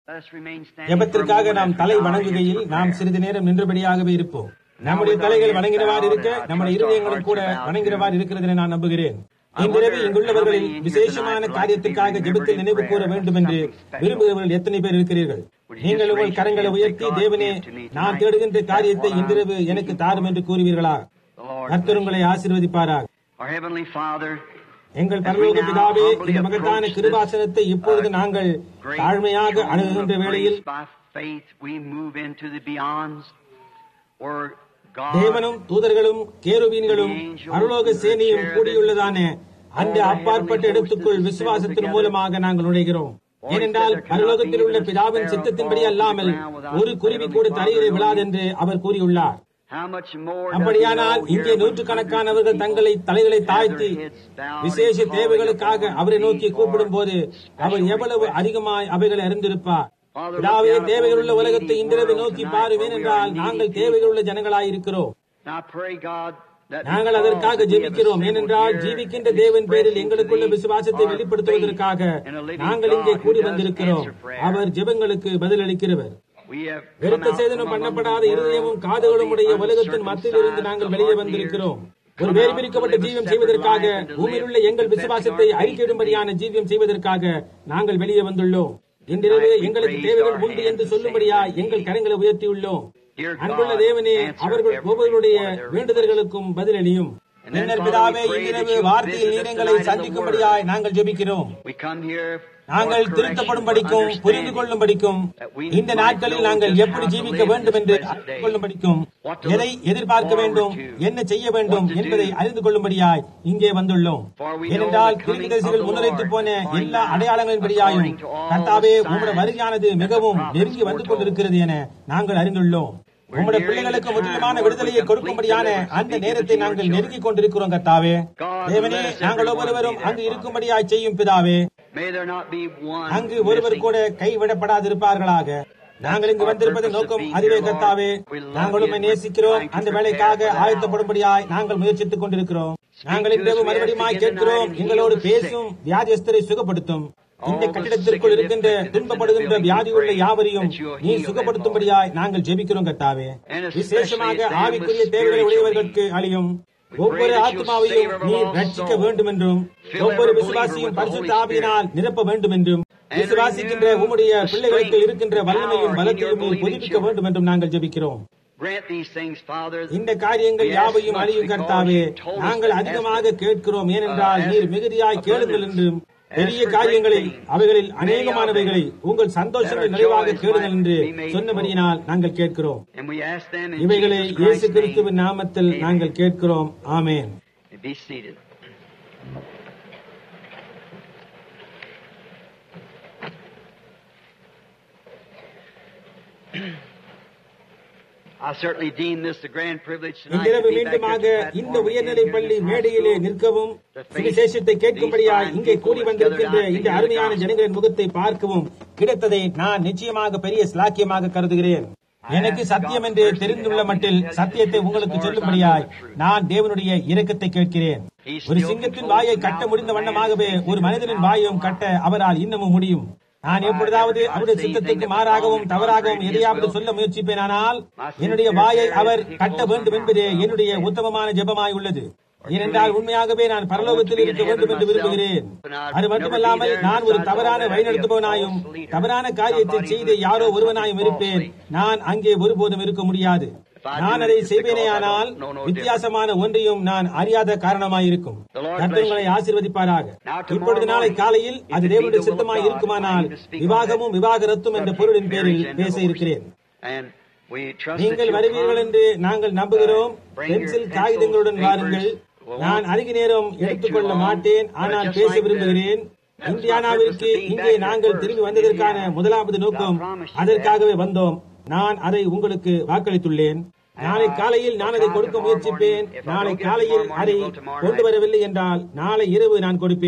Let us remain standing for a ஜெபத்திற்காக moment நாம் as we தலை bow our வணங்குகையில் heads in நாம் prayer. சிறிது நேரம் நின்றபடியாகவே இருப்போம் நம்முடைய தலைகள் வணங்கினவாறு இருக்க நம்முடைய இருதயங்களும் கூட வணங்கினவாறு இருக்கிறது என நான் நம்புகிறேன் இன்றிரவு இங்குள்ளவர்களில் விசேஷமான காரியத்திற்காக ஜெபத்தில் நினைவு கூற வேண்டும் என்று விரும்புகிறவர்கள் எத்தனை பேர் இருக்கிறீர்கள் நீங்கள் உங்கள் கரங்களை உயர்த்தி தேவனே நான் தேடுகின்ற காரியத்தை இன்றிரவு எனக்கு தாரும் என்று கூறுவீர்களா The Lord கர்த்தர் உங்களை ஆசீர்வதிப்பாராக Our Heavenly Father, எங்கள் பரலோக பிதாவே இந்த மகத்தான கிருபாசனத்தை இப்பொழுது நாங்கள் தாழ்மையாக அணுகுகின்ற வேளையில் by faith we move into the beyonds where God தேவனும் தூதர்களும் கேருபீன்களும் பரலோக சேனையும் கூடியுள்ளதான அந்த அப்பாற்பட்ட இடத்துக்குள் விசுவாசத்தின் மூலமாக நாங்கள் நுழைகிறோம் ஏனென்றால் பரலோகத்தில் உள்ள பிதாவின் சித்தத்தின்படி அல்லாமல் ஒரு குருவி கூட தரையிலே விழாதென்று அவர் கூறியுள்ளார் how much more does அப்படியானால் he know இங்கே here நூற்றுக்கணக்கானவர்கள் தங்களை தலைகளை தாழ்த்தி விசேஷ தேவைகளுக்காக அவரை நோக்கி கூப்பிடும் போது அவர் எவ்வளவு அதிகமாய் அவைகளை அறிந்திருப்பார் பிதாவே தேவைகளுள்ள உலகத்தை இன்றிரவு நோக்கி பாருவேன் என்றால் நாங்கள் தேவைகளுள்ள ஜனங்களாய் இருக்கிறோம் And I pray, God, that நாங்கள் அதற்காக ஜெபிக்கிறோம் ஏனென்றால் ஜீவிக்கின்ற தேவன் பேரில் எங்களுக்குள்ள விசுவாசத்தை வெளிப்படுத்துவதற்காக நாங்கள் இங்கே கூடி வந்திருக்கிறோம் அவர் ஜெபங்களுக்கு பதிலளிக்கிறவர் we have come விருத்த out சேதனம் from among பண்ணப்படாத the இருதயமும் world, காதுகளும் உடைய the உலகத்தின் மத்தியில் இருந்து நாங்கள் வெளியே வந்திருக்கிறோம் ஒரு வேறு பிரிக்கப்பட்ட ஜீவியம் செய்வதற்காக பூமியில் உள்ள எங்கள் விசுவாசத்தை அறிக்கையிடும்படியான ஜீவியம் செய்வதற்காக நாங்கள் வெளியே வந்துள்ளோம் இன்றிரவு எங்களுக்கு தேவைகள் உண்டு என்று சொல்லும்படியா எங்கள் கரங்களை உயர்த்தியுள்ளோம் அன்புள்ள தேவனே அவர்கள் ஒவ்வொருடைய வேண்டுதல்களுக்கும் பதிலளியும் பின்னர் பிதாவே இன்றிரவு வார்த்தையில் நீர் எங்களை சந்திக்கும்படியாய் நாங்கள் ஜெபிக்கிறோம் We come here நாங்கள் திருத்தப்படும்படிக்கும் புரிந்து கொள்ளும்படிக்கும் இந்த நாட்களில் நாங்கள் எப்படி ஜீவிக்க வேண்டும் என்று அறிந்து கொள்ளும்படிக்கும் எதை எதிர்பார்க்க வேண்டும் என்ன செய்ய வேண்டும் என்பதை அறிந்து கொள்ளும்படியாய் இங்கே வந்துள்ளோம் ஏனென்றால் தீர்க்கதரிசிகள் முன்னுரைத்து போன எல்லா அடையாளங்களின்படியாயும் கர்த்தாவே உங்களுடைய வருகையானது மிகவும் நெருங்கி வந்து கொண்டிருக்கிறது என நாங்கள் அறிந்துள்ளோம் உம்முடைய பிள்ளைகளுக்கு முற்றிலுமான விடுதலையை கொடுக்கும்படியான அந்த நேரத்தை நாங்கள் நெருங்கிக் கொண்டிருக்கிறோம் கர்த்தாவே தேவனே நாங்கள் ஒவ்வொருவரும் அங்கு இருக்கும்படியாய் செய்யும் பிதாவே May there not be one அங்கு ஒருவர் கூட கைவிடப்படாதிருப்பார்களாக நாங்கள் இங்கு வந்திருப்பதன் நோக்கம் அதுவே கர்த்தாவே நாங்கள் உம்மை நேசிக்கிறோம் அந்த வேலைக்காக ஆயத்தப்படும்படியாய் நாங்கள் முயற்சித்துக் கொண்டிருக்கிறோம் நாங்கள் இன்றைவு மறுபடியும் கேட்கிறோம் எங்களோடு பேசும் வியாதியஸ்தரை சுகப்படுத்தும் இந்த கட்டிடத்திற்குள் இருக்கின்ற துன்பப்படுகின்ற வியாதி உள்ள யாவரையும் நீ சுகப்படுத்தும்படியாய் நாங்கள் ஜெபிக்கிறோம் கர்த்தாவே விசேஷமாக ஆவிக்குரிய தேவைகளை உடையவர்களுக்கு அழியும் ஒவ்வொரு ஆத்மாவையும் நீ ரட்சிக்க வேண்டும் என்றும் ஒவ்வொரு விசுவாசியும் பரிசுத்த ஆவியினால் நிரப்ப வேண்டும் என்றும் விசுவாசிக்கின்ற உம்முடைய பிள்ளைகளுக்கு இருக்கின்ற வல்லமையும் பலத்தையும் நீ புதுப்பிக்க வேண்டும் என்றும் நாங்கள் ஜெபிக்கிறோம் grant these things, Father. இந்த காரியங்கள் யாவையும் அழியும் கர்த்தாவே நாங்கள் அதிகமாக கேட்கிறோம் ஏனென்றால் நீர் மிகுதியாய் கேளுங்கள் என்றும் பெரிய காரியங்களை அவைகளில் அநேகமானவைகளை உங்கள் சந்தோஷங்கள் நிறைவாக கேளுங்கள் என்று சொன்னபடியினால் நாங்கள் கேட்கிறோம் And we ask them in இவைகளை Jesus இயேசு Christ's கிறிஸ்துவின் name. நாமத்தில் நாங்கள் கேட்கிறோம் ஆமென் Be seated. I certainly deem this a grand privilege tonight இன்றிரவு to be back மீண்டுமாக at the இந்த platform உயர்நிலை again பள்ளி here in this மேடையிலே high school. நிற்கவும் சுவிசேஷத்தை கேட்கும்படியாய் இங்கே கூடி வந்திருக்கின்ற இந்த அருமையான ஜனங்களின் முகத்தை பார்க்கவும் கிடைத்ததை நான் நிச்சயமாக பெரிய ஸ்லாக்கியமாக கருதுகிறேன் எனக்கு சத்தியம் என்று தெரிந்துள்ள மட்டில் சத்தியத்தை உங்களுக்கு சொல்லும்படியாய் நான் தேவனுடைய இரக்கத்தை கேட்கிறேன் ஒரு சிங்கத்தின் வாயை கட்ட முடிந்த வண்ணமாகவே ஒரு மனிதனின் வாயையும் கட்ட அவரால் இன்னமும் முடியும் நான் எப்பொழுதாவது அவருடைய சித்தத்திற்கு மாறாகவும் தவறாகவும் எதையாவது சொல்ல முயற்சிப்பேனானால் என்னுடைய வாயை அவர் கட்ட வேண்டும் என்பதே என்னுடைய உத்தமமான ஜெபமாய் உள்ளது ஏனென்றால் உண்மையாகவே நான் பரலோகத்தில் இருக்க வேண்டும் என்று விரும்புகிறேன் அது மட்டுமல்லாமல் நான் ஒரு தவறான வழிநடத்துபவனாயும் தவறான காரியத்தை செய்த யாரோ ஒருவனாயும் இருப்பேன் நான் அங்கே ஒருபோதும் இருக்க முடியாது நான் அதை செய்வேனேயானால் வித்தியாசமான ஒன்றையும் நான் அறியாத காரணமாயிருக்கும் கர்த்தர் உங்களை ஆசீர்வதிப்பாராக இப்பொழுது நாளை காலையில் அது தேவனுடைய சித்தமாய் இருக்குமானால் விவாகமும் விவாகரத்தும் என்ற பொருளின் பேரில் பேச இருக்கிறேன் And we trust that நீங்கள் you'll வருவீர்கள் come. என்று நாங்கள் நம்புகிறோம் பென்சில் காகிதங்களுடன் வாருங்கள் நான் அதிக நேரம் எடுத்துக்கொள்ள மாட்டேன் ஆனால் பேச விரும்புகிறேன் இந்தியானாவிற்கு இங்கே நாங்கள் திரும்பி வந்ததற்கான முதலாவது நோக்கம் அதற்காகவே வந்தோம் நான் அதை உங்களுக்கு வாக்களித்துள்ளேன் நாளை காலையில் நான் அதை கொடுக்க முயற்சிப்பேன் நாளை காலையில் அதை கொண்டு வரவில்லை என்றால் நாளை இரவு நான் கொடுப்பேன்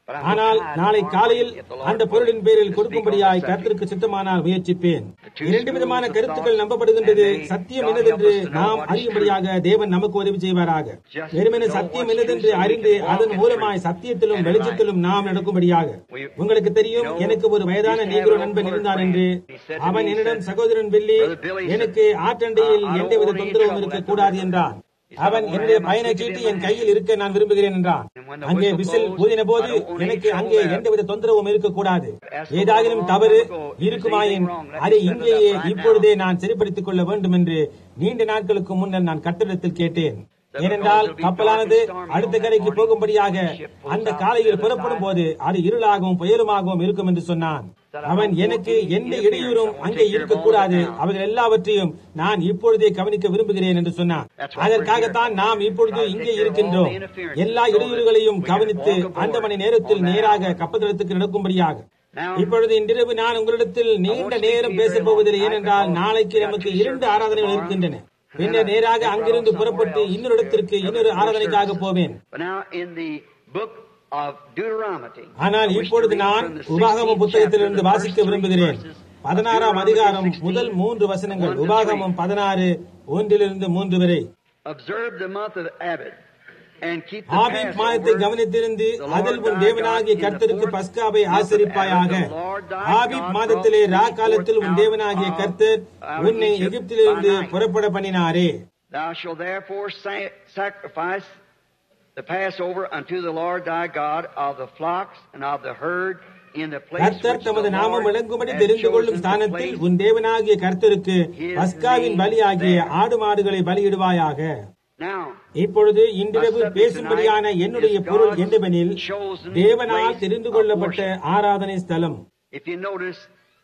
ஆனால் நாளை காலையில் அந்த பொருளின் பேரில் கொடுக்கும்படியாய் கர்த்தருக்கு சித்தமானால் முயற்சிப்பேன் இரண்டு விதமான கருத்துக்கள் நம்பப்படுகின்றது சத்தியம் என்னதென்று நாம் அறியும்படியாக தேவன் நமக்கு உதவி செய்வாராக வெறுமனே சத்தியம் என்னதென்று அறிந்து அதன் மூலமாய் சத்தியத்திலும் வெளிச்சத்திலும் நாம் நடக்கும்படியாக உங்களுக்கு தெரியும் எனக்கு ஒரு வயதான நீகிரோ நண்பன் இருந்தார் என்று அவன் என்னிடம் சகோதரன் பில்லி எனக்கு ஆற்றண்டையில் எந்தவித தொந்தரவும் இருக்கக்கூடாது என்றான் அவன் என்னுடைய பயணச் சீட்டு என் கையில் இருக்க நான் விரும்புகிறேன் என்றான் அங்கே விசில் ஊதின போது எனக்கு அங்கே எந்தவித தொந்தரவும் இருக்கக்கூடாது ஏதாயினும் தவறு இருக்குமாயின் அதை இங்கேயே இப்பொழுதே நான் சரிப்படுத்திக் கொள்ள வேண்டும் என்று நீண்ட நாட்களுக்கு முன்னர் நான் கட்டிடத்தில் கேட்டேன் ஏனென்றால் கப்பலானது அடுத்த கரைக்கு போகும்படியாக அந்த காலையில் புறப்படும் போது அது இருளாகவும் புயலுமாகவும் இருக்கும் என்று சொன்னான் அவன் எனக்கு எந்த இடையூறும் அங்கே இருக்கக்கூடாது அவர்கள் எல்லாவற்றையும் நான் இப்பொழுதே கவனிக்க விரும்புகிறேன் என்று சொன்னான் அதற்காகத்தான் நாம் இப்பொழுது இங்கே இருக்கின்றோம் எல்லா இடையூறுகளையும் கவனித்து அந்த மணி நேரத்தில் நேராக கப்பத்தளத்துக்கு நடக்கும்படியாக இப்பொழுது இன்றிரவு நான் உங்களிடத்தில் நீண்ட நேரம் பேசப் போவதில்லை ஏனென்றால் நாளைக்கு நமக்கு இரண்டு ஆராதனைகள் இருக்கின்றன பின்னர் நேராக அங்கிருந்து புறப்பட்டு இன்னொரு இடத்திற்கு இன்னொரு ஆராதனைக்காக போவேன் But now in the book of Deuteronomy, ஆனால் இப்பொழுது நான் உபாகம புத்தகத்திலிருந்து வாசிக்க விரும்புகிறேன் பதினாறாம் அதிகாரம் முதல் மூன்று வசனங்கள் உபாகமம் பதினாறு ஒன்றிலிருந்து மூன்று வரை observe the month of Abib and keep the ஆபீப் மாதத்தை Passover. கவனித்திருந்து அதில் உன் தேவனாகிய கர்த்தருக்கு பஸ்காவை ஆசரிப்பாயாக ஆபீப் மாதத்திலே ரா காலத்தில் உன் தேவனாகிய கர்த்தர் உன்னை எகிப்திலிருந்து புறப்பட பண்ணினாரே Thou shalt therefore sa- sacrifice the Passover unto the Lord thy God of the flocks and of the herd in the place கர்த்தர் which தமது the நாமம் Lord விளங்கும்படி hath தெரிந்து கொள்ளும் chosen to ஸ்தானத்தில் place உன் தேவனாகிய கர்த்தருக்கு பஸ்காவின் பலியாகிய ஆடு மாடுகளை பலியிடுவாயாக Now, இப்பொழுது இன்றிரவு பேசும்படியான என்னுடைய பொருள் என்னவெனில் தேவனால் தெரிந்து கொள்ளப்பட்ட ஆராதனை ஸ்தலம் if you notice,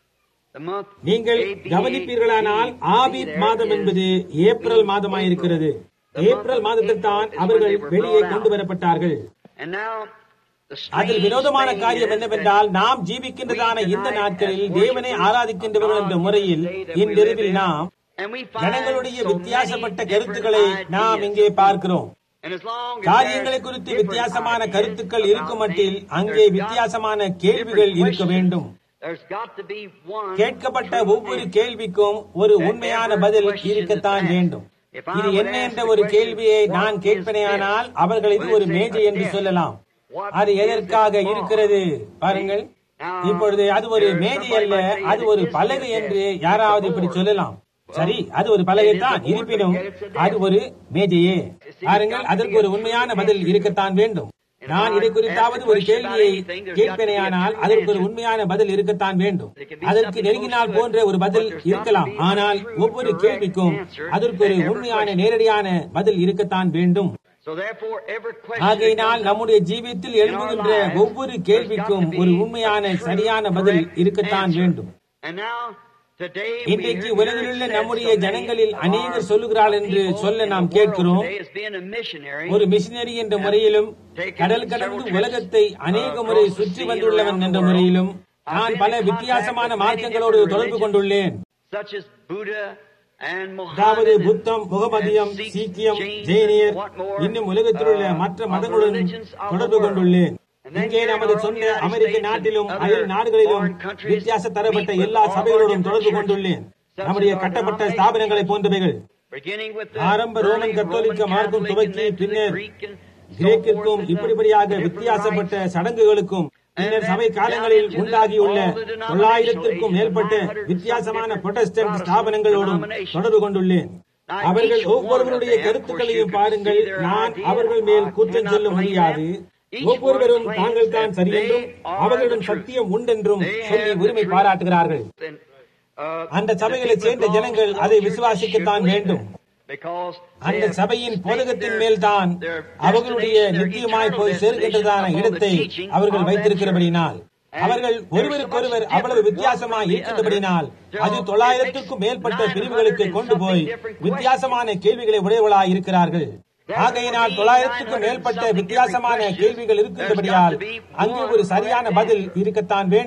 the month நீங்கள் ABA கவனிப்பீர்களானால் ஆபீப் மாதம் என்பது ஏப்ரல் மாதமாயிருக்கிறது ஏப்ரல் மாதத்தில் தான் அவர்கள் வெளியே கொண்டு வரப்பட்டார்கள் And now, the அதில் strange வினோதமான thing காரியம் is என்னவென்றால் நாம் ஜீவிக்கின்றதான இந்த நாட்களில் தேவனை ஆராதிக்கின்றவர்கள் என்ற முறையில் இன்றிரவில் நாம் and we find ஜனங்களுடைய so many வித்தியாசப்பட்ட different கருத்துக்களை நாம் ideas. இங்கே பார்க்கிறோம் And as long as காரியங்களை there's குறித்து different வித்தியாசமான ideas கருத்துக்கள் about இருக்கும் மட்டில் things, அங்கே there's got வித்தியாசமான different கேள்விகள் இருக்க questions. வேண்டும் There's got to be one கேட்கப்பட்ட true ஒவ்வொரு answer. கேள்விக்கும் ஒரு உண்மையான பதில் இருக்கத்தான் வேண்டும் இது என்ன என்ற ஒரு கேள்வியை நான் கேட்பனேயானால் அவர்கள் இது ஒரு மேஜை என்று சொல்லலாம் அது எதற்காக இருக்கிறது பாருங்கள் இப்பொழுது அது ஒரு மேஜை அல்ல அது ஒரு பலகை என்று யாராவது இப்படி சொல்லலாம் சரி அது ஒரு பலகை தான் இருப்பினும் அது ஒரு மேஜையே பாருங்கள் அதற்கு ஒரு உண்மையான பதில் இருக்கத்தான் வேண்டும் நான் இதை குறித்தாவது ஒரு கேள்வியை கேட்பேனேயானால் அதற்கு ஒரு உண்மையான பதில் இருக்கத்தான் வேண்டும் அதற்கு நெருங்கினால் போன்ற ஒரு பதில் இருக்கலாம் ஆனால் ஒவ்வொரு கேள்விக்கும் அதற்கு ஒரு உண்மையான நேரடியான பதில் இருக்கத்தான் வேண்டும் So therefore, every question ஆகையினால் நம்முடைய ஜீவியத்தில் எழுப்புகின்ற ஒவ்வொரு கேள்விக்கும் ஒரு உண்மையான சரியான பதில் இருக்கத்தான் வேண்டும் And now, today, we இன்றைக்கு hear உலகிலுள்ள it said நம்முடைய so many ஜனங்களில் of அநேகர் our சொல்லுகிறாள் என்று people சொல்ல in நாம் the world கேட்கிறோம் today as being a missionary. ஒரு மிஷினரி என்ற முறையிலும் கடல் கடந்து உலகத்தை அநேக முறை சுற்றி வந்துள்ளவன் என்ற முறையிலும் நான் பல வித்தியாசமான மார்க்கங்களோடு தொடர்பு கொண்டுள்ளேன் such as Buddha and அதாவது Muhammad புத்தம் முகமதியம் and Sikh, சீக்கியம் Jain, ஜெயினியர் what more, இன்னும் உலகத்தில் உள்ள uh, மற்ற other மதங்களுடன் religions of the தொடர்பு world. கொண்டுள்ளேன் And then இங்கே here in நமது our own சொந்த United அமெரிக்க States and நாட்டிலும் other அயல் நாடுகளிலும் foreign countries வித்தியாச தரப்பட்ட meet with எல்லா all our சபைகளோடும் different தொடர்பு churches, கொண்டுள்ளேன் such நம்முடைய as our கட்டப்பட்ட denominations. ஸ்தாபனங்களை போன்றவைகள் beginning with the ஆரம்ப early ரோமன் கத்தோலிக்க Roman மார்க்கம் Catholic துவக்கி and then to the பின்னர் Greek and so கிரேக்கிற்கும் forth and the இப்படிப்படியாக different வித்தியாசப்பட்ட rites. சடங்குகளுக்கும் பின்னர் சபை காலங்களில் உண்டாகியுள்ள தொள்ளாயிரத்திற்கும் மேற்பட்ட வித்தியாசமான புரொட்டஸ்டன்ட் ஸ்தாபனங்களோடும் தொடர்பு கொண்டுள்ளேன் அவர்கள் ஒவ்வொருவருடைய கருத்துக்களையும் பாருங்கள் நான் அவர்கள் மேல் குற்றம் சொல்ல முடியாது ஒவ்வொருவரும் தாங்கள் தான் சரியென்றும் அவர்களிடம் சத்தியம் உண்டென்றும் சொல்லி உரிமை பாராட்டுகிறார்கள் And, uh, அந்த சபைகளைச் சேர்ந்த ஜனங்கள் அதை விசுவாசிக்கத்தான் வேண்டும் because அந்த சபையின் போதகத்தின் மேல்தான் அவர்களுடைய நித்தியமாய் போய் சேர்க்கின்றதான இடத்தை அவர்கள் வைத்திருக்கிறபடியினால் அவர்கள் ஒருவருக்கொருவர் அவ்வளவு வித்தியாசமாய் இருக்கின்றபடியினால் அது தொள்ளாயிரத்துக்கும் மேற்பட்ட பிரிவுகளுக்கு கொண்டு போய் வித்தியாசமான கேள்விகளை உடையவளாய் இருக்கிறார்கள் ஆகையினால் தொள்ளாயிரத்துக்கும் மேற்பட்ட வித்தியாசமான கேள்விகள் இருக்கின்றபடியால் அங்கு ஒரு சரியான பதில் இருக்கத்தான் வேண்டும்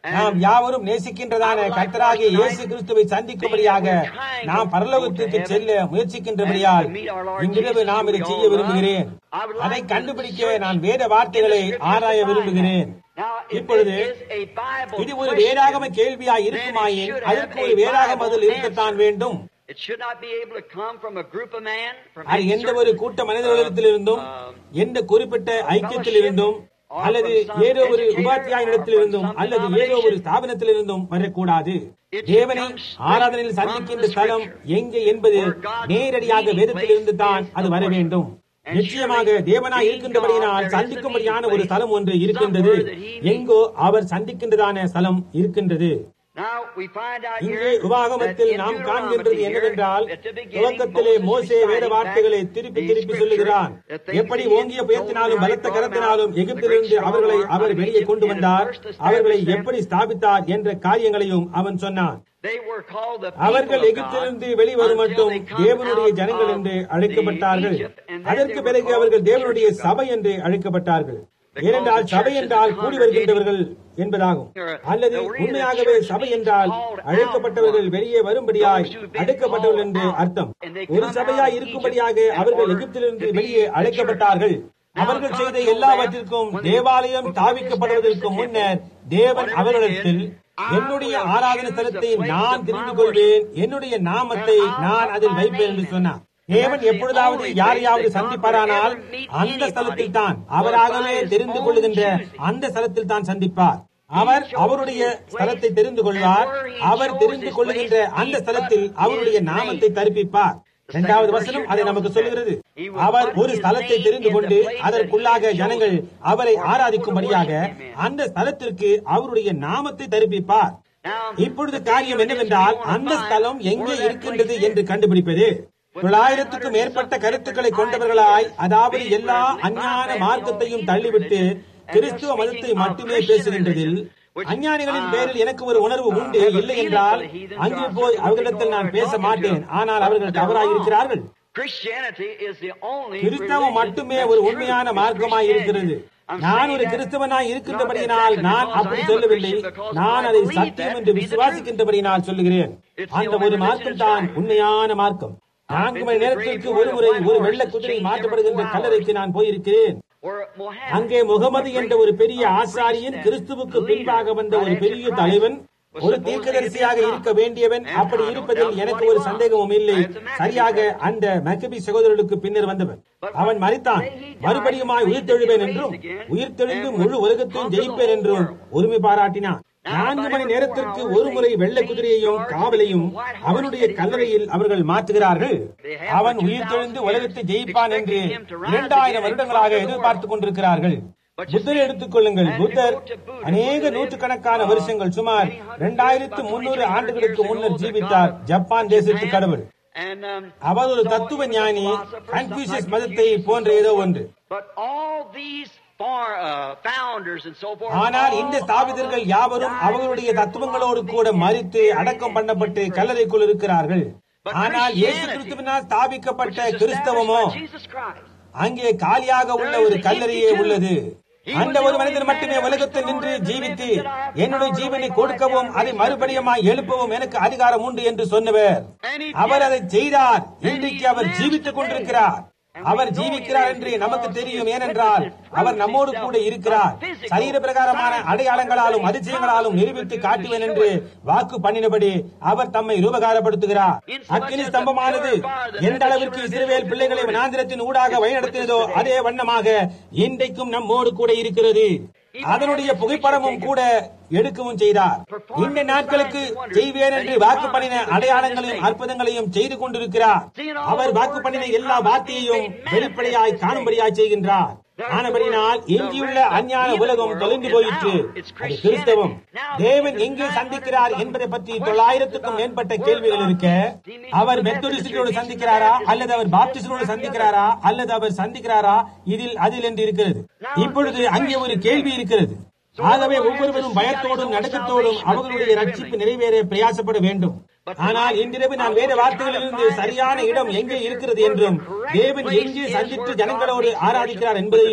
நாம் யாவரும் நேசிக்கின்றதான கர்த்தராகிய இயேசு கிறிஸ்துவை சந்திக்கும்படியாக நாம் பரலோகத்திற்கு செல்ல முயற்சிக்கின்றபடியால் இன்றிரவு நாம் இதை செய்ய விரும்புகிறேன் அதை கண்டுபிடிக்க நான் வேத வார்த்தைகளை ஆராய விரும்புகிறேன் இப்பொழுது இது ஒரு வேதாகம கேள்வியாய் இருக்குமாயின் அதற்கு ஒரு வேதாகம அதில் இருக்கத்தான் வேண்டும் It should not be able to come from a group of man, from அது any எந்த certain, ஒரு கூட்ட மனிதர்களிடத்திலிருந்தும் எந்த குறிப்பிட்ட ஐக்கியத்திலிருந்தும் அல்லது ஏதோ ஒரு உபாத்தியாயிடத்திலிருந்தும் அல்லது ஏதோ ஒரு ஸ்தாபனத்திலிருந்தும் வரக்கூடாது தேவனை ஆராதனையில் சந்திக்கின்ற ஸ்தலம் எங்கே என்பது நேரடியாக வேதத்திலிருந்து தான் அது வர வேண்டும் நிச்சயமாக தேவனாய் இருக்கின்றபடியினால் சந்திக்கும்படியான ஒரு ஸ்தலம் ஒன்று இருக்கின்றது எங்கோ அவர் சந்திக்கின்றதான ஸ்தலம் இருக்கின்றது Now we find out இங்கே here உபாகமத்தில் that in நாம் Deuteronomy காண்கின்றது here, என்னவென்றால் at the beginning, துவக்கத்திலே Moses மோசே வேத reciting வார்த்தைகளை back திருப்பி these திருப்பி scriptures சொல்லுகிறான் that things எப்படி he ஓங்கிய had புயத்தினாலும் told பலத்த how he கரத்தினாலும் brought them out எகிப்திலிருந்து with a great அவர்களை strong அவர் arm வெளியே out of கொண்டு Egypt வந்தார் and first அவர்களை established them. எப்படி ஸ்தாபித்தார் என்ற காரியங்களையும் அவன் சொன்னான் They were called the people அவர்கள் of எகிப்திலிருந்து God வெளிவரும் until மட்டும் they come தேவனுடைய out ஜனங்கள் of என்று the அழைக்கப்பட்டார்கள் Egypt, and then அதற்கு they were பிறகு called அவர்கள் the தேவனுடைய church of God. சபை என்று அழைக்கப்பட்டார்கள் They ஏனென்றால் called the சபை church என்றால் the கூடி வருகின்றவர்கள் என்பதாகும் அல்லது உண்மையாகவே சபை என்றால் அழைக்கப்பட்டவர்கள் வெளியே வரும்படியாய் அழைக்கப்பட்டவர்கள் என்று அர்த்தம் ஒரு சபையாய் இருக்கும்படியாக அவர்கள் எகிப்திலிருந்து வெளியே அழைக்கப்பட்டார்கள் அவர்கள் செய்த எல்லாவற்றிற்கும் தேவாலயம் தாவிக்கப்படுவதற்கு முன்னர் தேவன் அவர்களிடத்தில் என்னுடைய ஆராதனை தலத்தை நான் தெரிந்து கொள்வேன் என்னுடைய நாமத்தை நான் அதில் வைப்பேன் என்று சொன்னார் தேவன் எப்பொழுதாவது யாரையாவது சந்திப்பாரானால் அந்த ஸ்தலத்தில் தான் அவராகவே தெரிந்து கொள்ளுகின்ற அந்த ஸ்தலத்தில் தான் சந்திப்பார் அவர் அவருடைய ஸ்தலத்தை தெரிந்து கொள்வார் அவர் தெரிந்து கொள்ளுகின்ற அந்த ஸ்தலத்தில் அவருடைய நாமத்தை தரிப்பிப்பார் இரண்டாவது வசனம் அதை நமக்கு சொல்லுகிறது அவர் ஒரு ஸ்தலத்தை தெரிந்து கொண்டு அதற்குள்ளாக ஜனங்கள் அவரை ஆராதிக்கும்படியாக அந்த ஸ்தலத்திற்கு அவருடைய நாமத்தை தரிப்பிப்பார் இப்பொழுது காரியம் என்னவென்றால் அந்த ஸ்தலம் எங்கே இருக்கின்றது என்று கண்டுபிடிப்பது தொள்ளாயிரத்துக்கும் மேற்பட்ட கருத்துக்களை கொண்டவர்களாய் அதாவது எல்லா அஞ்ஞான மார்க்கத்தையும் தள்ளிவிட்டு கிறிஸ்துவ மதத்தை மட்டுமே பேசுகின்றதில் அஞ்ஞானிகளின் பேரில் எனக்கு ஒரு உணர்வு உண்டு இல்லை என்றால் அங்கே போய் அவர்களிடத்தில் நான் பேச மாட்டேன் ஆனால் அவர்கள் தவறாய் இருக்கிறார்கள் Christianity is the only கிறிஸ்தவம் மட்டுமே ஒரு உண்மையான மார்க்கமாய் இருக்கிறது நான் ஒரு கிறிஸ்தவனாய் இருக்கின்றபடியினால் நான் அப்படி சொல்லவில்லை நான் அதை சத்தியம் என்று விசுவாசிக்கின்றபடியினால் சொல்லுகிறேன் அந்த ஒரு மார்க்கம் தான் உண்மையான மார்க்கம் நான்கு மணி நேரத்திற்கு ஒரு முறை ஒரு வெள்ள குதிரை மாற்றப்படுகின்ற கல்லறைக்கு நான் போயிருக்கிறேன் அங்கே முகமது என்ற ஒரு பெரிய ஆசாரியன் கிறிஸ்துவுக்கு பின்பாக வந்த ஒரு பெரிய தலைவன் ஒரு தீர்க்கதரிசியாக இருக்க வேண்டியவன் அப்படி இருப்பதில் எனக்கு ஒரு சந்தேகமும் இல்லை சரியாக அந்த மக்கபி சகோதரர்களுக்கு பின்னர் வந்தவன் அவன் மறித்தான் மறுபடியுமாய் உயிர்த்தெழுவேன் என்றும் உயிர்த்தெழுந்து முழு உலகத்தையும் ஜெயிப்பேன் என்றும் உரிமை பாராட்டினான் நான்கு மணி நேரத்திற்கு ஒரு முறை வெள்ளை குதிரையையும் காவலையும் அவனுடைய கல்லறையில் அவர்கள் மாற்றுகிறார்கள் அவன் உயிர்த்தெழுந்து உலகத்தை ஜெயிப்பான் என்று இரண்டாயிரம் வருடங்களாக எதிர்பார்த்துக் கொண்டிருக்கிறார்கள் புத்தரை எடுத்துக் கொள்ளுங்கள் புத்தர் அநேக நூற்றுக்கணக்கான வருஷங்கள் சுமார் இரண்டாயிரத்து முன்னூறு ஆண்டுகளுக்கு முன்னர் ஜீவித்தார் ஜப்பான் தேசத்து கடவுள் அவர் ஒரு தத்துவ ஞானி கன்ஃபியூசியஸ் மதத்தை போன்ற ஏதோ ஒன்று ஆனால் இந்த ஸ்தாபிதர்கள் யாவரும் அவர்களுடைய தத்துவங்களோடு கூட மறித்து அடக்கம் பண்ணப்பட்டு கல்லறைக்குள் இருக்கிறார்கள் ஆனால் இயேசு கிறிஸ்துவினால் ஸ்தாபிக்கப்பட்ட கிறிஸ்தவமோ அங்கே காலியாக உள்ள ஒரு கல்லறையே உள்ளது அந்த ஒரு மனிதன் மட்டுமே உலகத்தில் நின்று ஜீவித்து என்னுடைய ஜீவனை கொடுக்கவும் அதை மறுபடியுமாய் எழுப்பவும் எனக்கு அதிகாரம் உண்டு என்று சொன்னவர் அவர் அதை செய்தார் இன்றைக்கு அவர் ஜீவித்துக் கொண்டிருக்கிறார் அவர் ஜீவிக்கிறார் என்று நமக்கு தெரியும் ஏனென்றால் அவர் நம்மோடு கூட இருக்கிறார் சரீர பிரகாரமான அடையாளங்களாலும் அதிசயங்களாலும் நிரூபித்து காட்டுவேன் என்று வாக்கு பண்ணினபடி அவர் தம்மை ரூபகாரப்படுத்துகிறார் அக்கினி ஸ்தம்பமானது எந்த அளவிற்கு இஸ்ரேல் பிள்ளைகளை வனாந்திரத்தின் ஊடாக வழிநடத்தினதோ அதே வண்ணமாக இன்றைக்கும் நம்மோடு கூட இருக்கிறது அதனுடைய புகைப்படமும் கூட எடுக்கவும் செய்தார் இந்த நாட்களுக்கு செய்வேன் என்று வாக்கு பண்ணின அடையாளங்களையும் அற்புதங்களையும் செய்து கொண்டிருக்கிறார் அவர் வாக்கு பண்ணின எல்லா வார்த்தையையும் வெளிப்படையாய் காணும்படியாய் செய்கின்றார் ஆனபடினால் எஞ்சியுள்ள அஞ்ஞான உலகம் தொலைந்து போயிற்று அது கிறிஸ்தவம் தேவன் எங்கே சந்திக்கிறார் என்பதை பற்றி தொள்ளாயிரத்துக்கும் மேற்பட்ட கேள்விகள் இருக்க அவர் மெத்தோடிஸ்டோடு சந்திக்கிறாரா அல்லது அவர் பாப்டிஸ்டோடு சந்திக்கிறாரா அல்லது அவர் சந்திக்கிறாரா இதில் அதில் என்று இருக்கிறது இப்பொழுது அங்கே ஒரு கேள்வி இருக்கிறது ஆகவே ஒவ்வொருவரும் பயத்தோடும் நடுக்கத்தோடும் அவர்களுடைய ரட்சிப்பு நிறைவேற பிரயாசப்பட வேண்டும் ஆனால் இன்றிரவு நான் வேத வார்த்தைகளிலிருந்து சரியான இடம் எங்கே இருக்கிறது என்றும் தேவன் எங்கே சந்தித்து ஜனங்களோடு ஆராதிக்கிறார் என்பதையும்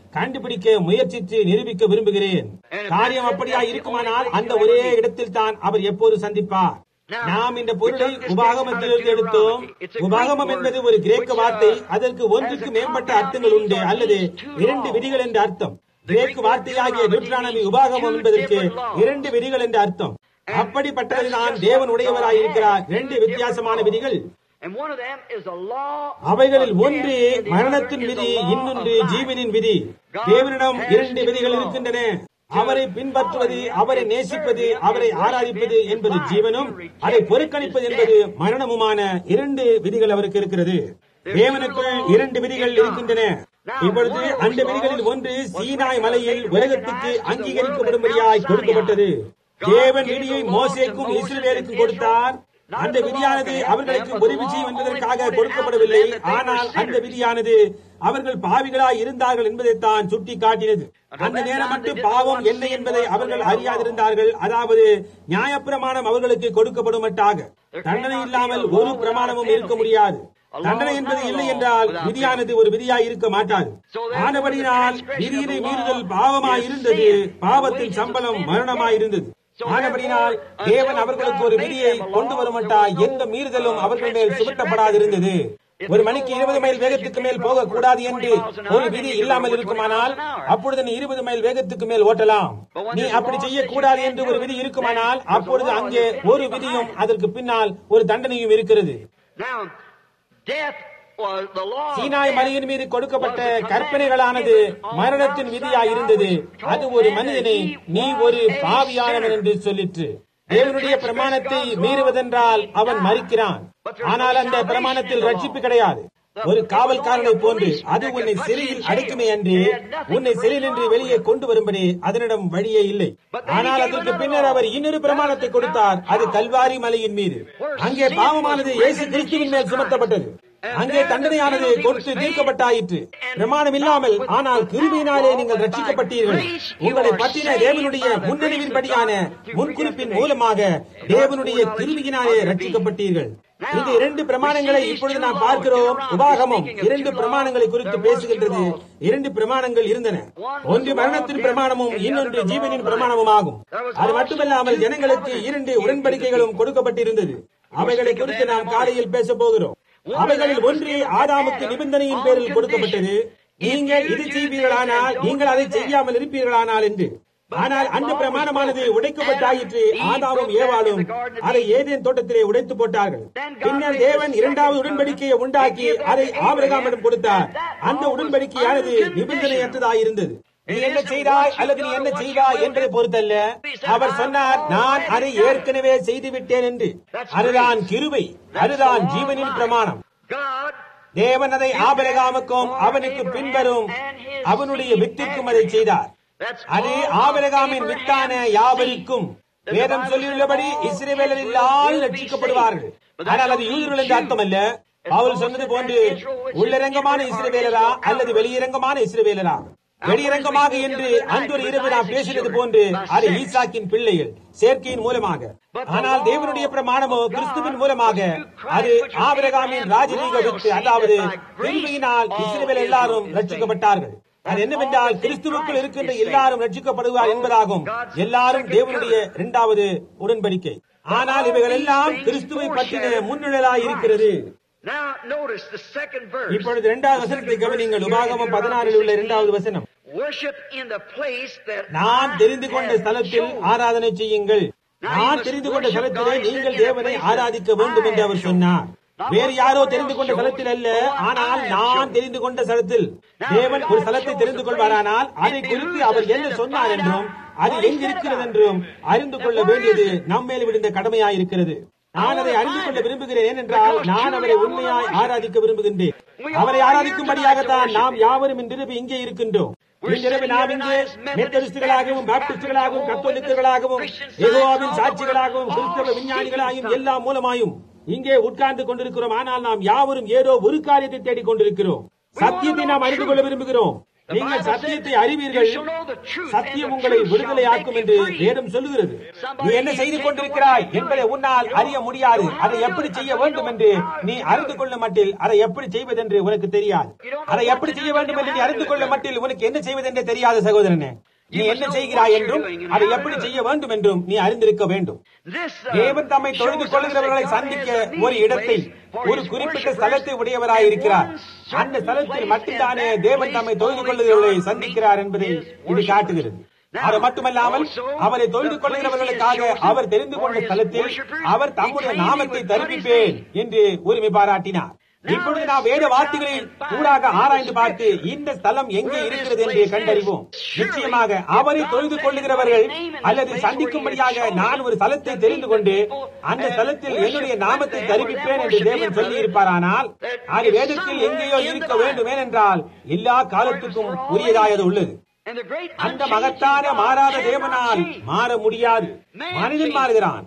கண்டுபிடிக்க முயற்சித்து நிரூபிக்க விரும்புகிறேன் காரியம் அப்படியா இருக்குமானால் அந்த ஒரே இடத்தில் தான் அவர் எப்போது சந்திப்பார் நாம் இந்த பொருளை உபாகமத்திலிருந்து எடுத்தோம் உபாகமம் என்பது ஒரு கிரேக்க வார்த்தை அதற்கு ஒன்றுக்கு மேம்பட்ட அர்த்தங்கள் உண்டு அல்லது இரண்டு விதிகள் என்ற அர்த்தம் கிரேக்கு வார்த்தையாகிய டியூட்ரானமி உபாகமம் என்பதற்கு இரண்டு விதிகள் என்ற அர்த்தம் அப்படிப்பட்டதுதான் தேவன் உடையவராய் இருக்கிறார் இரண்டு வித்தியாசமான விதிகள் And one of them is a law அவைகளில் of ஒன்று death, the மரணத்தின் other is விதி the law இன்னொன்று of life. ஜீவனின் விதி தேவனிடம் இரண்டு விதிகள் இருக்கின்றன அவரை பின்பற்றுவது அவரை நேசிப்பது அவரை ஆராதிப்பது என்பது ஜீவனும் அதை புறக்கணிப்பது என்பது மரணமுமான இரண்டு விதிகள் அவருக்கு இருக்கிறது தேவனுக்குள் இரண்டு விதிகள் இருக்கின்றன இப்பொழுது அந்த விதிகளில் ஒன்று சீனாய் மலையில் உலகத்துக்கு அங்கீகரிக்கப்படும்படியாய் கொடுக்கப்பட்டது தேவன் விதியை மோசேக்கும் இஸ்ரவேலுக்கும் கொடுத்தார் அந்த விதியானது அவர்களுக்கு உதவி செய்யும் என்பதற்காக கொடுக்கப்படவில்லை ஆனால் அந்த விதியானது அவர்கள் பாவிகளாய் இருந்தார்கள் என்பதைத்தான் சுட்டி காட்டினது அந்த நேரம் மட்டும் பாவம் என்ன என்பதை அவர்கள் அறியாதிருந்தார்கள் அதாவது நியாயப்பிரமாணம் அவர்களுக்கு கொடுக்கப்படும் மட்டாக தண்டனை இல்லாமல் ஒரு பிரமாணமும் இருக்க முடியாது தண்டனை என்பது இல்லை என்றால் விதியானது ஒரு விதியாய் இருக்க மாட்டாது ஆனபடியினால் விதியினை மீறுதல் பாவமாய் இருந்தது பாவத்தின் சம்பளம் மரணமாய் இருந்தது ஆனபடியினால் தேவன் அவர்களுக்கு ஒரு விதியை கொண்டு வருமட்டா எந்த மீறுதலும் அவர்கள் மேல் சுமத்தப்படாதிருந்தது ஒரு மணிக்கு இருபது மைல் வேகத்துக்கு மேல் போகக்கூடாது என்று ஒரு விதி இல்லாமல் இருக்குமானால் அப்பொழுது நீ இருபது மைல் வேகத்துக்கு மேல் ஓட்டலாம் நீ அப்படி செய்யக்கூடாது என்று ஒரு விதி இருக்குமானால் அப்பொழுது அங்கே ஒரு விதியும் அதற்கு பின்னால் ஒரு தண்டனையும் இருக்கிறது Now, death was the law. of Sinai death மலையின் மீது கொடுக்கப்பட்ட கற்பனைகளானது மரணத்தின் விதியாய் இருந்தது அது ஒரு மனிதனை நீ ஒரு பாவியானவன் என்று சொல்லிற்று தேவனுடைய பிரமாணத்தை மீறுவதென்றால் அவன் மறிக்கிறான் ஆனால் அந்த பிரமாணத்தில் ரட்சிப்பு கிடையாது ஒரு காவல்காரனை போன்று அது உன்னை சிறையில் அடைக்குமே அன்று உன்னை சிறையில் நின்று வெளியே கொண்டு வரும்படி அதனிடம் வழியே இல்லை ஆனால் அதற்கு பின்னர் அவர் இன்னொரு பிரமாணத்தை கொடுத்தார் அது கல்வாரி மலையின் மீது அங்கே பாவமானது இயேசு கிறிஸ்துவின் மேல் சுமத்தப்பட்டது அங்கே தண்டனையானது கொடுத்து தீர்க்கப்பட்டாயிற்று பிரமாணம் இல்லாமல் ஆனால் கிருபியினாலே நீங்கள் ரட்சிக்கப்பட்டீர்கள் உங்களை பற்றின தேவனுடைய முன்னறிவின்படியான முன்குறிப்பின் மூலமாக தேவனுடைய கிருபியினாலே ரட்சிக்கப்பட்டீர்கள் இந்த இரண்டு பிரமாணங்களை இப்பொழுது நாம் பார்க்கிறோம் உபாகமம் இரண்டு பிரமாணங்களை குறித்து பேசுகின்றது இரண்டு பிரமாணங்கள் இருந்தன ஒன்று மரணத்தின் பிரமாணமும் இன்னொன்று ஜீவனின் பிரமாணமும் ஆகும் அது மட்டுமல்லாமல் ஜனங்களுக்கு இரண்டு உடன்படிக்கைகளும் கொடுக்கப்பட்டிருந்தது அவைகளை குறித்து நாம் காலையில் பேச போகிறோம் அவைகளில் ஒன்று ஆதாமுக்கு நிபந்தனையின் பேரில் கொடுக்கப்பட்டது நீங்கள் இது செய்வீர்களானால் நீங்கள் அதை செய்யாமல் இருப்பீர்களானால் என்று ஆனால் அந்த பிரமாணமானது உடைக்கப்பட்டாயிற்று ஆதாமும் ஏவாளும் அதை ஏதேன் தோட்டத்திலே உடைத்து போட்டார்கள் பின்னர் தேவன் இரண்டாவது உடன்படிக்கையை உண்டாக்கி அதை ஆபிரகாமிடம் கொடுத்தார் அந்த உடன்படிக்கையானது நிபந்தனையற்றதாயிருந்தது நீ என்ன செய்தாய் அல்லது நீ என்ன செய்வாய் என்பதை பொறுத்தல்ல அவர் சொன்னார் நான் அதை ஏற்கனவே செய்து விட்டேன் என்று அதுதான் கிருபை அதுதான் ஜீவனின் பிரமாணம் God தேவன் அதை ஆபிரகாமுக்கும் அவனுக்கு பின்வரும் அவனுடைய வித்திற்கும் அதை செய்தார் That's அது all ஆபிரகாமின் of வித்தான Abraham's யாவருக்கும் seed. வேதம் சொல்லியுள்ளபடி இஸ்ரேவேலர் எல்லாரும் ரட்சிக்கப்படுவார்கள் ஆனால் அது யூதர்கள் என்று அர்த்தமல்ல பவுல் சொன்னது போன்று உள்ளரங்கமான இஸ்ரவேலரா அல்லது வெளியரங்கமான இஸ்ரவேலரா வெளியரங்கமாக என்று அந்த ஒரு இரவு நாம் பேசினது போன்று அது ஈசாக்கின் பிள்ளைகள் சேர்க்கையின் மூலமாக ஆனால் தேவனுடைய பிரமாணமோ கிறிஸ்துவின் மூலமாக அது ஆபிரகாமின் ராஜரீக வித்து அதாவது கிருபையினால் இஸ்ரவேல் எல்லாரும் ரட்சிக்கப்பட்டார்கள் அது என்னவென்றால் கிறிஸ்துவுக்குள் இருக்கின்ற எல்லாரும் ரட்சிக்கப்படுவார் என்பதாகும் எல்லாரும் தேவனுடைய இரண்டாவது உடன்படிக்கை ஆனால் இவைகள் எல்லாம் கிறிஸ்துவை பற்றின முன்னிழலாய் இருக்கிறது Now notice the second verse. இப்பொழுது இரண்டாவது வசனத்தை கவனிங்கள் உபாகமம் பதினாறில் உள்ள இரண்டாவது வசனம் Worship in the place that நான் I தெரிந்து கொண்ட have ஸ்தலத்தில் chosen. ஆராதனை செய்யுங்கள் நான் தெரிந்து கொண்ட ஸ்தலத்திலே நீங்கள் தேவனை ஆராதிக்க வேண்டும் என்று அவர் சொன்னார் வேறு யாரோ தெரிந்து கொண்ட ஸ்தலத்தில் அல்ல ஆனால் நான் தெரிந்து கொண்ட ஸ்தலத்தில் தேவன் ஒரு ஸ்தலத்தை தெரிந்து கொள்வாரானால் அதை குறித்து அவர் என்ன சொன்னார் என்றும் அது எங்கிருக்கிறது என்றும் அறிந்து கொள்ள வேண்டியது நம்மேல் விழுந்த கடமையாயிருக்கிறது நான் அதை அறிந்து கொள்ள விரும்புகிறேன் ஏனென்றால் நான் அவரை உண்மையாய் ஆராதிக்க விரும்புகின்றேன் அவரை ஆராதிக்கும்படியாகத்தான் நாம் யாவரும் இன்றிரவு இங்கே இருக்கின்றோம் இன்றிரவு நாம் இங்கே மெத்தடிஸ்டுகளாகவும் பாப்டிஸ்டுகளாகவும் கத்தோலிக்கர்களாகவும் எகோவாவின் சாட்சிகளாகவும் கிறிஸ்தவ விஞ்ஞானிகளாயும் எல்லாம் மூலமாயும் இங்கே உட்கார்ந்து கொண்டிருக்கிறோம் ஆனால் நாம் யாவரும் ஏதோ ஒரு காரியத்தை தேடிக் கொண்டிருக்கிறோம் சத்தியத்தை நாம் அறிந்து கொள்ள விரும்புகிறோம் நீங்கள் சத்தியத்தை அறிவீர்கள் சத்தியம் உங்களை விடுதலையாக்கும் என்று வேதம் சொல்லுகிறது நீ என்ன செய்து கொண்டிருக்கிறாய் என்பதை உன்னால் அறிய முடியாது அதை எப்படி செய்ய வேண்டும் என்று நீ அறிந்து கொள்ள மட்டில் அதை எப்படி செய்வதென்று உனக்கு தெரியாது அதை எப்படி செய்ய வேண்டும் என்று நீ அறிந்து கொள்ள மட்டில் உனக்கு என்ன செய்வதென்று தெரியாது சகோதரனே நீ என்ன செய்கிறாய் என்றும் அதை எப்படி செய்ய வேண்டும் என்றும் நீ அறிந்திருக்க வேண்டும் தேவன் தம்மை தொழுது கொள்கிறவர்களை சந்திக்க ஒரு இடத்தை ஒரு குறிப்பிட்ட ஸ்தலத்தை உடையவராய் இருக்கிறார் அந்த ஸ்தலத்தில் மட்டும்தானே தேவன் தம்மை தொழுது கொள்ளுகிறவர்களை சந்திக்கிறார் என்பதை இது காட்டுகிறது அது மட்டுமல்லாமல் அவரை தொழுது கொள்கிறவர்களுக்காக அவர் தெரிந்து கொண்ட ஸ்தலத்தில் அவர் தம்முடைய நாமத்தை தரிப்பிப்பேன் என்று உரிமை பாராட்டினார் இப்பொழுது நாம் வேத வார்த்தைகளில் கூடாக ஆராய்ந்து பார்த்து இந்த ஸ்தலம் எங்கே இருக்கிறது என்று கண்டறிவோம் நிச்சயமாக அவரை தொழுது கொள்ளுகிறவர்கள் அல்லது சந்திக்கும்படியாக நான் ஒரு ஸ்தலத்தை தெரிந்து கொண்டு அந்த ஸ்தலத்தில் என்னுடைய நாமத்தை தரிப்பிப்பேன் என்று தேவன் சொல்லி இருப்பாரானால் அது வேதத்தில் எங்கேயோ இருக்க வேண்டும் ஏனென்றால் எல்லா காலத்துக்கும் உரியதாயது உள்ளது அந்த மகத்தான மாறாத தேவனால் மாற முடியாது மனிதன் மாறுகிறான்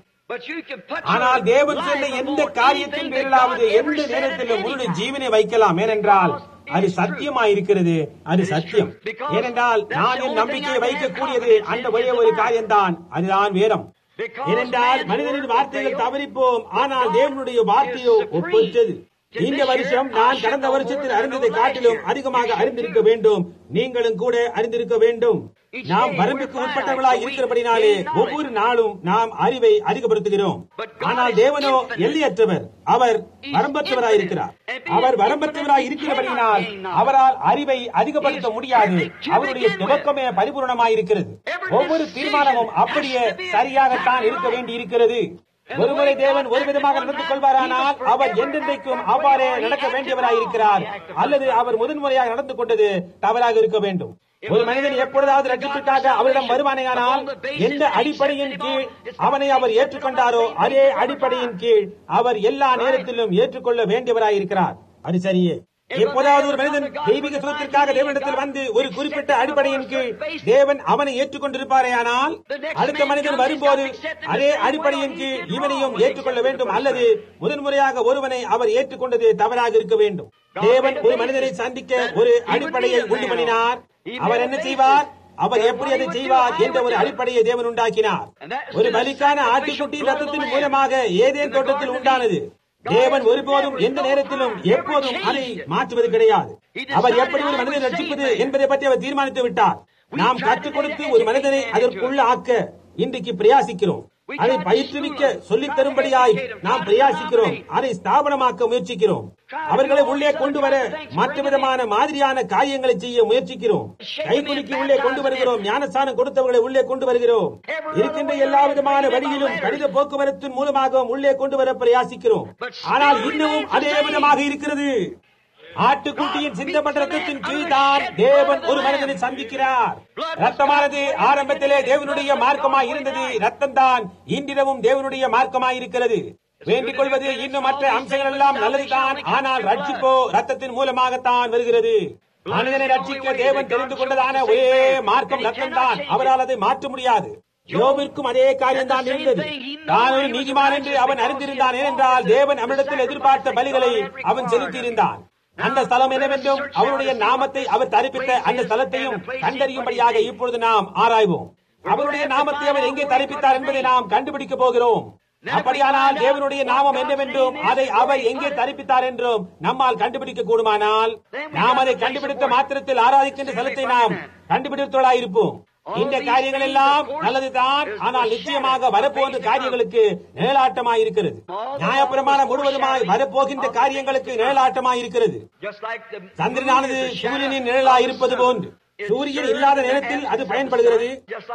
ஆனால் தேவன் சொன்ன எந்த காரியத்தின் பேரிலாவது எந்த நேரத்திலும் உன்னுடைய ஜீவனை வைக்கலாம் ஏனென்றால் அது சத்தியமாயிருக்கிறது அது சத்தியம் ஏனென்றால் நான் என் நம்பிக்கையை வைக்கக்கூடியது அந்த ஒரே ஒரு காரியம்தான் அதுதான் வேதம் ஏனென்றால் மனிதனின் வார்த்தைகள் தவறிப்போம் ஆனால் தேவனுடைய வார்த்தையோ ஒப்பற்றது இந்த வருஷம் நான் கடந்த வருஷத்தில் அறிந்ததை காட்டிலும் அதிகமாக அறிந்திருக்க வேண்டும் நீங்களும் கூட அறிந்திருக்க வேண்டும் நாம் வரம்புக்கு உட்பட்டவர்களாய் இருக்கிறபடினாலே ஒவ்வொரு நாளும் நாம் அறிவை அதிகப்படுத்துகிறோம் ஆனால் தேவனோ எல்லையற்றவர் அவர் வரம்பற்றவராய் இருக்கிறார் அவர் வரம்பற்றவராய் இருக்கிறபடியினால் அவரால் அறிவை அதிகப்படுத்த முடியாது அவருடைய துவக்கமே பரிபூர்ணமாய் இருக்கிறது ஒவ்வொரு தீர்மானமும் அப்படியே சரியாகத்தான் இருக்க வேண்டி இருக்கிறது ஒருமுறை தேவன் ஒரு விதமாக நடந்து கொள்வாரானால் அவர் என்றென்றைக்கும் அவ்வாறே நடக்க வேண்டியவராயிருக்கிறார் அல்லது அவர் முதன்முறையாக நடந்து கொண்டது தவறாக இருக்க வேண்டும் ஒரு மனிதன் எப்பொழுதாவது ரட்சிப்பிற்காக அவரிடம் வருவானேயானால் எந்த அடிப்படையின் கீழ் அவனை அவர் ஏற்றுக்கொண்டாரோ அதே அடிப்படையின் கீழ் அவர் எல்லா நேரத்திலும் ஏற்றுக்கொள்ள வேண்டியவராயிருக்கிறார் அது சரியே எப்போதாவது ஒரு மனிதன் தெய்வீக சுகத்திற்காக தேவனிடத்தில் வந்து ஒரு குறிப்பிட்ட அடிப்படையின் கீழ் தேவன் அவனை ஏற்றுக்கொண்டிருப்பாரே ஆனால் அடுத்த மனிதன் வரும்போது அதே அடிப்படையின் கீழ் இவனையும் ஏற்றுக்கொள்ள வேண்டும் அல்லது முதன்முறையாக ஒருவனை அவர் ஏற்றுக்கொண்டது தவறாக இருக்க வேண்டும் தேவன் ஒரு மனிதனை சந்திக்க ஒரு அடிப்படையை உண்டு பண்ணினார் அவர் என்ன செய்வார் அவர் எப்படி அதை செய்வார் என்ற ஒரு அடிப்படையை தேவன் உண்டாக்கினார் ஒரு பலிக்கான ஆட்டுக்குட்டி ரத்தத்தின் மூலமாக ஏதேன் தோட்டத்தில் உண்டானது தேவன் ஒருபோதும் எந்த நேரத்திலும் எப்போதும் அதை மாற்றுவது கிடையாது அவர் எப்படி ஒரு மனிதனை ரட்சிப்பது என்பதை பற்றி அவர் தீர்மானித்து விட்டார் நாம் கற்றுக் கொடுத்து ஒரு மனிதனை அதற்குள்ள ஆக்க இன்றைக்கு பிரயாசிக்கிறோம் அதை பயிற்றுவிக்க சொல்லித் தரும்படியாய் நாம் பிரயாசிக்கிறோம் அதை ஸ்தாபனமாக்க முயற்சிக்கிறோம் அவர்களை உள்ளே கொண்டு வர மற்ற விதமான மாதிரியான காரியங்களை செய்ய முயற்சிக்கிறோம் கைக்குலுக்கி உள்ளே கொண்டு வருகிறோம் ஞானஸ்தானம் கொடுத்தவர்களை உள்ளே கொண்டு வருகிறோம் இருக்கின்ற எல்லா விதமான வழியிலும் கடித போக்குவரத்தின் மூலமாகவும் உள்ளே கொண்டு வர பிரயாசிக்கிறோம் ஆனால் இன்னமும் அதே விதமாக இருக்கிறது ஆட்டுக்குட்டியின் சிந்தப்பட்ட ரத்தத்தின் கீழ்தான் தேவன் ஒரு மனிதனை சந்திக்கிறார் ரத்தமானது ஆரம்பத்திலே தேவனுடைய மார்க்கமாய் இருந்தது ரத்தம் தான் இன்றிரவும் தேவனுடைய மார்க்கமாய் இருக்கிறது வேண்டிக் கொள்வது இன்னும் மற்ற அம்சங்கள் எல்லாம் நல்லதுதான் ஆனால் ரட்சிப்போ ரத்தத்தின் மூலமாகத்தான் வருகிறது மனிதனை ரட்சிக்க தேவன் தெரிந்து கொண்டதான ஒரே மார்க்கம் ரத்தம் தான் அவரால் அதை மாற்ற முடியாது யோபிற்கும் அதே காரியம் தான் இருந்தது தான் ஒரு நீதிமான் என்று அவன் அறிந்திருந்தான் ஏனென்றால் தேவன் அவனிடத்தில் எதிர்பார்த்த பலிகளை அவன் செலுத்தியிருந்தான் அந்த ஸ்தலம் என்னவென்றும் அவருடைய நாமத்தை அவர் தரிப்பித்த அந்த ஸ்தலத்தையும் கண்டறியும்படியாக இப்பொழுது நாம் ஆராய்வோம் அவருடைய நாமத்தை அவர் எங்கே தரிப்பித்தார் என்பதை நாம் கண்டுபிடிக்க போகிறோம் அப்படியானால் தேவனுடைய நாமம் என்னவென்றும் அதை அவர் எங்கே தரிப்பித்தார் என்றும் நம்மால் கண்டுபிடிக்க கூடுமானால் நாம் அதை கண்டுபிடித்த மாத்திரத்தில் ஆராதிக்கின்ற ஸ்தலத்தை நாம் கண்டுபிடித்தவர்களாயிருப்போம் இந்த காரியங்கள் எல்லாம் நல்லதுதான் ஆனால் நிச்சயமாக வரப்போன்ற காரியங்களுக்கு நிழலாட்டமாய் இருக்கிறது நியாயப்பிரமாணம் முழுவதுமாய் வரப்போகின்ற காரியங்களுக்கு நிழலாட்டமாய் இருக்கிறது சந்திரனானது சூரியனின் நிழலாய் இருப்பது போன்று சூரியன் இல்லாத நேரத்தில் அது பயன்படுகிறது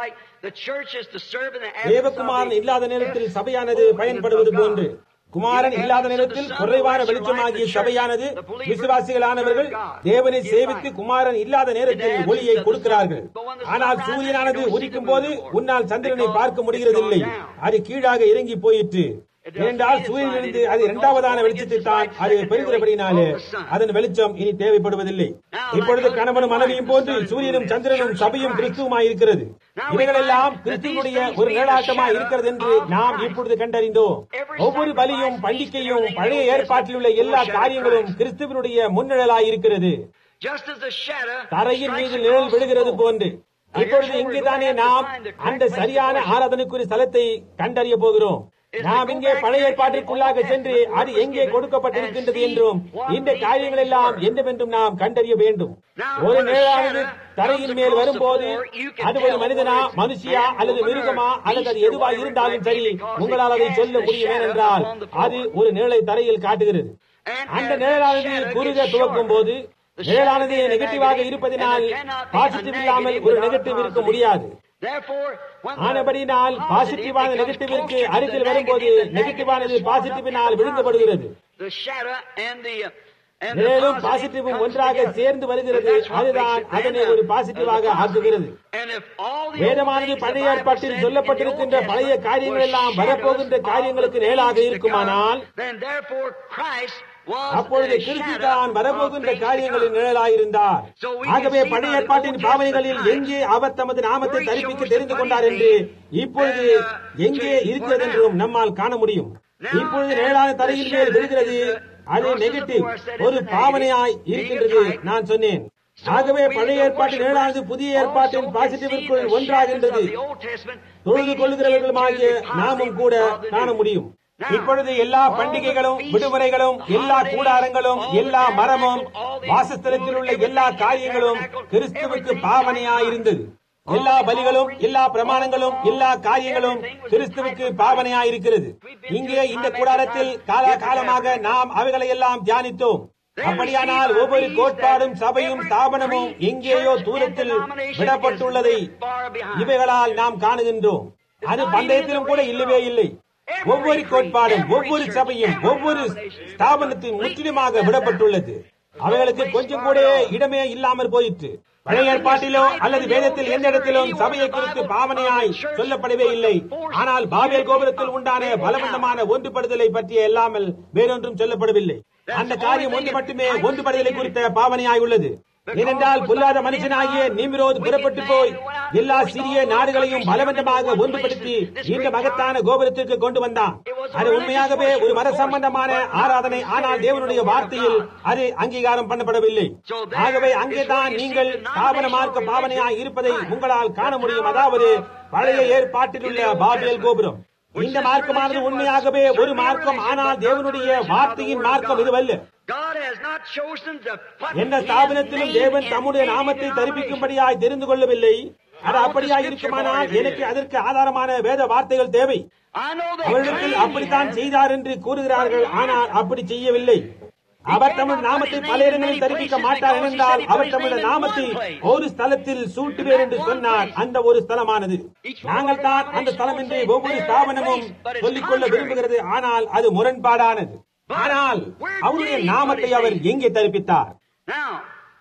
தேவகுமாரன் இல்லாத நேரத்தில் சபையானது பயன்படுவது போன்று குமாரன் இல்லாத நேரத்தில் குறைவான வெளிச்சமாகிய சபையானது விசுவாசிகளானவர்கள் தேவனை சேவித்து குமாரன் இல்லாத நேரத்தில் ஒளியை கொடுக்கிறார்கள் ஆனால் சூரியனானது உதிக்கும் போது உன்னால் சந்திரனை பார்க்க முடிகிறதில்லை அது கீழாக இறங்கி போயிற்று ஏனென்றால் சூரியனிலிருந்து அது இரண்டாவதான வெளிச்சத்தை தான் அது பெறுகிறபடினாலே அதன் வெளிச்சம் இனி தேவைப்படுவதில்லை இப்பொழுது கணவனும் மனைவியும் போன்று சூரியனும் சந்திரனும் சபையும் கிறிஸ்துவமாய் இருக்கிறது இவைகளெல்லாம் கிறிஸ்துவனுடைய ஒரு நிழலாட்டமாய் இருக்கிறது என்று நாம் இப்பொழுது கண்டறிந்தோம் ஒவ்வொரு பலியும் பண்டிகையும் பழைய ஏற்பாட்டில் உள்ள எல்லா காரியங்களும் கிறிஸ்துவனுடைய முன்னிழலாய் இருக்கிறது just as a shadow தரையின் strikes மீது நிழல் across விழுகிறது the floor. போன்று இப்பொழுது இங்குதானே நாம் அந்த சரியான ஆராதனைக்குரிய ஸ்தலத்தை கண்டறிய போகிறோம் நாம் இங்கே பழைய ஏற்பாட்டிற்குள்ளாக சென்று அது எங்கே கொடுக்கப்பட்டிருக்கின்றது என்றும் இந்த காரியங்கள் எல்லாம் என்னவென்றும் நாம் கண்டறிய வேண்டும் ஒரு நிழலானது தரையின் மேல் வரும்போது அது ஒரு மனிதனா மனுஷியா அல்லது மிருகமா அல்லது அது எதுவா இருந்தாலும் சரி உங்களால் அதை சொல்ல முடியும் ஏனென்றால் அது ஒரு நிழலை தரையில் காட்டுகிறது அந்த நிழலானது குறுக துவக்கும் போது நிழலானது நெகட்டிவாக இருப்பதினால் பாசிட்டிவ் இல்லாமல் ஒரு நெகட்டிவ் இருக்க முடியாது Therefore, when the ஆனபடினால் பாசிட்டிவான becomes நெகட்டிவிற்கு closer to அருகில் the வரும்போது negative, the நெகட்டிவானது negative is பாசிட்டிவினால் formed விழுங்கப்படுகிறது The shadow and the and the மேலும் positive பாசிட்டிவும் comes ஒன்றாக together. சேர்ந்து வருகிறது And that's what அதுதான் makes it then அதனை a- ஒரு a- பாசிட்டிவாக a positive. ஆக்குகிறது And if all the வேதமானது old things பழைய the Bible ஏற்பாட்டில் said in the சொல்லப்பட்டிருக்கின்ற Old பழைய Testament காரியங்கள் were எல்லாம் வரப்போகின்ற shadows of காரியங்களுக்கு the நேராக things to இருக்குமானால் come, then therefore Christ was அப்பொழுது a கிறிஸ்து shadow தான் of வரப்போகின்ற things to காரியங்களின் come. நிழலாயிருந்தார் So we ஆகவே can see பழைய by the ஏற்பாட்டின் Old பாவனைகளில் Testament எங்கே அவர் தமது நாமத்தை where he தரிப்பிக்க shows தெரிந்து the கொண்டார் funny என்று thing, இப்பொழுது and, uh, எங்கே to- இருக்கிறது for now. என்றும் நம்மால் காண முடியும் Now, இப்பொழுது as நிழலான the தரையின் மேல் shadow விழுகிறது is the- அது crosses the negative floor, said ஒரு it's a பாவனையாய் negative, இருக்கின்றது being a type. நான் சொன்னேன் So ஆகவே we, பழைய the ஏற்பாட்டின் நிழலானது worshippers, புதிய ஏற்பாட்டின் also can see பாசிட்டிவிற்குள் the ஒன்றாகின்றது shadows of the Old Testament தொழுது leading கொள்ளுகிறவர்களுமாகிய into the நாமும் positive கூட of the காண new. முடியும் Now, இப்பொழுது எல்லா all the பண்டிகைகளும் feasts, விடுமுறைகளும் the எல்லா holidays, கூடாரங்களும் all the எல்லா மரமும் tabernacle, all the வாசஸ்தலத்தில் உள்ள food, எல்லா everything, காரியங்களும் tabernacle, கிறிஸ்துவுக்கு everything பாவனையாயிருந்தது எல்லா பலிகளும் எல்லா பிரமாணங்களும் எல்லா காரியங்களும் கிறிஸ்துவுக்கு பாவனையாயிருக்கிறது இங்கே இந்த கூடாரத்தில் காலாகாலமாக நாம் அவைகளை எல்லாம் தியானித்தோம் அப்படியானால் ஒவ்வொரு கோட்பாடும் சபையும் ஸ்தாபனமும் எங்கேயோ தூரத்தில் விடப்பட்டுள்ளதை இவைகளால் நாம் காணுகின்றோம் அது பந்தயத்திலும் கூட இல்லவே இல்லை ஒவ்வொரு கோட்பாடும் ஒவ்வொரு சபையும் ஒவ்வொரு ஸ்தாபனத்தின் முற்றிலுமாக விடப்பட்டுள்ளது அவைகளுக்கு கொஞ்சம் கூட இடமே இல்லாமல் போயிற்று பழைய ஏற்பாட்டிலோ அல்லது வேதத்தில் எந்த இடத்திலும் சபையை குறித்து பாவனையாய் சொல்லப்படவே இல்லை ஆனால் பாபியல் கோபுரத்தில் உண்டான பலவந்தமான ஒன்றுபடுதலை பற்றிய இல்லாமல் வேறொன்றும் சொல்லப்படவில்லை அந்த காரியம் ஒன்று மட்டுமே ஒன்றுபடுதலை குறித்த பாவனையாய் உள்ளது ஏனென்றால் பொல்லாத மனுஷனாகிய நிமிரோது புறப்பட்டு போய் எல்லா சிறிய நாடுகளையும் பலவந்தமாக ஒன்றுபடுத்தி இந்த மகத்தான கோபுரத்திற்கு கொண்டு வந்தான் அது உண்மையாகவே ஒரு மத சம்பந்தமான ஆராதனை ஆனால் தேவனுடைய வார்த்தையில் அது அங்கீகாரம் பண்ணப்படவில்லை ஆகவே அங்கேதான் நீங்கள் ஸ்தாபன மார்க்க பாவனையாய் இருப்பதை உங்களால் காண முடியும் அதாவது பழைய ஏற்பாட்டில் உள்ள பாபியல் கோபுரம் இந்த மார்க்கமானது உண்மையாகவே ஒரு மார்க்கம் ஆனால் தேவனுடைய வார்த்தையின் மார்க்கம் இதுவல்ல God has not chosen to put எந்த his ஸ்தாபனத்திலும் name தேவன் in தம்முடைய any நாமத்தை denomination. தரிப்பிக்கும்படியாய் தெரிந்து கொள்ளவில்லை அது அப்படியாய் இருக்குமானால் எனக்கு அதற்கு ஆதாரமான வேத வார்த்தைகள் தேவை I know they அவர்களுக்கு claim அப்படித்தான் he has, செய்தார் என்று கூறுகிறார்கள் ஆனால் அப்படி செய்யவில்லை அவர் தமது நாமத்தை பல இடங்களில் தெரிவிக்க மாட்டார் என்றால் அவர் தமது நாமத்தை ஒரு ஸ்தலத்தில் சூட்டுவேர் என்று சொன்னார் அந்த ஒரு ஸ்தலமானது நாங்கள் தான் அந்த ஸ்தலம் என்று ஒவ்வொரு ஸ்தாபனமும் சொல்லிக்கொள்ள விரும்புகிறது ஆனால் அது முரண்பாடானது ஆனால் அவருடைய நாமத்தை அவர் எங்கே தெரிவித்தார் Now,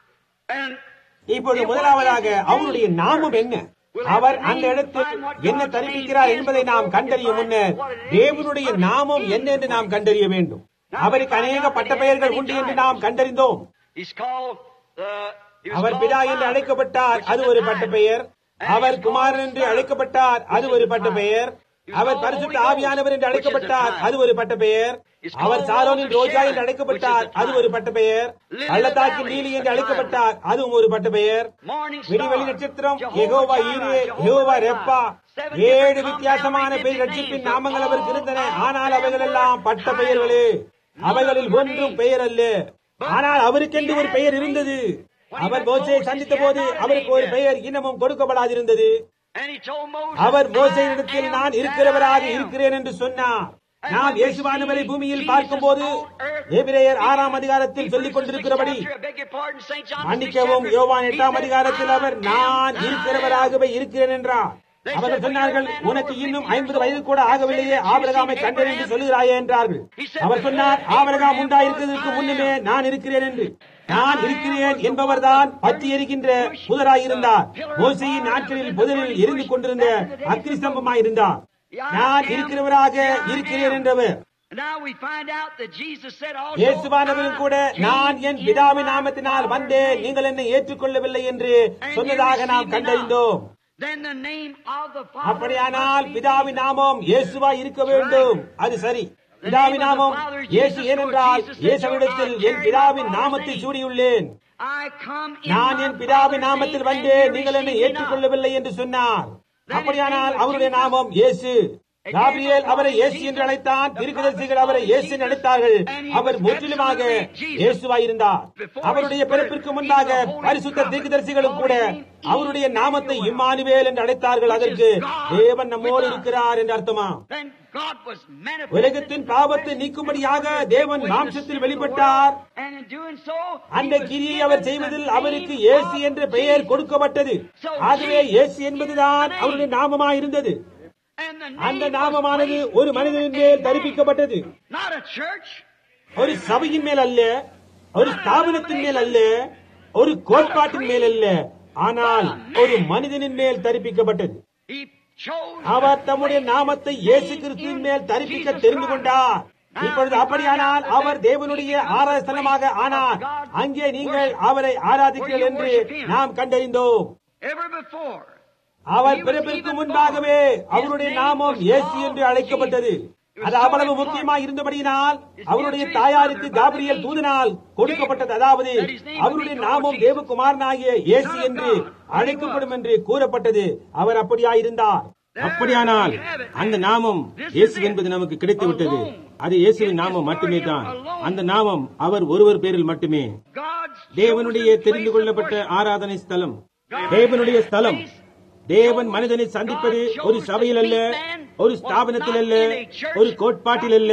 and இப்பொழுது முதலாவதாக அவருடைய நாமம் என்ன அவர் அந்த இடத்தில் என்ன தெரிவிக்கிறார் என்பதை நாம் கண்டறிய முன்னர் தேவனுடைய நாமம் என்ன என்று நாம் கண்டறிய வேண்டும் அவருக்கு அநேக பட்ட பெயர்கள் உண்டு என்று நாம் கண்டறிந்தோம் he's called uh, he was our called பிதா என்று Father, அழைக்கப்பட்டார் which அது is ஒரு the பட்ட title. பெயர் And our he's Kumaran called என்று Son, அழைக்கப்பட்டார் அது which is ஒரு the பட்ட title. பெயர் He was அவர் called பரிசுத்த Holy Ghost, ஆவியானவர் என்று which is the அழைக்கப்பட்டார் title. அது ஒரு பட்ட பெயர் He's called our சாரோனின் Rose of Roja Sharon, என்று அழைக்கப்பட்டார் which is the அது ஒரு title. பட்ட பெயர் Lily of the பள்ளத்தாக்கின் Valley, நீலி a என்று title. அழைக்கப்பட்டார் அதுவும் ஒரு பட்ட பெயர் Morning Star, விடிவெளி நட்சத்திரம் Jehovah யெகோவா Jireh, ஈரே Jehovah யெகோவா Rapha. ரெப்பா Seven ஏழு different வித்தியாசமான compound பெயர் names, ரட்சிப்பின் but நாமங்கள் அவருக்கு all இருந்தன of ஆனால் them அவைகள் were எல்லாம் பட்ட titles. பெயர்களே அவைகளில் None ஒன்றும் names. பெயர் அல்ல ஆனால் அவருக்கென்று ஒரு பெயர் இருந்தது அவர் மோசையை சந்தித்த போது அவருக்கு ஒரு பெயர் இன்னமும் கொடுக்கப்படாதிருந்தது And he told Moses, our "I மோசையிடத்தில் am நான் that இருக்கிறவராக I am." இருக்கிறேன் என்று சொன்னார் நாம் இயேசுவானவரை பூமியில் பார்க்கும்போது எபிரேயர் ஆறாம் அதிகாரத்தில் சொல்லிக் கொண்டிருக்கிறபடி மன்னிக்கவும் யோவான் எட்டாம் அதிகாரத்தில் அவர் நான் இருக்கிறவராகவே இருக்கிறேன் என்றார் அவர்கள் சொன்னார்கள் உனக்கு இன்னும் ஐம்பது வயது கூட ஆகவில்லையே ஆபரகாமை கண்டறிந்து சொல்லுகிறாயே என்றார்கள் அவர் சொன்னார் ஆபரகாம் உண்டாயிருக்கிறதுக்கு முன்னுமே நான் இருக்கிறேன் என்று நான் இருக்கிறேன் என்பவர்தான் பற்றி எரிகின்ற புதராயிருந்தார் மோசையின் நாட்களில் புதரில் எரிந்து கொண்டிருந்த அக்னி ஸ்தம்பமாயிருந்தார் நான் இருக்கிறவராக இருக்கிறேன் என்றவர் Now we find out that Jesus said also, இயேசுவானவரும் கூட "I நான் came என் in பிதாவின் my நாமத்தினால் Father's வந்தேன் name, நீங்கள் என்னை ஏற்றுக்கொள்ளவில்லை என்று and you சொன்னதாக நாம் received me கண்டறிந்தோம் not." Then the name of the Father அப்படியானால் must be பிதாவின் நாமம் இயேசுவா இருக்க வேண்டும் அது சரி பிதாவின் நாமம் இயேசு ஏனென்றால் இயேசுவிடத்தில் என் பிதாவின் நாமத்தை சூடியுள்ளேன் I come in நான் my என் பிதாவின் Father's நாமத்தில் name வந்தேன் and you நீங்கள் என்னை received me not. ஏற்றுக்கொள்ளவில்லை என்று சொன்னார் அப்படியானால் அவருடைய நாமம் இயேசு காபிரியேல் அவரை இயேசு என்று அழைத்தான் தீர்க்கதரிசிகள் அவரை இயேசு என்று அழைத்தார்கள் அவர் முற்றிலுமாக இயேசுவாயிருந்தார் அவருடைய பிறப்பிற்கு முன்பாக பரிசுத்த தீர்க்கதரிசிகளும் கூட அவருடைய நாமத்தை இம்மானுவேல் என்று அழைத்தார்கள் அதற்கு தேவன் நம்மோடு இருக்கிறார் என்று அர்த்தமா Then God was manifested உலகத்தின் பாவத்தை நீக்கும்படியாக தேவன் மாம்சத்தில் வெளிப்பட்டார் and in doing so அந்த கிரியை அவர் செய்வதில் அவருக்கு இயேசு என்ற பெயர் கொடுக்கப்பட்டது ஆகவே இயேசு என்பதுதான் அவருடைய நாமமாயிருந்தது and the அந்த name நாமமானது was ஒரு மனிதனின் மேல் தரிப்பிக்கப்பட்டது not a church ஒரு சபையின் மேல் அல்ல ஒரு ஸ்தாபனத்தின் மேல் அல்ல ஒரு கோட்பாட்டின் மேல் அல்ல ஆனால் ஒரு மனிதனின் மேல் தரிப்பிக்கப்பட்டது he chose அவர் தம்முடைய நாமத்தை இயேசு கிறிஸ்துவின் மேல் தரிப்பிக்க தெரிந்து கொண்டார் இப்பொழுது அப்படியானால் அவர் தேவனுடைய ஆராதனமாக ஆனார் அங்கே நீங்கள் அவரை ஆராதிக்கிறீர்கள் என்று நாம் கண்டறிந்தோம் ever before அவர் பிறப்பிற்கு முன்பாகவே அவருடைய நாமம் இயேசு என்று அழைக்கப்பட்டது அது அவ்வளவு முக்கியமாக இருந்தபடியினால் அவருடைய தாயாருக்கு காபிரியல் தூதனால் கொடுக்கப்பட்டது அதாவது அவருடைய நாமம் தேவகுமாரனாகிய இயேசு என்று அழைக்கப்படும் என்று கூறப்பட்டது அவர் அப்படியாயிருந்தார் அப்படியானால் அந்த நாமம் இயேசு என்பது நமக்கு கிடைத்து விட்டது அது இயேசுவின் நாமம் மட்டுமே தான் அந்த நாமம் அவர் ஒருவர் பேரில் மட்டுமே God's தேவனுடைய தெரிந்து கொள்ளப்பட்ட ஆராதனை ஸ்தலம் தேவனுடைய ஸ்தலம் தேவன் மனிதனை சந்திப்பது ஒரு சபையில் அல்ல ஒரு ஸ்தாபனத்தில் அல்ல ஒரு கோட்பாட்டில் அல்ல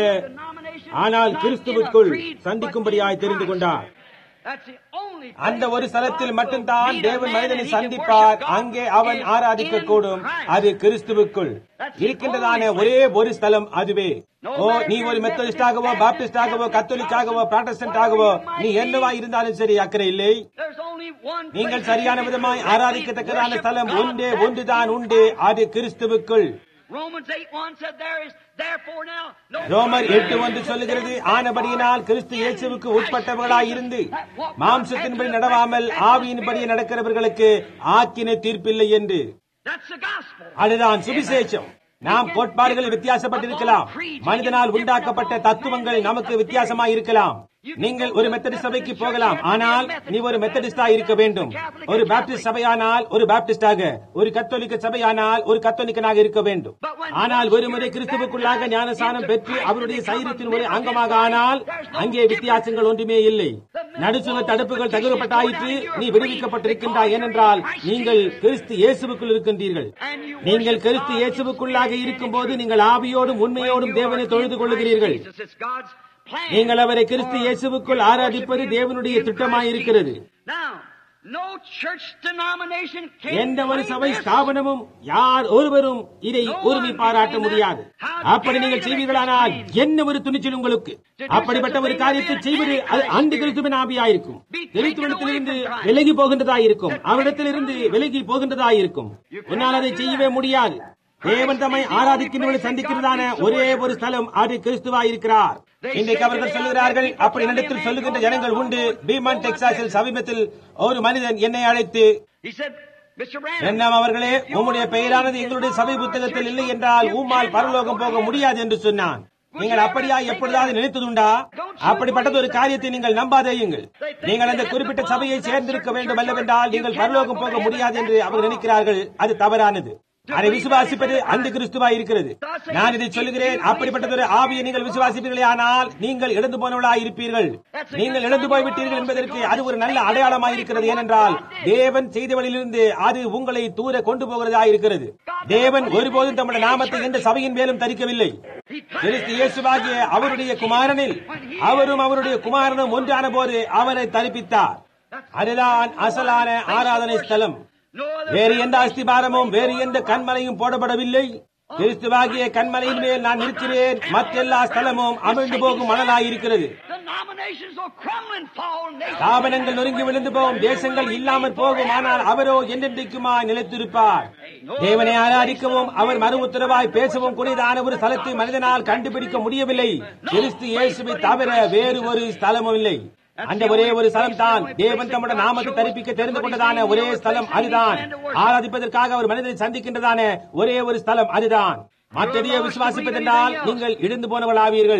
ஆனால் கிறிஸ்துவுக்குள் சந்திக்கும்படியாய் தெரிந்து கொண்டார் That's the only அந்த ஒரு ஸ்தலத்தில் மட்டும்தான் தேவன் மனிதனை சந்திப்பார் அங்கே அவன் ஆராதிக்க கூடும் அது கிறிஸ்துவுக்குள் இருக்கின்றதான ஒரே ஒரு ஸ்தலம் அதுவே ஓ நீ ஒரு மெத்தடிஸ்டாகவோ பாப்டிஸ்டாகவோ கத்தோலிக்காகவோ பிராட்டஸ்டன்டாகவோ நீ என்னவா இருந்தாலும் சரி அக்கறை இல்லை There's only one நீங்கள் place சரியான that விதமாய் you can ஆராதிக்கத்தக்கதான worship ஸ்தலம் God ஒன்றே there. ஒன்றுதான் உண்டு அது கிறிஸ்துவுக்குள் Romans 8 1 said there is therefore now no ரோமர் எட்டு ஒன்று சொல்லுகிறது ஆனபடியினால் கிறிஸ்து இயேசுவுக்கு உட்பட்டவர்களாய் இருந்து மாம்சத்தின்படி நடவாமல் ஆவியின்படி நடக்கிறவர்களுக்கு ஆக்கின தீர்ப்பில்லை என்று That's the gospel. அதுதான் சுவிசேஷம் நாம் கோட்பாடுகள் வித்தியாசப்பட்டிருக்கலாம் மனிதனால் உண்டாக்கப்பட்ட தத்துவங்கள் நமக்கு வித்தியாசமாய் இருக்கலாம் நீங்கள் ஒரு மெத்தடிஸ்ட் சபைக்கு போகலாம் ஆனால் நீ ஒரு மெத்தடிஸ்டா இருக்க வேண்டும் ஒரு பாப்டிஸ்ட் சபையானால் ஒரு பாப்டிஸ்டாக ஒரு கத்தோலிக்க சபையானால் ஒரு கத்தோலிக்கனாக இருக்க வேண்டும் ஆனால் ஒரு முறை கிறிஸ்துவுக்குள்ளாக ஞானசானம் பெற்று அவருடைய சைரத்தின் ஒரு அங்கமாக ஆனால் அங்கே வித்தியாசங்கள் ஒன்றுமே இல்லை நடுச்சுவ தடுப்புகள் தகுரப்பட்டாயிற்று நீ விடுவிக்கப்பட்டிருக்கின்றாய் ஏனென்றால் நீங்கள் கிறிஸ்து இயேசுவுக்குள் இருக்கின்றீர்கள் நீங்கள் கிறிஸ்து இயேசுவுக்குள்ளாக இருக்கும்போது நீங்கள் ஆவியோடும் உண்மையோடும் தேவனை தொழுது கொள்ளுகிறீர்கள் Jesus, it's God's plan. நீங்கள் அவரை கிறிஸ்து இயேசுவுக்குள் ஆராதிப்பது தேவனுடைய திட்டமாயிருக்கிறது Now, no church denomination can எந்த ஒரு claim சபை this. ஸ்தாபனமும் யார் ஒருவரும் இதை உரிமை பாராட்ட முடியாது அப்படி நீங்கள் செய்வீர்களானால் என்ன ஒரு துணிச்சல் உங்களுக்கு அப்படிப்பட்ட ஒரு காரியத்தை செய்வது அது அந்த கிறிஸ்துவின் ஆவியாயிருக்கும் கிறிஸ்துவனிடத்திலிருந்து விலகி போகின்றதாயிருக்கும் அவரிடத்திலிருந்து விலகி போகின்றதாயிருக்கும் உன்னால் அதை செய்யவே முடியாது தேவன் தம்மை ஆராதிக்கின்றவர்களை சந்திக்கிறதான ஒரே ஒரு ஸ்தலம் அது கிறிஸ்துவாயிருக்கிறார் இன்றைக்கு அவர்கள் சொல்லுகிறார்கள் அப்படி நடத்தில் சொல்லுகின்ற ஜனங்கள் உண்டு பீமான் டெக்சாஸில் சமீபத்தில் ஒரு மனிதன் என்னை அழைத்து He said, Mr. Branham, என்னம் அவர்களே உம்முடைய பெயரானது எங்களுடைய சபை புத்தகத்தில் இல்லை என்றால் உம்மால் பரலோகம் போக முடியாது என்று சொன்னான் நீங்கள் அப்படியா எப்பொழுதாவது நினைத்ததுண்டா அப்படிப்பட்டது ஒரு காரியத்தை நீங்கள் நம்பாதேயுங்கள் நீங்கள் அந்த குறிப்பிட்ட சபையை சேர்ந்திருக்க வேண்டும் அல்லவென்றால் நீங்கள் பரலோகம் போக முடியாது என்று அவர்கள் நினைக்கிறார்கள் அது தவறானது அதை விசுவாசிப்பது அந்த கிறிஸ்துவா இருக்கிறது நான் இதை சொல்லுகிறேன் அப்படிப்பட்டதொரு ஆவியை நீங்கள் விசுவாசிப்பீர்களே ஆனால் நீங்கள் இழந்து போனவர்களாய் இருப்பீர்கள் நீங்கள் இழந்து போய்விட்டீர்கள் என்பதற்கு அது ஒரு நல்ல அடையாளமாய் இருக்கிறது ஏனென்றால் தேவன் செய்த வழியிலிருந்து அது உங்களை தூர கொண்டு போகிறதா இருக்கிறது தேவன் ஒருபோதும் தம்முடைய நாமத்தை எந்த சபையின் மேலும் தரிக்கவில்லை கிறிஸ்து இயேசுவாகிய அவருடைய குமாரனில் அவரும் அவருடைய குமாரனும் ஒன்றான போது அவரை தரிப்பித்தார் அதுதான் அசலான ஆராதனை ஸ்தலம் no other வேறு எந்த அஸ்திபாரமும் வேறு எந்த கண்மலையும் போடப்படவில்லை கிறிஸ்துவாகிய கண்மலையின் மேல் நான் இருக்கிறேன் மற்றெல்லா ஸ்தலமும் அமிழ்ந்து போகும் மணலாயிருக்கிறது denominations will crumble and fall. Nations தாபனங்கள் நொறுங்கி விழுந்து போகும் தேசங்கள் இல்லாமல் போகும் ஆனால் அவரோ என்றென்றைக்குமாய் நிலைத்திருப்பார் தேவனை ஆராதிக்கவும் அவர் மறு உத்தரவாய் பேசவும் கூடியதான ஒரு ஸ்தலத்தை மனிதனால் கண்டுபிடிக்க முடியவில்லை கிறிஸ்து இயேசுவை தவிர வேறு ஒரு ஸ்தலமும் இல்லை அந்த ஒரே ஒரு ஸ்தலம் தான் தேவன் தம்முடைய நாமத்தை தரிப்பிக்க தெரிந்து கொண்டதான ஒரே ஸ்தலம் அதுதான் ஆராதிப்பதற்காக அவர் மனிதனை சந்திக்கின்றதான ஒரே ஒரு ஸ்தலம் அதுதான் மற்றதையே விசுவாசிப்பதென்றால் நீங்கள் இழந்து போனவர்களாவீர்கள்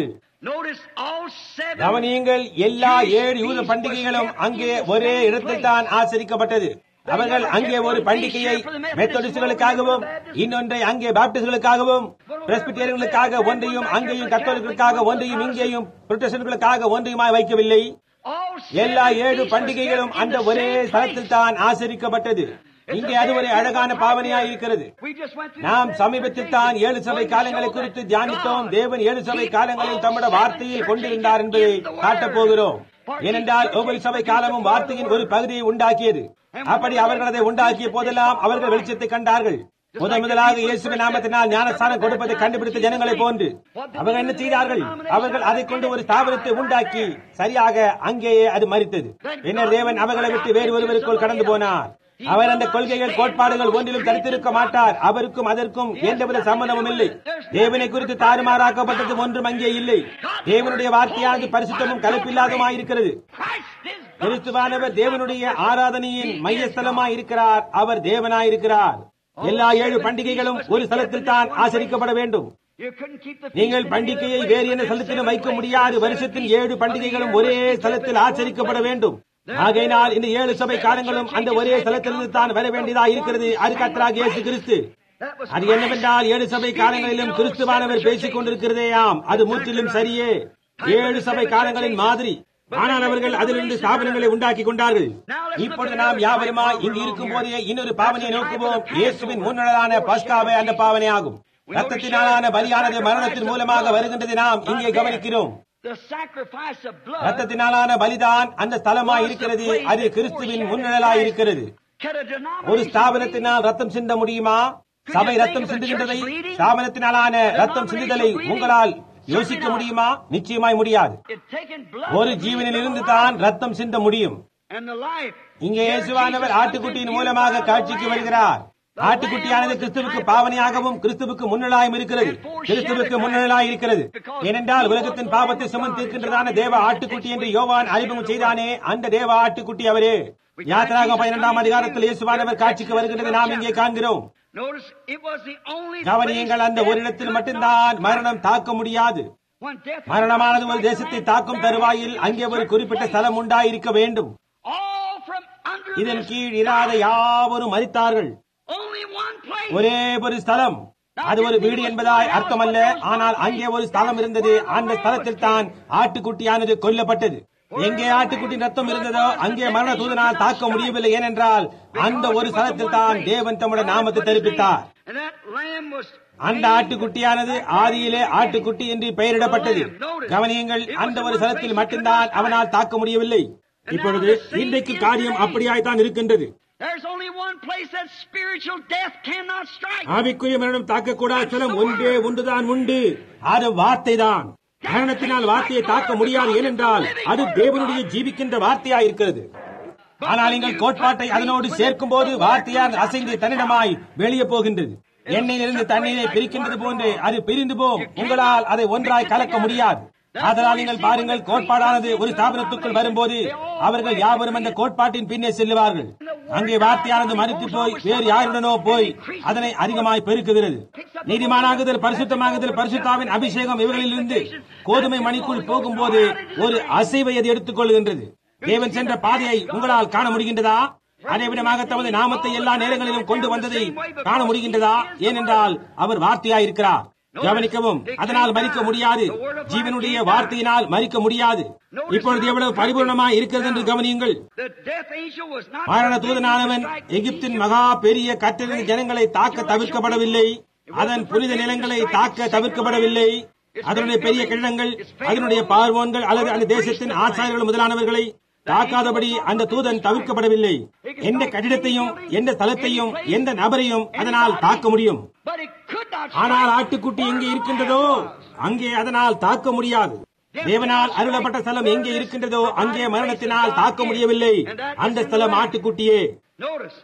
Notice all seven. கவனியுங்கள் எல்லா ஏழு யூத பண்டிகைகளும் அங்கே ஒரே இடத்தில் தான் ஆசரிக்கப்பட்டது அவர்கள் அங்கே ஒரு பண்டிகையை மெத்தடிஸ்டுகளுக்காகவும் இன்னொன்றை அங்கே பாப்டிஸ்டுகளுக்காகவும் பிரஸ்பிட்டேரியர்களுக்காக ஒன்றையும் அங்கேயும் கத்தோலிகளுக்காக ஒன்றையும் இங்கேயும் புரொட்டஸ்டன்ட்களுக்காக ஒன்றையுமாய் வைக்கவில்லை all எல்லா seven ஏழு feasts were பண்டிகைகளும் kept in அந்த the ஒரே same ஸ்தலத்தில் place. தான் ஆசரிக்கப்பட்டது இங்கே அது ஒரு அழகான பாவனையாய் இருக்கிறது We just went through நாம் the சமீபத்தில் தான் ஏழு சபை காலங்களை குறித்து தியானித்தோம் தேவன் ஏழு சபை காலங்களில் தம்முடைய வார்த்தையில் கொண்டிருந்தார் என்பதை காட்டப் போகிறோம் ஏனென்றால் ஒவ்வொரு சபை காலமும் வார்த்தையின் ஒரு பகுதியை உண்டாக்கியது அப்படி அவர்கள் அதை உண்டாக்கிய போதெல்லாம் அவர்கள் வெளிச்சத்தை கண்டார்கள் முதன் முதலாக இயேசுவின் நாமத்தினால் ஞானஸ்தானம் கொடுப்பதை கண்டுபிடித்த ஜனங்களை போன்று அவர்கள் என்ன செய்தார்கள் அவர்கள் அதை கொண்டு ஒரு ஸ்தாபனத்தை உண்டாக்கி சரியாக அங்கேயே அது மறித்தது பின்னர் தேவன் அவர்களை விட்டு வேறு ஒருவருக்குள் கடந்து போனார் அவர் அந்த கொள்கைகள் கோட்பாடுகள் ஒன்றிலும் தடுத்திருக்க மாட்டார் அவருக்கும் அதற்கும் எந்தவித சம்பந்தமும் இல்லை தேவனை குறித்து தாறுமாறாக்கப்பட்டது ஒன்றும் அங்கே இல்லை தேவனுடைய வார்த்தையானது பரிசுத்தமும் கலப்பில்லாதமாயிருக்கிறது Christ is கிறிஸ்துவானவர் தேவனுடைய ஆராதனையின் மையஸ்தலமாய் இருக்கிறார் அவர் தேவனாயிருக்கிறார் எல்லா ஏழு பண்டிகைகளும் ஒரு ஸ்தலத்தில் தான் ஆசரிக்கப்பட வேண்டும் You couldn't keep the நீங்கள் feast in any பண்டிகையை other வேறு place எந்த but ஸ்தலத்திலும் seven வைக்க places. முடியாது வருஷத்தின் ஏழு பண்டிகைகளும் ஒரே ஸ்தலத்தில் ஆச்சரிக்கப்பட வேண்டும் ஆகையினால் இந்த ஏழு சபை காலங்களும் அந்த ஒரே ஸ்தலத்திலிருந்து தான் வர வேண்டியதா இருக்கிறது அது கர்த்தராகிய இயேசு கிறிஸ்து That was அது என்னவென்றால் ஏழு சபை காலங்களிலும் கிறிஸ்துவானவர் பேசிக் கொண்டிருக்கிறதேயாம் அது முற்றிலும் சரியே ஏழு சபை காலங்களின் மாதிரி ஆனால் அவர்கள் அதிலிருந்து ஸ்தாபனங்களை உண்டாக்கி கொண்டார்கள் இப்பொழுது நாம் யாவருமா இங்கு இருக்கும் போதே இன்னொரு பாவனையை நோக்குவோம் இயேசுவின் முன்னழலான பஸ்காவே அந்த பாவனை ஆகும் ரத்தத்தினாலான பலியானது மரணத்தின் மூலமாக வருகின்றது நாம் இங்கே கவனிக்கிறோம் the sacrifice of blood. ரத்தத்தினாலான பலிதான் அந்த ஸ்தலமாய் இருக்கிறது அது கிறிஸ்துவின் முன்னழலாய் இருக்கிறது Can a denomination ஒரு ஸ்தாபனத்தினால் ரத்தம் சிந்த முடியுமா சபை ரத்தம் சிந்துகின்றதை ஸ்தாபனத்தினாலான ரத்தம் சிந்துதலை உங்களால் யோசிக்க முடியுமா நிச்சயமாய் முடியாது It taken blood ஒரு ஜீவனில் இருந்து தான் ரத்தம் சிந்த முடியும் and the life. இங்கே இயேசுவானவர் ஆட்டுக்குட்டியின் மூலமாக காட்சிக்கு வருகிறார் ஆட்டுக்குட்டியானது கிறிஸ்துவுக்கு பாவனையாகவும் கிறிஸ்துவுக்கு முன்னலாயும் இருக்கிறது கிறிஸ்துவுக்கு முன்னலாய் இருக்கிறது ஏனென்றால் உலகத்தின் பாவத்தை சுமந்திருக்கின்றதான தேவ ஆட்டுக்குட்டி என்று யோவான் அறிமுகம் செய்தானே அந்த தேவ ஆட்டுக்குட்டி அவரே யாத்திராக பன்னிரெண்டாம் அதிகாரத்தில் இயேசுவானவர் காட்சிக்கு வருகின்றதை நாம் இங்கே காண்கிறோம் Notice it was the only கவனியங்கள் place அந்த ஒரு death இடத்தில் could மட்டும்தான் not மரணம் தாக்க முடியாது When death மரணமானது ஒரு தேசத்தை தாக்கும் தருவாயில் அங்கே ஒரு குறிப்பிட்ட ஸ்தலம் உண்டாயிருக்க வேண்டும் all from under இதன் this கீழ் இராத யாவரும் மறித்தார்கள் only one place. ஒரே ஒரு ஸ்தலம் அது ஒரு வீடு என்பதாய் அர்த்தமல்ல ஆனால் அங்கே ஒரு ஸ்தலம் இருந்தது அந்த ஸ்தலத்தில் தான் ஆட்டுக்குட்டியானது கொல்லப்பட்டது எங்கே ஆட்டுக்குட்டி ரத்தம் இருந்ததோ அங்கே மரண தூதனால் தாக்க முடியவில்லை ஏனென்றால் அந்த ஒரு ஸ்தலத்தில் தான் தேவன் தம்முடைய நாமத்தை தெரிவித்தார் And that lamb was அந்த ஆட்டுக்குட்டியானது ஆதியிலே ஆட்டுக்குட்டி என்று பெயரிடப்பட்டது கவனியங்கள் அந்த ஒரு ஸ்தலத்தில் மட்டும்தான் அவனால் தாக்க முடியவில்லை இப்பொழுது இன்றைக்கு காரியம் அப்படியாய் தான் இருக்கின்றது There's only one place that spiritual death cannot strike. ஆவிக்குரிய மரணம் தாக்கக்கூடாத ஸ்தலம் ஒன்றே ஒன்றுதான் உண்டு அது வார்த்தை தான் மரணத்தினால் வார்த்தையை தாக்க முடியாது ஏனென்றால் அது தேவனுடைய ஜீவிக்கின்ற வார்த்தையாய் இருக்கிறது ஆனால் நீங்கள் கோட்பாட்டை அதனோடு சேர்க்கும் போது வார்த்தையால் அசைந்து தன்னிடமாய் வெளியே போகின்றது எண்ணெயிலிருந்து தண்ணீரை பிரிக்கின்றது போன்று அது பிரிந்து போம் உங்களால் அதை ஒன்றாய் கலக்க முடியாது அதனால் நீங்கள் பாருங்கள் கோட்பாடானது ஒரு ஸ்தாபனத்துக்குள் வரும்போது அவர்கள் யாவரும் அந்த கோட்பாட்டின் பின்னே செல்லுவார்கள் அங்கே வார்த்தையானது மறுத்து போய் வேறு யாருடனோ போய் அதனை அதிகமாய் பெருக்குகிறது நீதிமானாகுதல் பரிசுத்தமாகுதல் பரிசுத்தாவின் அபிஷேகம் இவர்களிலிருந்து கோதுமை மணிக்குள் போகும்போது ஒரு அசைவை அது எடுத்துக் கொள்கின்றது தேவன் சென்ற பாதையை உங்களால் காண முடிகின்றதா அதே விதமாக தமது நாமத்தை எல்லா நேரங்களிலும் கொண்டு வந்ததை காண முடிகின்றதா ஏனென்றால் அவர் வார்த்தையாயிருக்கிறார் கவனிக்கவும் அதனால் மறிக்க முடியாது ஜீவனுடைய வார்த்தையினால் மறிக்க முடியாது இப்பொழுது எவ்வளவு பரிபூர்ணமாய் இருக்கிறது என்று கவனியுங்கள் The death angel was not மரண forbidden to தூதனானவன் strike எகிப்தின் மகா பெரிய கட்டிலிருந்து ஜனங்களை தாக்க தவிர்க்கப்படவில்லை அதன் புனித நிலங்களை தாக்க தவிர்க்கப்படவில்லை அதனுடைய பெரிய கட்டிடங்கள் அதனுடைய பார்வோன்கள் அல்லது அந்த தேசத்தின் ஆசாரியர்கள் முதலானவர்களை தாக்காதபடி அந்த தூதன் தவிர்க்கப்படவில்லை எந்த கட்டிடத்தையும் எந்த தலத்தையும் எந்த நபரையும் அதனால் தாக்க முடியும் But it could not ஆனால் strike ஆட்டுக்குட்டி எங்கே இருக்கின்றதோ அங்கே அதனால் தாக்க முடியாது தேவனால் அருளப்பட்ட ஸ்தலம் எங்கே இருக்கின்றதோ அங்கே மரணத்தினால் தாக்க முடியவில்லை அந்த ஸ்தலம் ஆட்டுக்குட்டியே Notice.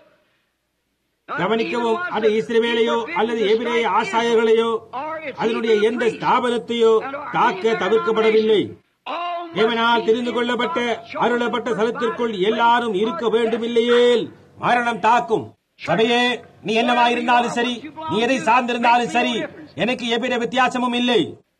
கவனிக்கவும் அது இஸ்ரவேலையோ அல்லது எபிரேய ஆசாரியர்களையோ அதனுடைய எந்த ஸ்தாபனத்தையோ தாக்க தவிர்க்கப்படவில்லை தேவனால் தெரிந்து கொள்ளப்பட்ட அருளப்பட்ட ஸ்தலத்திற்குள் எல்லாரும் இருக்க வேண்டுமில்லையேல் மரணம் தாக்கும் சபையே நீ என்னவா இருந்தாலும் சரி நீ எதை சார்ந்திருந்தாலும் சரி எனக்கு எவ்வித வித்தியாசமும் இல்லை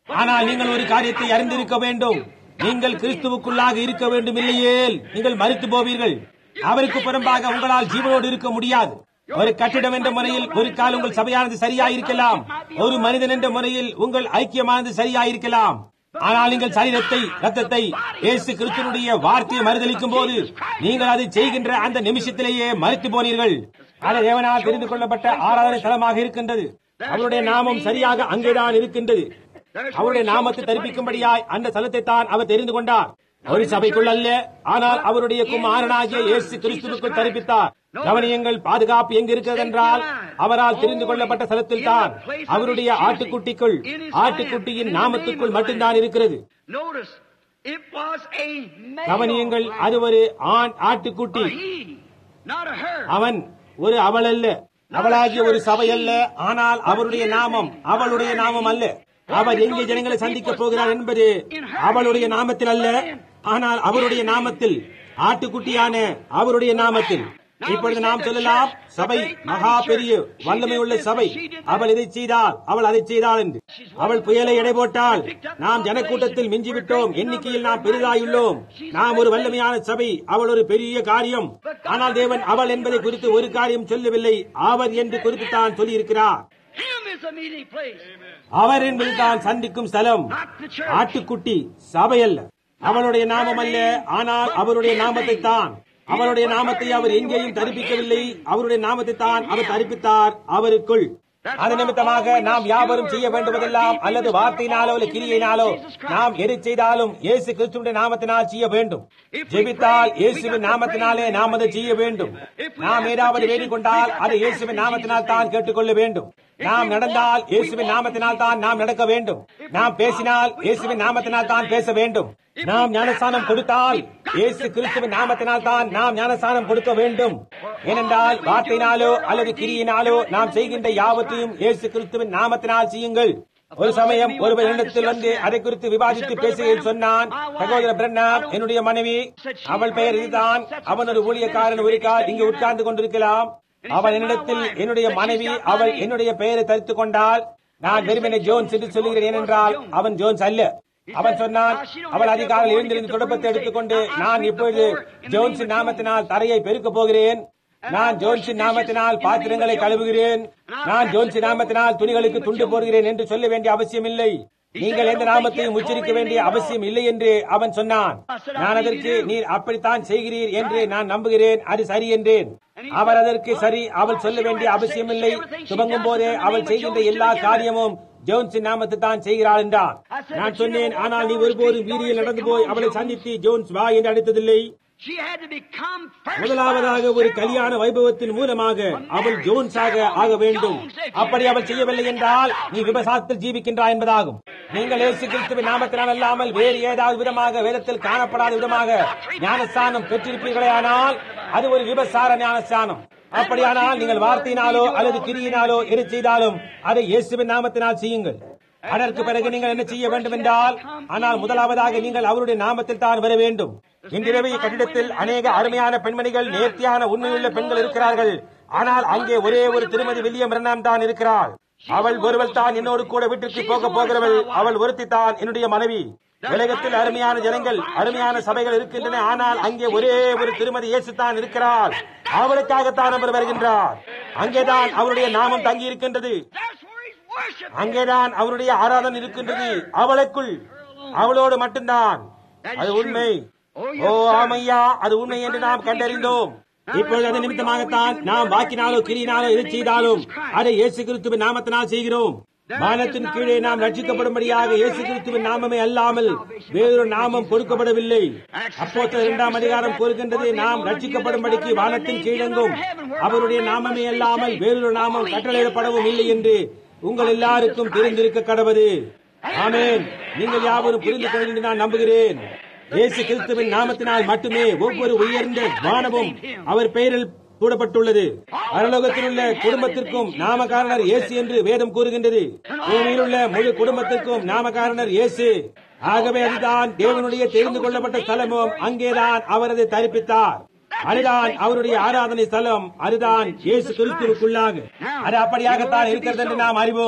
ஆனால் நீங்கள் ஒரு காரியத்தை அறிந்திருக்க வேண்டும் நீங்கள் கிறிஸ்துவுக்குள்ளாக இருக்க வேண்டும் இல்லையேல் நீங்கள் மறித்து போவீர்கள் அவருக்கு புறம்பாக உங்களால் ஜீவனோடு இருக்க முடியாது ஒரு கட்டிடம் என்ற முறையில் ஒரு கால் உங்கள் சபையானது சரியாயிருக்கலாம் ஒரு மனிதன் என்ற முறையில் உங்கள் ஐக்கியமானது சரியாயிருக்கலாம் ஆனால் நீங்கள் சரீரத்தை ரத்தத்தை இயேசு கிறிஸ்துவனுடைய வார்த்தையை மறுதளிக்கும் போது நீங்கள் அதை செய்கின்ற அந்த நிமிஷத்திலேயே மறுத்து போனீர்கள் அது தேவனால் தெரிந்து கொள்ளப்பட்ட ஆராதனை ஸ்தலமாக இருக்கின்றது அவருடைய நாமம் சரியாக அங்கேதான் இருக்கின்றது அவருடைய நாமத்தை தரிப்பிக்கும்படியாய் அந்த ஸ்தலத்தை தான் அவர் தெரிந்து கொண்டார் ஒரு சபைக்குள் அல்ல ஆனால் அவருடைய குமாரனாகிய இயேசு கிறிஸ்துவுக்குள் தரிப்பித்தார் கவனியங்கள் பாதுகாப்பு எங்கு இருக்கிறது என்றால் அவரால் தெரிந்து கொள்ளப்பட்ட ஸ்தலத்தில் தான் அவருடைய ஆட்டுக்குட்டிக்குள் ஆட்டுக்குட்டியின் நாமத்துக்குள் மட்டும்தான் இருக்கிறது Notice, it was a male. கவனியங்கள் அது ஒரு ஆண் ஆட்டுக்குட்டி A he, not a her. அவன் ஒரு அவள் அல்ல அவளாகிய ஒரு சபை அல்ல ஆனால் அவருடைய நாமம் அவளுடைய நாமம் அல்ல அவர் எங்கே ஜனங்களை சந்திக்க போகிறார் என்பது அவளுடைய நாமத்தில் அல்ல ஆனால் அவருடைய நாமத்தில் ஆட்டுக்குட்டியான அவருடைய நாமத்தில் இப்பொழுது நாம் சொல்லலாம் சபை மகா பெரிய வல்லமை உள்ள சபை அவள் இதை செய்தால் அவள் அதை செய்தாள் என்று அவள் புயலை எடை போட்டால் நாம் ஜனக்கூட்டத்தில் மிஞ்சிவிட்டோம் எண்ணிக்கையில் நாம் பெரிதாயுள்ளோம் நாம் ஒரு வல்லமையான சபை அவள் ஒரு பெரிய காரியம் ஆனால் தேவன் அவள் என்பதை குறித்து ஒரு காரியம் சொல்லவில்லை அவர் என்று குறித்து தான் சொல்லியிருக்கிறார் Him is a meeting place. அவர் என்பது தான் சந்திக்கும் ஸ்தலம் ஆட்டுக்குட்டி சபை அல்ல அவளுடைய நாமம் அல்ல ஆனால் அவருடைய நாமத்தை தான் அவருடைய நாமத்தை அவர் எங்கேயும் தரிப்பிக்கவில்லை அவருடைய நாமத்தை தான் அவர் தரிப்பித்தார் அவருக்குள் அது நிமித்தமாக நாம் யாவரும் செய்ய வேண்டுவதெல்லாம் அல்லது வார்த்தையினாலோ அல்லது கிரியையினாலோ நாம் எதை செய்தாலும் இயேசு கிறிஸ்துவின் நாமத்தினால் செய்ய வேண்டும் ஜெபித்தால் இயேசுவின் நாமத்தினாலே நாம் அதை செய்ய வேண்டும் நாம் ஏதாவது வேண்டிக் கொண்டால் அதை இயேசுவின் நாமத்தினால் தான் கேட்டுக்கொள்ள வேண்டும் நாம் நடந்தால் இயேசுவின் நாமத்தினால் தான் நாம் நடக்க வேண்டும் நாம் பேசினால் இயேசுவின் நாமத்தினால் தான் பேச வேண்டும் நாம் ஞானஸ்தானம் கொடுத்தால் இயேசு கிறிஸ்துவின் நாமத்தினால் தான் நாம் ஞானஸ்தானம் கொடுக்க வேண்டும் ஏனென்றால் வார்த்தையினாலோ அல்லது கிரியினாலோ நாம் செய்கின்ற யாவற்றையும் இயேசு கிறிஸ்துவின் நாமத்தினால் செய்யுங்கள் ஒரு சமயம் ஒருவர் என்னிடத்தில் வந்து அதை குறித்து விவாதித்து பேசுகையில் சொன்னான் சகோதர பிரண்ணாம் என்னுடைய மனைவி அவள் பெயர் இதுதான் அவன் ஒரு ஊழியக்காரன் ஒரு கால் இங்கு உட்கார்ந்து கொண்டிருக்கலாம் அவள் என்னிடத்தில் என்னுடைய மனைவி அவள் என்னுடைய பெயரை தரித்துக் கொண்டால் நான் வெறுமனே ஜோன்ஸ் என்று சொல்லுகிறேன் ஏனென்றால் அவன் ஜோன்ஸ் அல்ல அவன் சொன்னான் அவள் அதிகாலையில் எழுந்திருந்து தொடப்பத்தை எடுத்துக்கொண்டு நான் இப்பொழுது ஜோன்ஸின் நாமத்தினால் தரையை பெருக்கப் போகிறேன் நான் ஜோன்ஸின் நாமத்தினால் பாத்திரங்களை கழுவுகிறேன் நான் ஜோன்ஸின் நாமத்தினால் துணிகளுக்கு துண்டு போடுகிறேன் என்று சொல்ல வேண்டிய அவசியம் இல்லை நீங்கள் எந்த நாமத்தையும் உச்சரிக்க வேண்டிய அவசியம் இல்லை என்று அவன் சொன்னான் நான் அதற்கு நீர் அப்படித்தான் செய்கிறீர் என்று நான் நம்புகிறேன் அது சரி என்றேன் அவர் அதற்கு சரி அவள் சொல்ல வேண்டிய அவசியம் இல்லை துவங்கும் போதே அவள் செய்கின்ற எல்லா காரியமும் ஜோன்ஸின் நாமத்தை தான் செய்கிறாள் என்றான் நான் சொன்னேன் ஆனால் நீ ஒருபோதும் வீதியில் நடந்து போய் அவளை சந்தித்து ஜோன்ஸ் வா என்று அழைத்ததில்லை She had to become first முதலாவதாக ஒரு கல்யாண வைபவத்தின் மூலமாக அவள் ஜோன்ஸாக ஆக வேண்டும் அப்படி அவள் செய்யவில்லை என்றால் நீ விபசாரத்தில் ஜீவிக்கின்றாய் என்பதாகும் நீங்கள் இயேசு கிறிஸ்துவின் நாமத்தினால் அல்லாமல் வேறு ஏதாவது விதமாக வேதத்தில் காணப்படாத விதமாக ஞானஸ்தானம் பெற்றிருப்பீர்களேயானால் அது ஒரு விபசார ஞானஸ்தானம் அப்படியானால் நீங்கள் வார்த்தையினாலோ அல்லது கிரியினாலோ எது செய்தாலும் அதை இயேசுவின் நாமத்தினால் செய்யுங்கள் அதற்கு பிறகு நீங்கள் என்ன செய்ய வேண்டும் என்றால் ஆனால் முதலாவதாக நீங்கள் அவருடைய நாமத்தில் தான் வர வேண்டும் இன்றிரவு கட்டிடத்தில் அநேக அருமையான பெண்மணிகள் நேர்த்தியான உண்மையுள்ள பெண்கள் இருக்கிறார்கள் ஆனால் அங்கே ஒரே ஒரு திருமதி வில்லியம் ரென்னாம் தான் இருக்கிறாள் அவள் ஒருவள் தான் என்னோடு கூட வீட்டிற்கு போக போகிறவள் அவள் ஒருத்தி தான் என்னுடைய மனைவி உலகத்தில் அருமையான ஜனங்கள் அருமையான சபைகள் இருக்கின்றன ஆனால் அங்கே ஒரே ஒரு திருமதி இயேசு தான் இருக்கிறாள் அவளுக்காகத்தான் அவர் வருகின்றார் அங்கேதான் அவருடைய நாமம் தங்கி இருக்கின்றது That's where he's worshiping. அங்கேதான் அவருடைய ஆராதனை இருக்கின்றது அவளுக்குள் அவளோடு மட்டும்தான் அது உண்மை ஓ ஆமையா அது உண்மை என்று நாம் கண்டறிந்தோம் இப்பொழுது அது நிமித்தமாகத்தான் நாம் வாக்கினாலோ கிரியினாலோ எது செய்தாலும் அதை இயேசு கிறிஸ்துவின் நாமத்தினால் செய்கிறோம் வானத்தின் கீழே நாம் ரட்சிக்கப்படும்படியாக இயேசு கிறிஸ்துவின் நாமமே அல்லாமல் வேறொரு நாமம் கொடுக்கப்படவில்லை அப்போ இரண்டாம் அதிகாரம் கூறுகின்றது நாம் ரட்சிக்கப்படும்படிக்கு வானத்தின் கீழெங்கும் அவருடைய நாமமே அல்லாமல் வேறொரு நாமம் கட்டளையிடப்படவும் இல்லை என்று உங்கள் எல்லாருக்கும் தெரிந்திருக்க கடவது ஆமென் நீங்கள் யாவரும் புரிந்து கொள்ள என்று நான் நம்புகிறேன் இயேசு கிறிஸ்துவின் நாமத்தினால் மட்டுமே ஒவ்வொரு உயர்ந்த வானமும் அவர் பெயரில் கூடப்பட்டுள்ளது பரலோகத்தில் உள்ள குடும்பத்திற்கும் நாமகாரணர் இயேசு என்று வேதம் கூறுகின்றது பூமியில் உள்ள முழு குடும்பத்திற்கும் நாமகாரணர் இயேசு ஆகவே அதுதான் தேவனுடைய தெரிந்து கொள்ளப்பட்ட ஸ்தலமும் அங்கேதான் அவர் அதை தரிப்பித்தார் அதுதான் அவருடைய ஆராதனை ஸ்தலம் அதுதான் இயேசு கிறிஸ்துவுக்குள்ளாக அது அப்படியாகத்தான் இருக்கிறது என்று நாம் அறிவோம்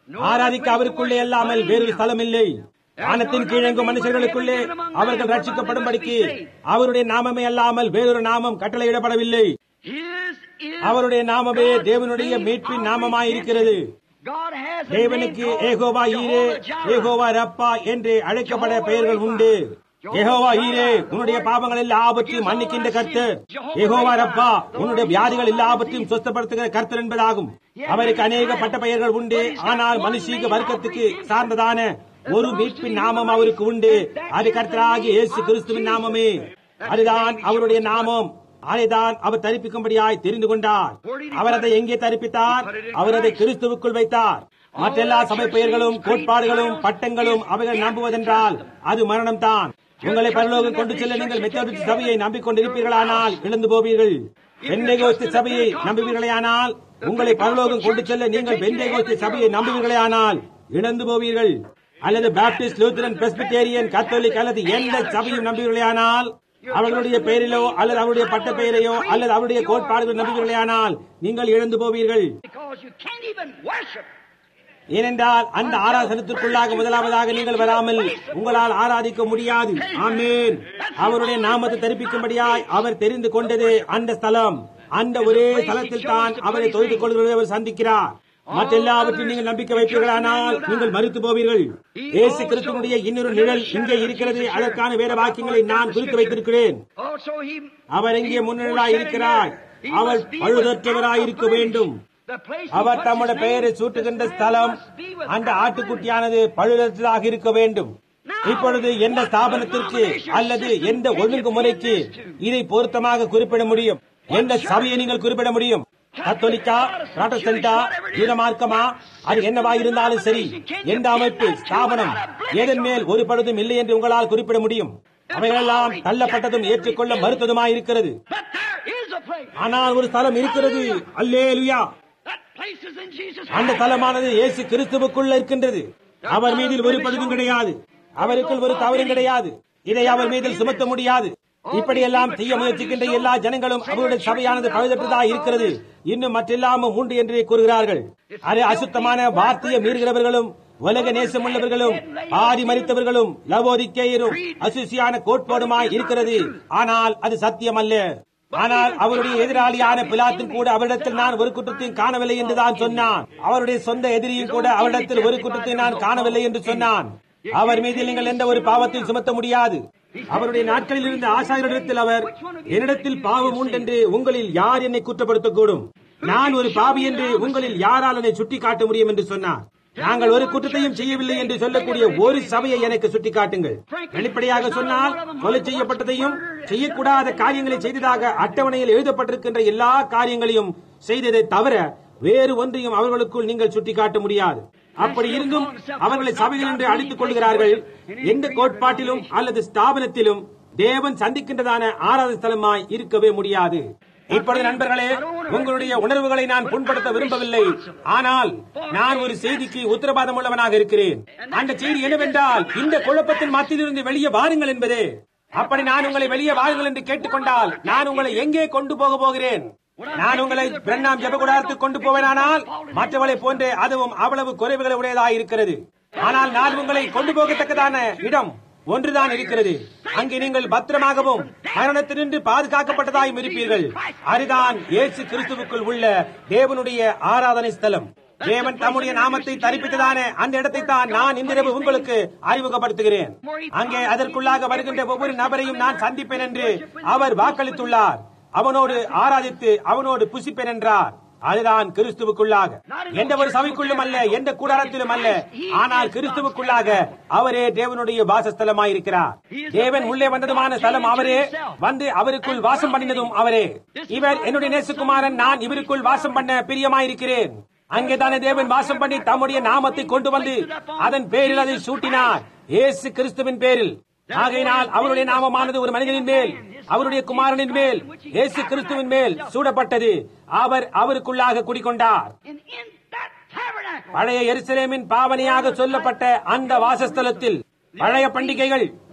ஆராதிக்க அவருக்குள்ளே அல்லாமல் வேறொரு ஸ்தலம் இல்லை வானத்தின் கீழெங்கும் மனுஷர்களுக்குள்ளே அவர்கள் ரட்சிக்கப்படும்படிக்கு அவருடைய நாமமே அல்லாமல் வேறொரு நாமம் கட்டளையிடப்படவில்லை His is அவருடைய நாமமே God தேவனுடைய name மீட்பின் of நாமமாயிருக்கிறது God has a தேவனுக்கு name called ஏகோவா ஈரே Jehovah Jireh. ஏகோவா ரப்பா என்று அழைக்கப்பட பெயர்கள் உண்டு ஏகோவா ஈரே உன்னுடைய பாவங்கள் எல்லாவற்றையும் மன்னிக்கின்ற கர்த்தர் ஏகோவா ரப்பா உன்னுடைய வியாதிகள் எல்லாவற்றையும் சொஸ்தப்படுத்துகிற கர்த்தர் என்பதாகும் அவருக்கு அநேக பட்ட பெயர்கள் உண்டு ஆனால் மனுஷீக வர்க்கத்துக்கு சார்ந்ததான ஒரு மீட்பின் நாமம் அவருக்கு உண்டு அது கர்த்தராகிய இயேசு கிறிஸ்துவின் நாமமே அதுதான் அவருடைய நாமம் அதைதான் அவர் தரிப்பிக்கும்படியாய் தெரிந்து கொண்டார் அவர் அதை எங்கே தரிப்பித்தார் அவர் அதை கிறிஸ்துவுக்குள் வைத்தார் மற்றெல்லா சபை பெயர்களும் கோட்பாடுகளும் பட்டங்களும் அவைகள் நம்புவதென்றால் அது மரணம் தான் உங்களை பரலோகம் கொண்டு செல்ல நீங்கள் மெத்தோடிஸ்ட் சபையை நம்பிக்கொண்டிருப்பீர்களானால் இழந்து போவீர்கள் பெந்தைகோஸ்து சபையை நம்புவீர்களேயானால் உங்களை பரலோகம் கொண்டு செல்ல நீங்கள் பெந்தைகோஸ்து சபையை நம்புவீர்களேயானால் இழந்து போவீர்கள் அல்லது பாப்டிஸ்ட் லூத்தரன் பிரஸ்பிட்டேரியன் கத்தோலிக் அல்லது எந்த சபையும் நம்புவீர்களேயானால் அவர்களுடைய பெயரிலோ அல்லது அவருடைய பட்ட பெயரையோ அல்லது அவருடைய கோட்பாடுகள் நம்புவீர்களேயானால் நீங்கள் இழந்து போவீர்கள் Because you can't even worship. ஏனென்றால் அந்த ஆராதனத்திற்குள்ளாக முதலாவதாக நீங்கள் வராமல் உங்களால் ஆராதிக்க முடியாது ஆமேன் அவருடைய நாமத்தை தெரிவிக்கும்படியாய் அவர் தெரிந்து கொண்டது அந்த ஸ்தலம் அந்த ஒரே ஸ்தலத்தில் தான் அவரை தொழுது கொள்கிறதை அவர் சந்திக்கிறார் மற்றெல்லாவற்றையும் நீங்கள் நம்பிக்கை வைப்பீர்களானால் நீங்கள் மறுத்து போவீர்கள் இயேசு கிறிஸ்துவனுடைய இன்னொரு நிழல் இங்கே இருக்கிறது அதற்கான வேற வாக்கியங்களை நான் குறித்து வைத்திருக்கிறேன் Also, he அவர் எங்கே முன்னிழலாய் இருக்கிறார் அவர் பழுதற்றவராய் இருக்க வேண்டும் the place அவர் தம்முடைய பெயரை சூட்டுகின்ற ஸ்தலம் அந்த ஆட்டுக்குட்டியானது பழுதற்றதாக இருக்க வேண்டும் இப்பொழுது எந்த ஸ்தாபனத்திற்கு அல்லது எந்த ஒழுங்குமுறைக்கு இதை பொருத்தமாக குறிப்பிட முடியும் எந்த சபையை நீங்கள் குறிப்பிட முடியும் கத்தோலிக்கா புராட்டஸ்டன்டா யூதமார்க்கமா அது என்னவா இருந்தாலும் சரி எந்த அமைப்பு ஸ்தாபனம் எதன் மேல் ஒரு பழுதும் இல்லை என்று உங்களால் குறிப்பிட முடியும் அவைகளெல்லாம் தள்ளப்பட்டதும் ஏற்றுக்கொள்ள மறுத்ததுமாய் இருக்கிறது But there is a place. ஆனால் ஒரு ஸ்தலம் இருக்கிறது அல்லேலுயா That place is in Jesus அந்த Christ. தலமானது இயேசு கிறிஸ்துவுக்குள்ள இருக்கின்றது அவர் மீதில் ஒரு பழுதும் கிடையாது அவருக்குள் ஒரு தவறும் கிடையாது இதை அவர் மீதில் சுமத்த முடியாது இப்படியெல்லாம் செய்ய முயற்சிக்கின்ற எல்லா ஜனங்களும் அவருடைய சபையானது பழுதற்றதா இருக்கிறது இன்னும் மற்றெல்லாமும் உண்டு என்றே கூறுகிறார்கள் அது அசுத்தமான வார்த்தையை மீறுகிறவர்களும் உலக நேசமுள்ளவர்களும் ஆதி மறித்தவர்களும் லவோதிக்கேயரும் அசுசியான கோட்பாடுமாய் இருக்கிறது ஆனால் அது சத்தியம் அல்ல ஆனால் அவருடைய எதிராளியான பிலாத்தும் கூட அவரிடத்தில் நான் ஒரு குற்றத்தையும் காணவில்லை என்று தான் சொன்னான் அவருடைய சொந்த எதிரியும் கூட அவரிடத்தில் ஒரு குற்றத்தை நான் காணவில்லை என்று சொன்னான் அவர் மீது நீங்கள் எந்த ஒரு பாவத்தையும் சுமத்த முடியாது அவருடைய நாட்களில் இருந்த ஆசாரியரிடத்தில் அவர் என்னிடத்தில் பாவம் உண்டென்று உங்களில் யார் என்னை குற்றப்படுத்தக்கூடும் நான் ஒரு பாவி என்று உங்களில் யாரால் என்னை சுட்டி காட்ட முடியும் என்று சொன்னார் நாங்கள் ஒரு குற்றத்தையும் செய்யவில்லை என்று சொல்லக்கூடிய ஒரு சபையை எனக்கு சுட்டிக்காட்டுங்கள் வெளிப்படையாக சொன்னால் கொலை செய்யப்பட்டதையும் செய்யக்கூடாத காரியங்களை செய்ததாக அட்டவணையில் எழுதப்பட்டிருக்கின்ற எல்லா காரியங்களையும் செய்ததை தவிர வேறு ஒன்றையும் அவர்களுக்குள் நீங்கள் சுட்டிக்காட்ட முடியாது அப்படி இருந்தும் அவர்களை சபைகள் என்று அழைத்துக் கொள்கிறார்கள் எந்த கோட்பாட்டிலும் அல்லது ஸ்தாபனத்திலும் தேவன் சந்திக்கின்றதான ஆராத ஸ்தலமாய் இருக்கவே முடியாது இப்பொழுது நண்பர்களே உங்களுடைய உணர்வுகளை நான் புண்படுத்த விரும்பவில்லை ஆனால் நான் ஒரு செய்திக்கு உத்தரவாதம் உள்ளவனாக இருக்கிறேன் அந்த செய்தி என்னவென்றால் இந்த குழப்பத்தின் மத்தியிலிருந்து வெளியே வாருங்கள் என்பதே அப்படி நான் உங்களை வெளியே வாருங்கள் என்று கேட்டுக்கொண்டால் நான் உங்களை எங்கே கொண்டு போக போகிறேன் நான் உங்களை பிரண்ணாம் ஜெபகுடாரத்துக்கு கொண்டு போவேனானால் மற்றவளை போன்றே அதுவும் அவ்வளவு குறைவுகளை உடையதாக இருக்கிறது ஆனால் நான் உங்களை கொண்டு போகத்தக்கதான இடம் ஒன்றுதான் இருக்கிறது அங்கே நீங்கள் பத்திரமாகவும் மரணத்தினின்று பாதுகாக்கப்பட்டதாயும் இருப்பீர்கள் அதுதான் இயேசு கிறிஸ்துவுக்குள் உள்ள தேவனுடைய ஆராதனை ஸ்தலம் தேவன் தம்முடைய நாமத்தை தரிப்பித்ததான அந்த இடத்தை தான் நான் இன்றிரவு உங்களுக்கு அறிமுகப்படுத்துகிறேன் அங்கே அதற்குள்ளாக வருகின்ற ஒவ்வொரு நபரையும் நான் சந்திப்பேன் என்று அவர் வாக்களித்துள்ளார் அவனோடு ஆராதித்து அவனோடு புசிப்பேன் என்றார் அதுதான் கிறிஸ்துவுக்குள்ளாக எந்த ஒரு சபைக்குள்ளும் அல்ல எந்த கூடாரத்திலும் அல்ல ஆனால் கிறிஸ்துவுக்குள்ளாக அவரே தேவனுடைய வாசஸ்தலமாயிருக்கிறார் தேவன் உள்ளே வந்ததுமான ஸ்தலம் அவரே வந்து அவருக்குள் வாசம் பண்ணினதும் அவரே இவர் என்னுடைய நேசுகுமாரன் நான் இவருக்குள் வாசம் பண்ண பிரியமாயிருக்கிறேன் அங்கேதானே தேவன் வாசம் பண்ணி தம்முடைய நாமத்தை கொண்டு வந்து அதன் பேரில் அதை சூட்டினார் இயேசு கிறிஸ்துவின் பேரில் ஆகையினால் அவருடைய நாமமானது ஒரு மனிதனின் மேல் அவருடைய குமாரனின் மேல் இயேசு கிறிஸ்துவின் மேல் சூடப்பட்டது அவர் அவருக்குள்ளாக குடிக்கொண்டார் And in that tabernacle, பழைய எருசலேமின் பாவனையாக சொல்லப்பட்ட அந்த வாசஸ்தலத்தில் பழைய பண்டிகைகள்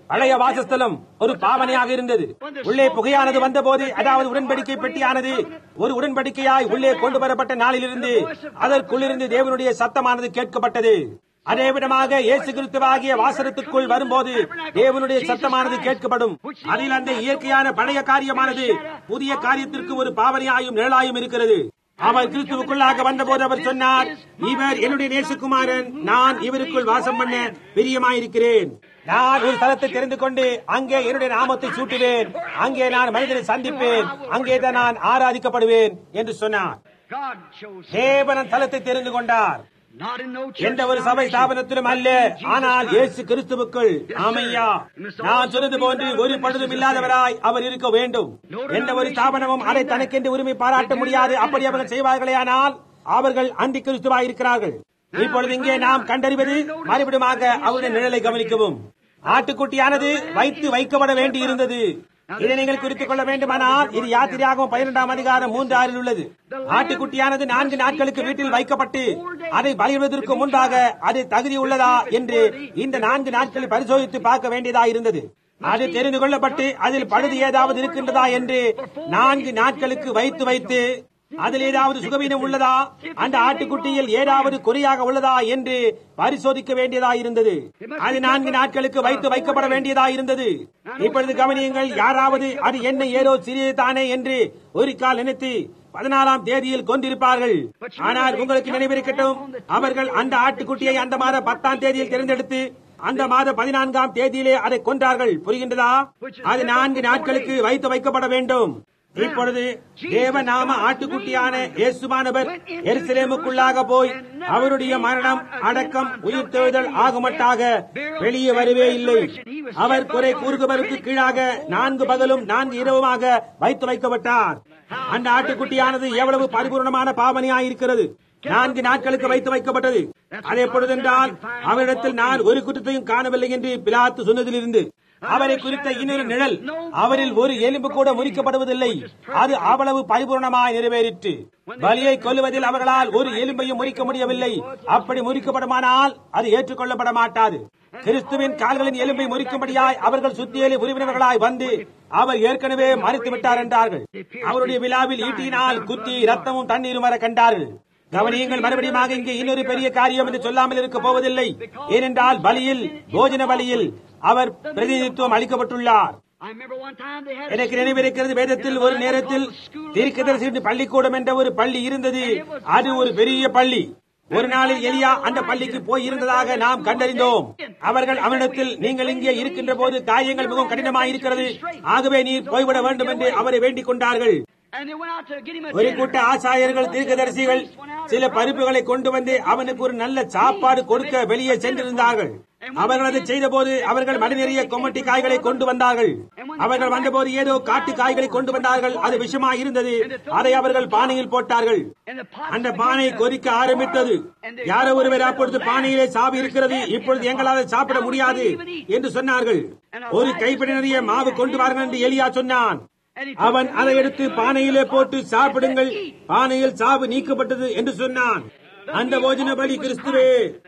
பழைய வாசஸ்தலம் ஒரு பாவனையாக இருந்தது உள்ளே புகையானது வந்தபோது அதாவது உடன்படிக்கை பெட்டியானது ஒரு உடன்படிக்கையாய் உள்ளே கொண்டு வரப்பட்ட நாளிலிருந்து அதற்குள்ளிருந்து தேவனுடைய சத்தமானது கேட்கப்பட்டது அதே விதமாக இயேசு கிறிஸ்துவாகிய வாசனத்துக்குள் வரும்போது தேவனுடைய சத்தமானது கேட்கப்படும் அதில் அந்த இயற்கையான பழைய காரியமானது புதிய காரியத்திற்கு ஒரு பாவனையாயும் நிழலாயும் இருக்கிறது அவர் கிறிஸ்துவுக்குள்ளாக வந்தபோது அவர் சொன்னார் இவர் என்னுடைய நேசகுமாரன் நான் இவருக்குள் வாசம் பண்ண பிரியமாயிருக்கிறேன் நான் ஒரு ஸ்தலத்தை தெரிந்து கொண்டு அங்கே என்னுடைய நாமத்தை சூட்டுவேன் அங்கே நான் மனிதனை சந்திப்பேன் அங்கே தான் நான் ஆராதிக்கப்படுவேன் என்று சொன்னார் God chose தேவனன் தலத்தை தெரிந்து கொண்டார் not in no church. எந்த ஒரு சபை ஸ்தாபனத்திலும் அல்ல ஆனால் இயேசு கிறிஸ்துவுக்குள் ஆமையா நான் சொன்னது போன்று ஒரு பழுதும் இல்லாதவராய் அவர் இருக்க வேண்டும் எந்த ஒரு ஸ்தாபனமும் அதை தனக்கென்று உரிமை பாராட்ட முடியாது அப்படி அவர்கள் செய்வார்களே ஆனால் அவர்கள் அந்தி கிறிஸ்துவாய் இருக்கிறார்கள் இப்பொழுது இங்கே நாம் கண்டறிவது மறுபடியுமாக அவருடைய நிழலை கவனிக்கவும் ஆட்டுக்குட்டியானது வைத்து வைக்கப்பட வேண்டி இருந்தது இதை நீங்கள் குறித்துக் கொள்ள வேண்டுமானால் இது யாத்திரையாகவும் பன்னிரெண்டாம் அதிகாரம் மூன்று ஆறில் உள்ளது ஆட்டுக்குட்டியானது நான்கு நாட்களுக்கு வீட்டில் வைக்கப்பட்டு அதை பலியிடுவதற்கு முன்பாக அது தகுதி உள்ளதா என்று இந்த நான்கு நாட்களில் பரிசோதித்து பார்க்க வேண்டியதா இருந்தது அது தெரிந்து கொள்ளப்பட்டு அதில் பழுது ஏதாவது இருக்கின்றதா என்று நான்கு நாட்களுக்கு வைத்து வைத்து அதில் ஏதாவது சுகவீனம் உள்ளதா அந்த ஆட்டுக்குட்டியில் ஏதாவது குறையாக உள்ளதா என்று பரிசோதிக்க வேண்டியதா இருந்தது அது நான்கு நாட்களுக்கு வைத்து வைக்கப்பட வேண்டியதா இருந்தது இப்பொழுது கவனியுங்கள் யாராவது அது என்ன ஏதோ சிறியது தானே என்று ஒரு கால் நினைத்து பதினாலாம் தேதியில் கொண்டிருப்பார்கள் ஆனால் உங்களுக்கு நினைவிருக்கட்டும் அவர்கள் அந்த ஆட்டுக்குட்டியை அந்த மாத பத்தாம் தேதியில் தேர்ந்தெடுத்து அந்த மாத பதினான்காம் தேதியிலே அதை கொன்றார்கள் புரிகின்றதா அது நான்கு நாட்களுக்கு வைத்து வைக்கப்பட வேண்டும் இப்பொழுது தேவநாம ஆட்டுக்குட்டியான இயேசுமானவர் எருசலேமுக்குள்ளாக போய் அவருடைய மரணம் அடக்கம் உயிர் தேடுதல் ஆகுமட்டாக வெளியே வரவே இல்லை அவர் குறை கூறுகிறவருக்கு கீழாக நான்கு பகலும் நான்கு இரவுமாக வைத்து வைக்கப்பட்டார் அந்த ஆட்டுக்குட்டியானது எவ்வளவு பரிபூர்ணமான பாவனையாயிருக்கிறது நான்கு நாட்களுக்கு வைத்து வைக்கப்பட்டது அது எப்பொழுதென்றால் அவரிடத்தில் நான் ஒரு குற்றத்தையும் காணவில்லை என்று பிலாத்து சொன்னதிலிருந்து அவரை குறித்த இன்னொரு நிழல் அவரில் ஒரு எலும்பு கூட முறிக்கப்படுவதில்லை அது அவ்வளவு பரிபூர்ணமாய் நிறைவேறிற்று பலியை கொல்லுவதில் அவர்களால் ஒரு எலும்பையும் முறிக்க முடியவில்லை அப்படி முறிக்கப்படுமானால் அது ஏற்றுக்கொள்ளப்பட மாட்டாது கிறிஸ்துவின் கால்களின் எலும்பை முறிக்கும்படியாய் அவர்கள் சுத்தியலி உறவினர்களாய் வந்து அவர் ஏற்கனவே மறித்து விட்டார் என்றார்கள் அவருடைய விழாவில் ஈட்டியினால் குத்தி ரத்தமும் தண்ணீரும் வர கண்டார்கள் கவனியங்கள் மறுபடியும் இங்கே இன்னொரு பெரிய காரியம் என்று சொல்லாமல் இருக்க போவதில்லை ஏனென்றால் பலியில் போஜன பலியில் அவர் பிரதிநிதித்துவம் அளிக்கப்பட்டுள்ளார் I remember one time they had எனக்கு நினைவிருக்கிறது வேதத்தில் ஒரு நேரத்தில் தீர்க்கதரிசி பள்ளிக்கூடம் என்ற ஒரு பள்ளி இருந்தது அது ஒரு பெரிய பள்ளி ஒரு நாளில் எலியா அந்த பள்ளிக்கு போய் இருந்ததாக நாம் கண்டறிந்தோம் அவர்கள் அவனிடத்தில் நீங்கள் இங்கே இருக்கின்ற போது காயங்கள் மிகவும் கடினமாக இருக்கிறது ஆகவே நீர் போய்விட வேண்டும் என்று அவரை வேண்டிக் கொண்டார்கள் and they went out to get him a ஒரு dinner. கூட்ட ஆசாரியர்கள் தீர்க்கதரிசிகள் சில பருப்புகளை கொண்டு வந்து அவனுக்கு ஒரு நல்ல சாப்பாடு கொடுக்க வெளியே சென்றிருந்தார்கள் அவர்கள் அதை செய்தபோது அவர்கள் மணி நிறைய கொமட்டி காய்களை கொண்டு வந்தார்கள் அவர்கள் வந்தபோது ஏதோ காட்டு காய்களை கொண்டு வந்தார்கள் அது விஷமா இருந்தது அதை அவர்கள் பானையில் போட்டார்கள் And the pot அந்த பானை கொதிக்க ஆரம்பித்தது யாரோ ஒருவர் அப்பொழுது பானையிலே சாவி இருக்கிறது இப்பொழுது எங்களால் சாப்பிட முடியாது என்று சொன்னார்கள் ஒரு கைப்பிடி நிறைய மாவு கொண்டு வாருங்கள் என்று எலியா சொன்னான் அவன் அதை எடுத்து பானையிலே போட்டு சாப்பிடுங்கள் பானையில் சாவு நீக்கப்பட்டது என்று சொன்னான் அந்த போஜன பலி கிறிஸ்துவே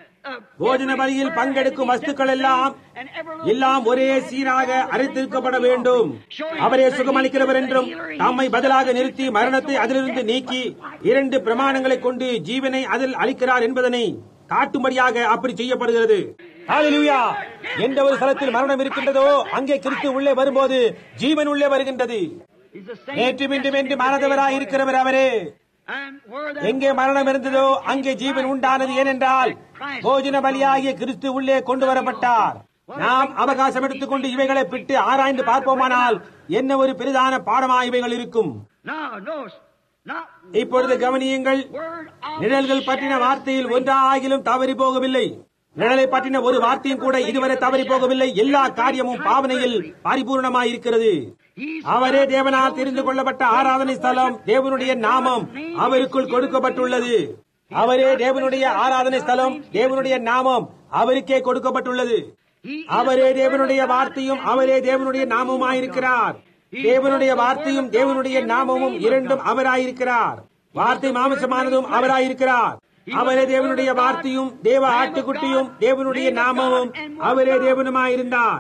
போஜன பலியில் பங்கெடுக்கும் வஸ்துக்கள் எல்லாம் எல்லாம் ஒரே சீராக அரைத்திருக்கப்பட வேண்டும் அவரே சுகமளிக்கிறவர் என்றும் தம்மை பதிலாக நிறுத்தி மரணத்தை அதிலிருந்து நீக்கி இரண்டு பிரமாணங்களை கொண்டு ஜீவனை அதில் அளிக்கிறார் என்பதனை காட்டும்படியாக அப்படி செய்யப்படுகிறது ஹalleluya. எந்த ஒரு ஸ்தலத்தில் மரணம் இருக்கின்றதோ அங்கே கிறிஸ்து உள்ளே வரும்போது ஜீவன் உள்ளே வருகின்றது He's the same. நேற்று மீண்டும் என்று மாறதவராய் இருக்கிறவர் அவரே And where that எங்கே மரணம் இருந்ததோ அங்கே ஜீவன் உண்டானது ஏனென்றால் போஜன பலியாகிய கிறிஸ்து உள்ளே கொண்டு வரப்பட்டார் நாம் அவகாசம் எடுத்துக்கொண்டு இவைகளை பிட்டு ஆராய்ந்து பார்ப்போமானால் என்ன ஒரு பெரிதான பாடமா இவைகள் இருக்கும் no, no, not இப்பொழுது கவனியுங்கள் word of நிழல்கள் பற்றின வார்த்தையில் ஒன்றாகிலும் தவறி போகவில்லை நிழலை பற்றின ஒரு வார்த்தையும் கூட இதுவரை தவறி போகவில்லை எல்லா காரியமும் பாவனையில் பரிபூர்ணமாய் இருக்கிறது அவரே தேவனால் தெரிந்து கொள்ளப்பட்ட ஆராதனை ஸ்தலம் தேவனுடைய நாமம் அவருக்குள் கொடுக்கப்பட்டுள்ளது அவரே தேவனுடைய ஆராதனை ஸ்தலம் தேவனுடைய நாமம் அவருக்கே கொடுக்கப்பட்டுள்ளது அவரே தேவனுடைய வார்த்தையும் அவரே தேவனுடைய நாமமாயிருக்கிறார் தேவனுடைய வார்த்தையும் தேவனுடைய நாமமும் இரண்டும் அவராயிருக்கிறார் வார்த்தை மாமிசமானதும் அவராயிருக்கிறார் அவரே தேவனுடைய வார்த்தையும் தேவ ஆட்டுக்குட்டியும் தேவனுடைய நாமமும் அவரே தேவனுமாயிருந்தார்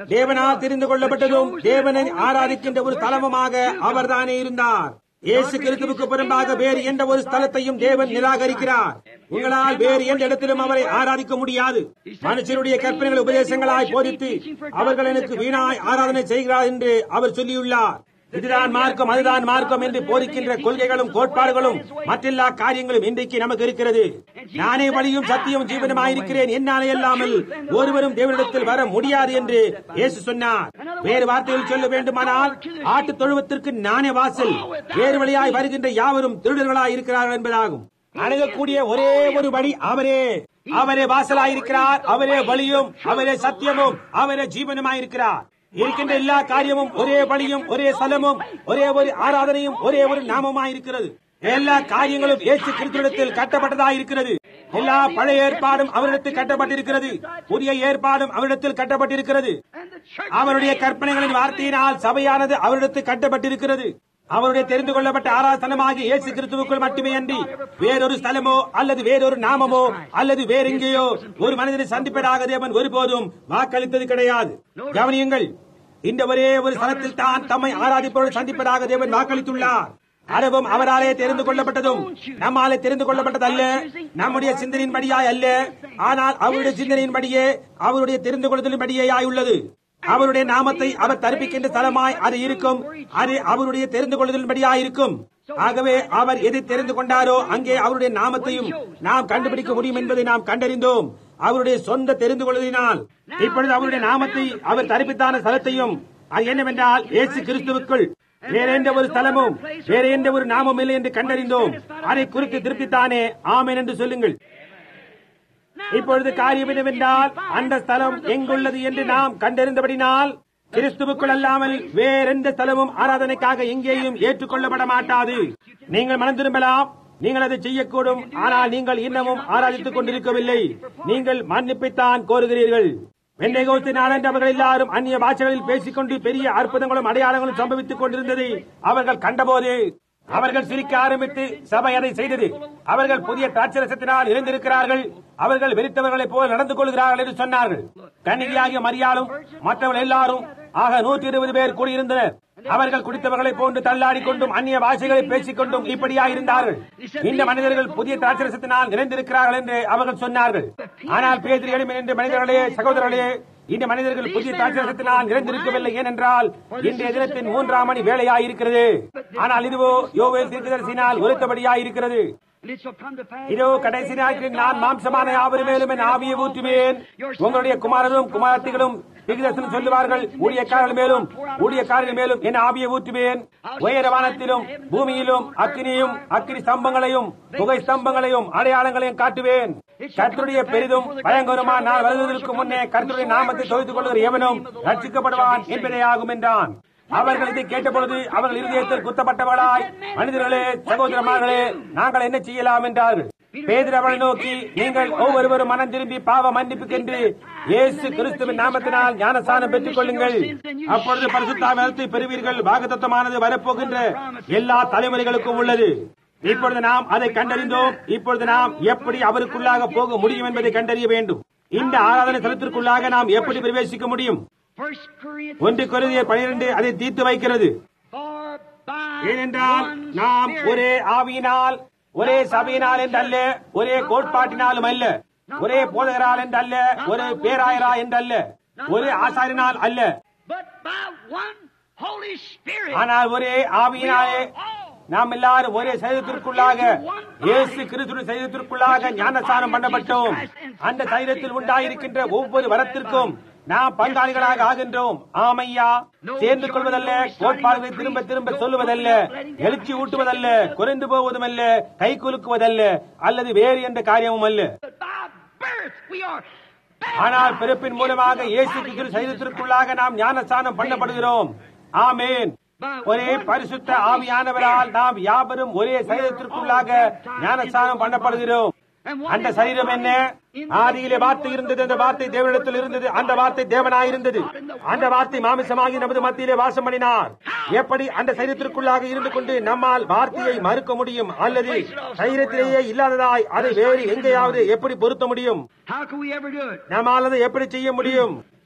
தேவனால் தெரிந்து கொள்ளப்பட்டதும் தேவனை ஆராதிக்கின்ற ஒரு தலமுமாக அவர்தானே இருந்தார் இயேசு கிறிஸ்துவுக்கு புறம்பாக வேறு எந்த ஒரு ஸ்தலத்தையும் தேவன் நிராகரிக்கிறார் உங்களால் வேறு எந்த இடத்திலும் அவரை ஆராதிக்க முடியாது மனுஷருடைய கற்பனைகள் உபதேசங்களாய் போதித்து அவர்கள் எனக்கு வீணாய் ஆராதனை செய்கிறார் என்று அவர் சொல்லியுள்ளார் இதுதான் மார்க்கம் அதுதான் மார்க்கம் என்று போதிக்கின்ற கொள்கைகளும் கோட்பாடுகளும் மற்றெல்லா காரியங்களும் இன்றைக்கு நமக்கு இருக்கிறது நானே வழியும் சத்தியம் ஜீவனமாயிருக்கிறேன் என்னாலே இல்லாமல் ஒருவரும் தேவனிடத்தில் வர முடியாது என்று இயேசு சொன்னார் வேறு வார்த்தையில் சொல்ல வேண்டுமானால் ஆட்டு தொழுவத்திற்கு நானே வாசல் வேறு வழியாய் வருகின்ற யாவரும் திருடர்களாய் இருக்கிறார்கள் என்பதாகும் அணுகக்கூடிய ஒரே ஒரு வழி அவரே அவரே வாசலாயிருக்கிறார் அவரே வழியும் அவரே சத்தியமும் அவரே ஜீவனுமாயிருக்கிறார் இருக்கின்ற எல்லா காரியமும் ஒரே வழியும் ஒரே ஸ்தலமும் ஒரே ஒரு ஆராதனையும் ஒரே ஒரு நாமமாயிருக்கிறது எல்லா காரியங்களும் இயேசு கிறிஸ்துவிடத்தில் கட்டப்பட்டதாக இருக்கிறது எல்லா பழைய ஏற்பாடும் அவரிடத்தில் கட்டப்பட்டிருக்கிறது புதிய ஏற்பாடும் அவரிடத்தில் கட்டப்பட்டிருக்கிறது அவருடைய கற்பனைகளின் வார்த்தையினால் சபையானது அவரிடத்தில் கட்டப்பட்டிருக்கிறது அவருடைய தெரிந்து கொள்ளப்பட்ட ஆராதனமாகிய இயேசு கிறிஸ்துவுக்குள் மட்டுமே அன்றி வேறொரு ஸ்தலமோ அல்லது வேறொரு நாமமோ அல்லது வேறெங்கேயோ ஒரு மனிதனை சந்திப்பதாக தேவன் ஒருபோதும் வாக்களித்தது கிடையாது கவனியுங்கள் இந்த ஒரே ஒரு ஸ்தலத்தில் தான் தம்மை ஆராதிப்பவர்கள் சந்திப்பதாக தேவன் வாக்களித்துள்ளார் அரபும் அவராலே தெரிந்து கொள்ளப்பட்டதும் நம்மாலே தெரிந்து கொள்ளப்பட்டதல்ல நம்முடைய சிந்தனையின்படியாய் அல்ல ஆனால் அவருடைய சிந்தனையின்படியே அவருடைய தெரிந்து கொள்ளுதலின்படியே உள்ளது அவருடைய நாமத்தை அவர் தரிப்பிக்கின்ற ஸ்தலமாய் அது இருக்கும் அது அவருடைய தெரிந்து கொள்ளுதலின்படியாய் இருக்கும் ஆகவே அவர் எதை தெரிந்து கொண்டாரோ அங்கே அவருடைய நாமத்தையும் நாம் கண்டுபிடிக்க முடியும் என்பதை நாம் கண்டறிந்தோம் அவருடைய சொந்த தெரிந்து கொள்வதனால் இப்பொழுது அவருடைய நாமத்தை அவர் தரிப்பித்தான ஸ்தலத்தையும் அது என்னவென்றால் இயேசு கிறிஸ்துவுக்குள் வேற எந்த ஒரு ஸ்தலமும் வேற எந்த ஒரு நாமம் இல்லை என்று கண்டறிந்தோம் அதை குறித்து திருப்தித்தானே ஆமேன் என்று சொல்லுங்கள் இப்பொழுது காரியம் என்னவென்றால் அந்த ஸ்தலம் எங்குள்ளது என்று நாம் கண்டறிந்தபடினால் கிறிஸ்துவுக்குள் அல்லாமல் வேறெந்த ஸ்தலமும் ஆராதனைக்காக எங்கேயும் ஏற்றுக்கொள்ளப்பட மாட்டாது நீங்கள் மனம் திரும்பலாம் நீங்கள் அதை செய்யக்கூடும் ஆனால் நீங்கள் இன்னமும் ஆராதித்துக் கொண்டிருக்கவில்லை நீங்கள் மன்னிப்பைத்தான் கோருகிறீர்கள் வெண்ணைகோஸ்து நாளன்று அவர்கள் எல்லாரும் அந்நிய பாஷைகளில் பேசிக்கொண்டு பெரிய அற்புதங்களும் அடையாளங்களும் சம்பவித்துக் கொண்டிருந்ததை அவர்கள் கண்டபோது அவர்கள் சிரிக்க ஆரம்பித்து சபை அதை செய்தது அவர்கள் புதிய தாட்சரசத்தினால் இணைந்திருக்கிறார்கள் அவர்கள் வெறித்தவர்களைப் போல் நடந்து கொள்கிறார்கள் என்று சொன்னார்கள் கன்னிகையாகிய மரியாளும் மற்றவர்கள் எல்லாரும் ஆக நூற்றி இருபது பேர் கூடியிருந்தனர் அவர்கள் குடித்தவர்களைப் போன்று தள்ளாடிக் கொண்டும் அந்நிய பாஷைகளை பேசிக் கொண்டும் இப்படியா இருந்தார்கள் இந்த மனிதர்கள் புதிய திராட்சரசத்தினால் நிறைந்திருக்கிறார்கள் என்று அவர்கள் சொன்னார்கள் ஆனால் பேதிரி எளிமை என்று மனிதர்களே சகோதரர்களே இந்த மனிதர்கள் புதிய தாட்சரசத்தினால் நிறைந்திருக்கவில்லை ஏனென்றால் இன்றைய தினத்தின் மூன்றாம் மணி வேலையாயிருக்கிறது ஆனால் இதுவோ யோவேல் தீர்க்கதரிசினால் உரைத்தபடியாயிருக்கிறது இதோ கடைசி நாட்களில் நான் மாம்சமான யாவரும் மேலும் என் ஆவியை ஊற்றுவேன் உங்களுடைய குமாரரும் குமாரத்திகளும் திகிதர்சனம் சொல்லுவார்கள் ஊழியக்காரர்கள் மேலும் ஊழியக்காரர்கள் மேலும் என் ஆவியை ஊற்றுவேன் உயரவானத்திலும் பூமியிலும் அக்கினியும் அக்கினி ஸ்தம்பங்களையும் புகை ஸ்தம்பங்களையும் அடையாளங்களையும் காட்டுவேன் கர்த்தருடைய பெரிதும் பயங்கரமா நான் வருவதற்கு முன்னே கர்த்தருடைய நாமத்தை தொகுத்துக் கொள்கிற எவனும் ரட்சிக்கப்படுவான் என்பதே ஆகும் என்றான் அவர்கள் இதை கேட்டபொழுது அவர்கள் இருதயத்தில் குத்தப்பட்டவர்களாய் மனிதர்களே சகோதரமார்களே நாங்கள் என்ன செய்யலாம் என்றார்கள் பேதர் அவளை நோக்கி நீங்கள் ஒவ்வொருவரும் மனம் திரும்பி பாவ மன்னிப்புக்கென்று இயேசு கிறிஸ்துவின் நாமத்தினால் ஞானஸ்தானம் பெற்றுக் கொள்ளுங்கள் அப்பொழுது பரிசுத்தாமத்தை பெறுவீர்கள் வாக்குத்தத்தமானது வரப்போகின்ற எல்லா தலைமுறைகளுக்கும் உள்ளது இப்பொழுது நாம் அதை கண்டறிந்தோம் இப்பொழுது நாம் எப்படி அவருக்குள்ளாக போக முடியும் என்பதை கண்டறிய வேண்டும் இந்த ஆராதனை தளத்திற்குள்ளாக நாம் எப்படி பிரவேசிக்க முடியும் ஒன்று கொரிந்தியர் பனிரெண்டு அதை தீர்த்து வைக்கிறது ஏனென்றால் நாம் ஒரே ஆவியினால் ஒரே சபையினால் என்றல்ல ஒரே கோட்பாட்டினாலும் அல்ல ஒரே போதகரால் என்றல்ல ஒரு பேராயரா என்றல்ல ஒரு ஆசாரினால் அல்ல ஆனால் ஒரே ஆவியினாலே நாம் எல்லாரும் ஒரே சைதத்திற்குள்ளாக இயேசு கிறிஸ்துவின் சைதத்திற்குள்ளாக ஞானஸ்தானம் பண்ணப்பட்டோம் அந்த சைதத்தில் உண்டாயிருக்கின்ற ஒவ்வொரு வரத்திற்கும் நாம் பங்காளிகளாக ஆகின்றோம் ஆமையா சேர்ந்து கொள்வதல்ல கோட்பாடுகளை திரும்ப திரும்ப சொல்லுவதல்ல எழுச்சி ஊட்டுவதல்ல குறைந்து போவதுமல்ல கை குலுக்குவதல்ல அல்லது வேறு என்ற காரியமும் அல்ல ஆனால் பிறப்பின் மூலமாக இயேசு கிறிஸ்து சைதத்திற்குள்ளாக நாம் ஞானஸ்தானம் பண்ணப்படுகிறோம் ஆமேன் ஒரே பரிசுத்த ஆவியானவரால் நாம் யாவரும் ஒரே சரீரத்திற்குள்ளாக ஞானஸ்தானம் பண்ணப்படுகிறோம் அந்த சரீரம் என்ன ஆதியிலே வார்த்தை இருந்தது அந்த வார்த்தை தேவனிடத்தில் இருந்தது அந்த வார்த்தை தேவனாய் இருந்தது அந்த வார்த்தை மாமிசமாகி நமது மத்தியிலே வாசம் பண்ணினார் எப்படி அந்த சரீரத்திற்குள்ளாக இருந்து கொண்டு நம்மால் வார்த்தையை மறுக்க முடியும் அல்லது சரீரத்திலேயே இல்லாததாய் அதை வேறு எங்கேயாவது எப்படி பொருத்த முடியும் நம்மால் அதை எப்படி செய்ய முடியும்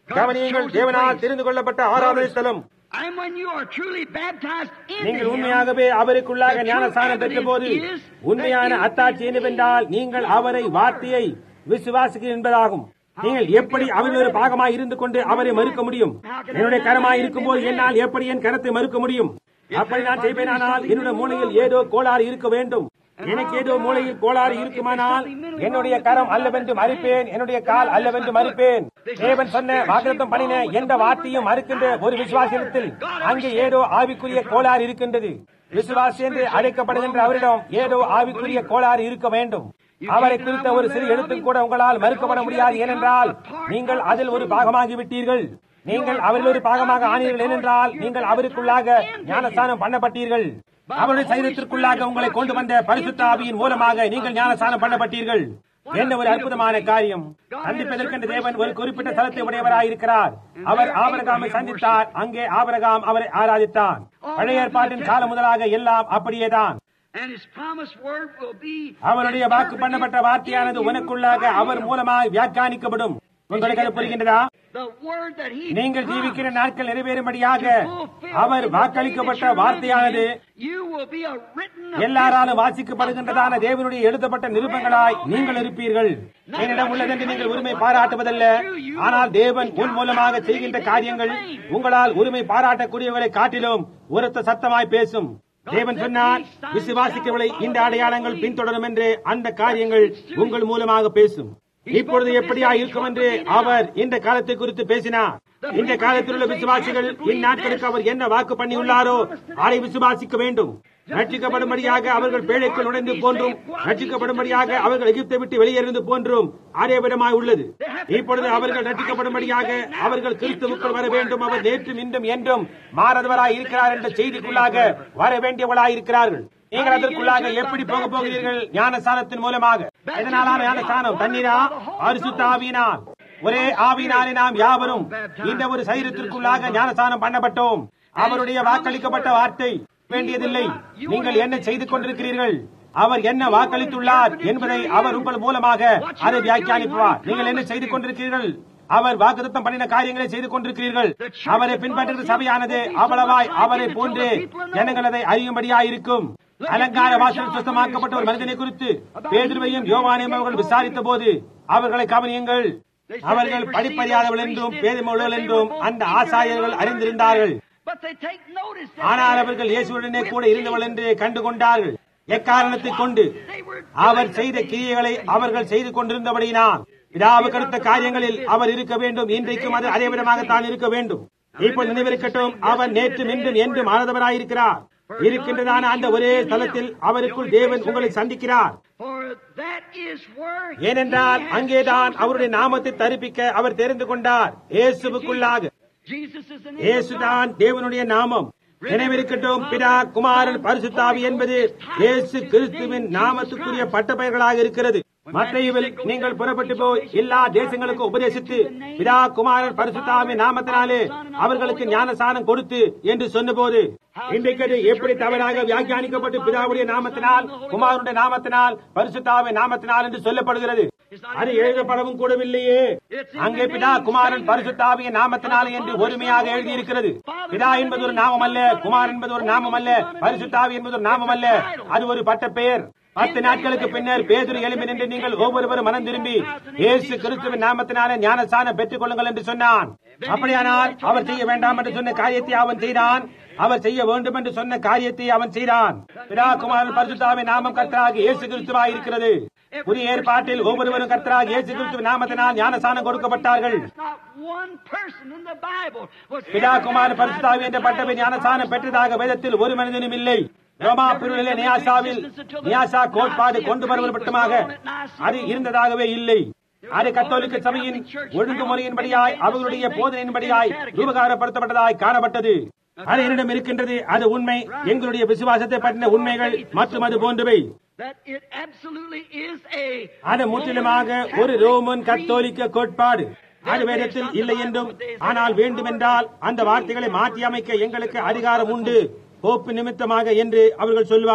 கவனியங்கள் தேவனால் தெரிந்து கொள்ளப்பட்ட ஆராதனை ஸ்தலம் And when you are truly baptized into நீங்கள் Him, உண்மையாகவே அவருக்குள்ளாக ஞானஸ்தானம் பெற்ற போது உண்மையான அத்தாட்சி என்னவென்றால் நீங்கள் அவரை வார்த்தையை விசுவாசிக்கிறீர்கள் என்பதாகும் நீங்கள் எப்படி அவரில் ஒரு பாகமாய் இருந்து கொண்டு அவரை மறுக்க முடியும் என்னுடைய கரமாய் இருக்கும்போது என்னால் எப்படி என் கரத்தை மறுக்க முடியும் அப்படி நான் செய்வேனானால் என்னுடைய மூளையில் ஏதோ கோளாறு இருக்க வேண்டும் எனக்கு ஏதோ மூளையில் கோளாறு இருக்குமானால் என்னுடைய கரம் அல்லவென்று மறுப்பேன் என்னுடைய கால் அல்லவென்று மறுப்பேன் தேவன் சொன்ன வாக்குத்தம் பண்ணின எந்த வார்த்தையும் மறுக்கின்ற ஒரு விசுவாசத்தில் அங்கே ஏதோ ஆவிக்குரிய கோளாறு இருக்கின்றது விசுவாசி என்று அழைக்கப்படுகின்ற அவரிடம் ஏதோ ஆவிக்குரிய கோளாறு இருக்க வேண்டும் அவரை குறித்த ஒரு சிறு எழுத்தும் கூட உங்களால் மறுக்கப்பட முடியாது ஏனென்றால் நீங்கள் அதில் ஒரு பாகமாகி விட்டீர்கள் நீங்கள் அவரில் ஒரு பாகமாக ஆனீர்கள் ஏனென்றால் நீங்கள் அவருக்குள்ளாக ஞானஸ்தானம் பண்ணப்பட்டீர்கள் அவருடைய சரீரத்திற்குள்ளாக உங்களை கொண்டு வந்த பரிசுத்த ஆவியின் மூலமாக நீங்கள் ஞானஸ்தானம் பண்ணப்பட்டீர்கள் என்ன ஒரு அற்புதமான காரியம் சந்திப்பதற்கென்ற தேவன் ஒரு குறிப்பிட்ட தளத்தை உடையவராயிருக்கிறார் அவர் ஆபரகாமை சந்தித்தார் அங்கே ஆபரகாம் அவரை ஆராதித்தான் பழைய ஏற்பாட்டின் காலம் முதலாக எல்லாம் அப்படியேதான் and His promised word will be. அவருடைய வாக்கு பண்ணப்பட்ட வார்த்தையானது உனக்குள்ளாக அவர் மூலமாய் வியாக்கியானிக்கப்படும் உங்களுக்கு அது புரிகின்றதா The word that He நீங்கள் ஜீவிக்கிற promised நாட்கள் நிறைவேறும்படியாக to fulfill our in the day வாக்களிக்கப்பட்ட that you're வார்த்தையானது living in, You will be a written எல்லாராலும் epistle வாசிக்கப்படுகின்றதான of God. தேவனுடைய எழுதப்பட்ட நிருபங்களாய் நீங்கள் இருப்பீர்கள் என்னிடம் உள்ளதென்று நீங்கள் உரிமை பாராட்டுவதல்ல ஆனால் தேவன் உன் மூலமாக செய்கின்ற காரியங்கள் உங்களால் உரிமை பாராட்டக்கூடியவர்களை காட்டிலும் உரத்த சத்தமாய் பேசும் தேவன் சொன்னார் விசுவாசிக்கிறவர்களை இந்த அடையாளங்கள் பின்தொடரும் என்று அந்த காரியங்கள் உங்கள் மூலமாக பேசும் இப்பொழுது எப்படியா இருக்கும் என்று அவர் இந்த காலத்தை குறித்து பேசினார் இந்த காலத்தில் உள்ள விசுவாசிகள் இந்நாட்களுக்கு அவர் என்ன வாக்கு பண்ணியுள்ளாரோ அதை விசுவாசிக்க வேண்டும் ரட்சிக்கப்படும்படியாக அவர்கள் பேழைக்குள் நுழைந்து போன்றும் ரட்சிக்கப்படும்படியாக அவர்கள் எகிப்தை விட்டு வெளியேறிந்து போன்றும் அதே விதமாய் உள்ளது இப்பொழுது அவர்கள் ரட்சிக்கப்படும்படியாக அவர்கள் கிறிஸ்துவுக்குள் வர வேண்டும் அவர் நேற்றும் இன்றும் என்றும் மாறதவராய் இருக்கிறார் என்ற செய்திக்குள்ளாக வர வேண்டியவர்களாய் இருக்கிறார்கள் நீங்கள் அதற்குள்ளாக எப்படி போக போகிறீர்கள் ஞானஸ்தானத்தின் மூலமாக எதனாலான ஞானஸ்தானம் தண்ணீரா அரிசுத்த ஆவியினால் ஒரே ஆவியினாலே நாம் யாவரும் இந்த ஒரு சரீரத்திற்குள்ளாக ஞானஸ்தானம் பண்ணப்பட்டோம் அவருடைய வாக்களிக்கப்பட்ட வார்த்தை வேண்டியதில்லை நீங்கள் என்ன செய்து கொண்டிருக்கிறீர்கள் அவர் என்ன வாக்களித்துள்ளார் என்பதை அவர் உங்கள் மூலமாக அதை வியாக்கியானிப்பார் நீங்கள் என்ன செய்து கொண்டிருக்கிறீர்கள் அவர் வாக்குத்தம் பண்ணின காரியங்களை செய்து கொண்டிருக்கிறீர்கள் அவரை பின்பற்றுகிற சபையானது அவ்வளவாய் அவரை போன்று ஜனங்கள் அதை அறியும்படியாயிருக்கும் அலங்கார வாசல் சுத்தமாக்கப்பட்ட ஒரு மனிதனை குறித்து பேதுருவையும் யோவானையும் அவர்கள் விசாரித்த போது அவர்களை கவனியுங்கள் அவர்கள் படிப்பறியாதவர்கள் என்றும் பேதமுள்ளவர்கள் என்றும் அந்த ஆசாரியர்கள் அறிந்திருந்தார்கள் But they take notice that ஆனால் அவர்கள் இயேசுடனே கூட இருந்தவள் என்று கண்டுகொண்டார்கள் எக்காரணத்தை கொண்டு அவர் செய்த கிரியைகளை அவர்கள் செய்து கொண்டிருந்தபடியினால் பிதாவுக்கு அடுத்த காரியங்களில் அவர் இருக்க வேண்டும் இன்றைக்கும் அது அதே விதமாகத்தான் இருக்க வேண்டும் இப்போது நினைவிருக்கட்டும் அவர் நேற்று இன்றும் என்றும் ஆனதவராயிருக்கிறார் இருக்கின்றதான அந்த ஒரே ஸ்தலத்தில் அவருக்குள் தேவன் உங்களை சந்திக்கிறார் For that is where he ஏனென்றால் has அங்கேதான் chosen அவருடைய நாமத்தை தரிப்பிக்க அவர் தெரிந்து கொண்டார் இயேசுவுக்குள்ளாக Jesus is the name of God. இயேசுதான் தேவனுடைய நாமம் நினைவிருக்கட்டும் பிதா குமாரன் பரிசுத்தாவி என்பது இயேசு கிறிஸ்துவின் நாமத்துக்குரிய பட்டப்பெயர்களாக இருக்கிறது மற்றையில் நீங்கள் புறப்பட்டு போய் எல்லா தேசங்களுக்கு உபதேசித்து பிதா குமாரன் பரிசுத்தாவி நாமத்தினாலே அவர்களுக்கு ஞானசானம் கொடுத்து என்று சொன்னபோது இன்றைக்கு அது எப்படி தவறாக வியாக்கியானிக்கப்பட்டு பிதாவுடைய நாமத்தினால் குமாரனுடைய நாமத்தினால் பரிசுத்தாவி நாமத்தினால் என்று சொல்லப்படுகிறது அது எழுதப்படவும் கூடவில்லையே அங்கே பிதா குமாரன் பரிசுத்தாவிய நாமத்தினாலே என்று ஒருமையாக எழுதியிருக்கிறது பிதா என்பது ஒரு நாமம் அல்ல குமார் என்பது ஒரு நாமம் அல்ல பரிசுத்தாவி என்பது ஒரு நாமம் அல்ல அது ஒரு பட்ட பெயர் பத்து நாட்களுக்கு பின்னர் பேதுரு எழும்பி நின்று நீங்கள் ஒவ்வொருவரும் மனம் திரும்பி இயேசு கிறிஸ்துவின் நாமத்தினாலே ஞானசானம் பெற்றுக் கொள்ளுங்கள் என்று சொன்னான் அப்படியானால் அவர் செய்ய வேண்டாம் என்று சொன்ன காரியத்தை அவன் செய்தான் அவர் செய்ய வேண்டும் என்று சொன்ன காரியத்தை அவன் செய்தான் பிதா குமாரன் பரிசுத்தாவின் நாமம் கர்த்தராக இயேசு கிறிஸ்துவாய் இருக்கிறது புதிய ஏற்பாட்டில் ஒவ்வொருவரும் கர்த்தராக இயேசு கிறிஸ்துவின் நாமத்தினால் ஞானசானம் கொடுக்கப்பட்டார்கள் Not one person in the Bible was பிதா ever குமார் பரிசுத்தாவி என்ற பட்டவை ஞானசானம் பெற்றதாக வேதத்தில் ஒரு மனிதனும் இல்லை ரோமா பிரிவிலே நியாசாவில் நியாசா கோட்பாடு கொண்டு வருவது மட்டுமாக அது இருந்ததாகவே இல்லை அது கத்தோலிக்க சபையின் ஒழுங்குமுறையின்படியாய் அவர்களுடைய போதனையின்படியாய் ரூபகாரப்படுத்தப்பட்டதாய் காணப்பட்டது அது என்னிடம் இருக்கின்றது அது உண்மை எங்களுடைய விசுவாசத்தை பற்றின உண்மைகள் மற்றும் அது போன்றவை that it absolutely is a அது முற்றிலுமாக ஒரு ரோமன் கத்தோலிக்க கோட்பாடு அது வேதத்தில் இல்லை என்றும் ஆனால் வேண்டுமென்றால் அந்த வார்த்தைகளை மாற்றி அமைக்க எங்களுக்கு அதிகாரம் உண்டு போப்பு நிமித்தமாக என்று அவர்கள் சொல்வார்கள்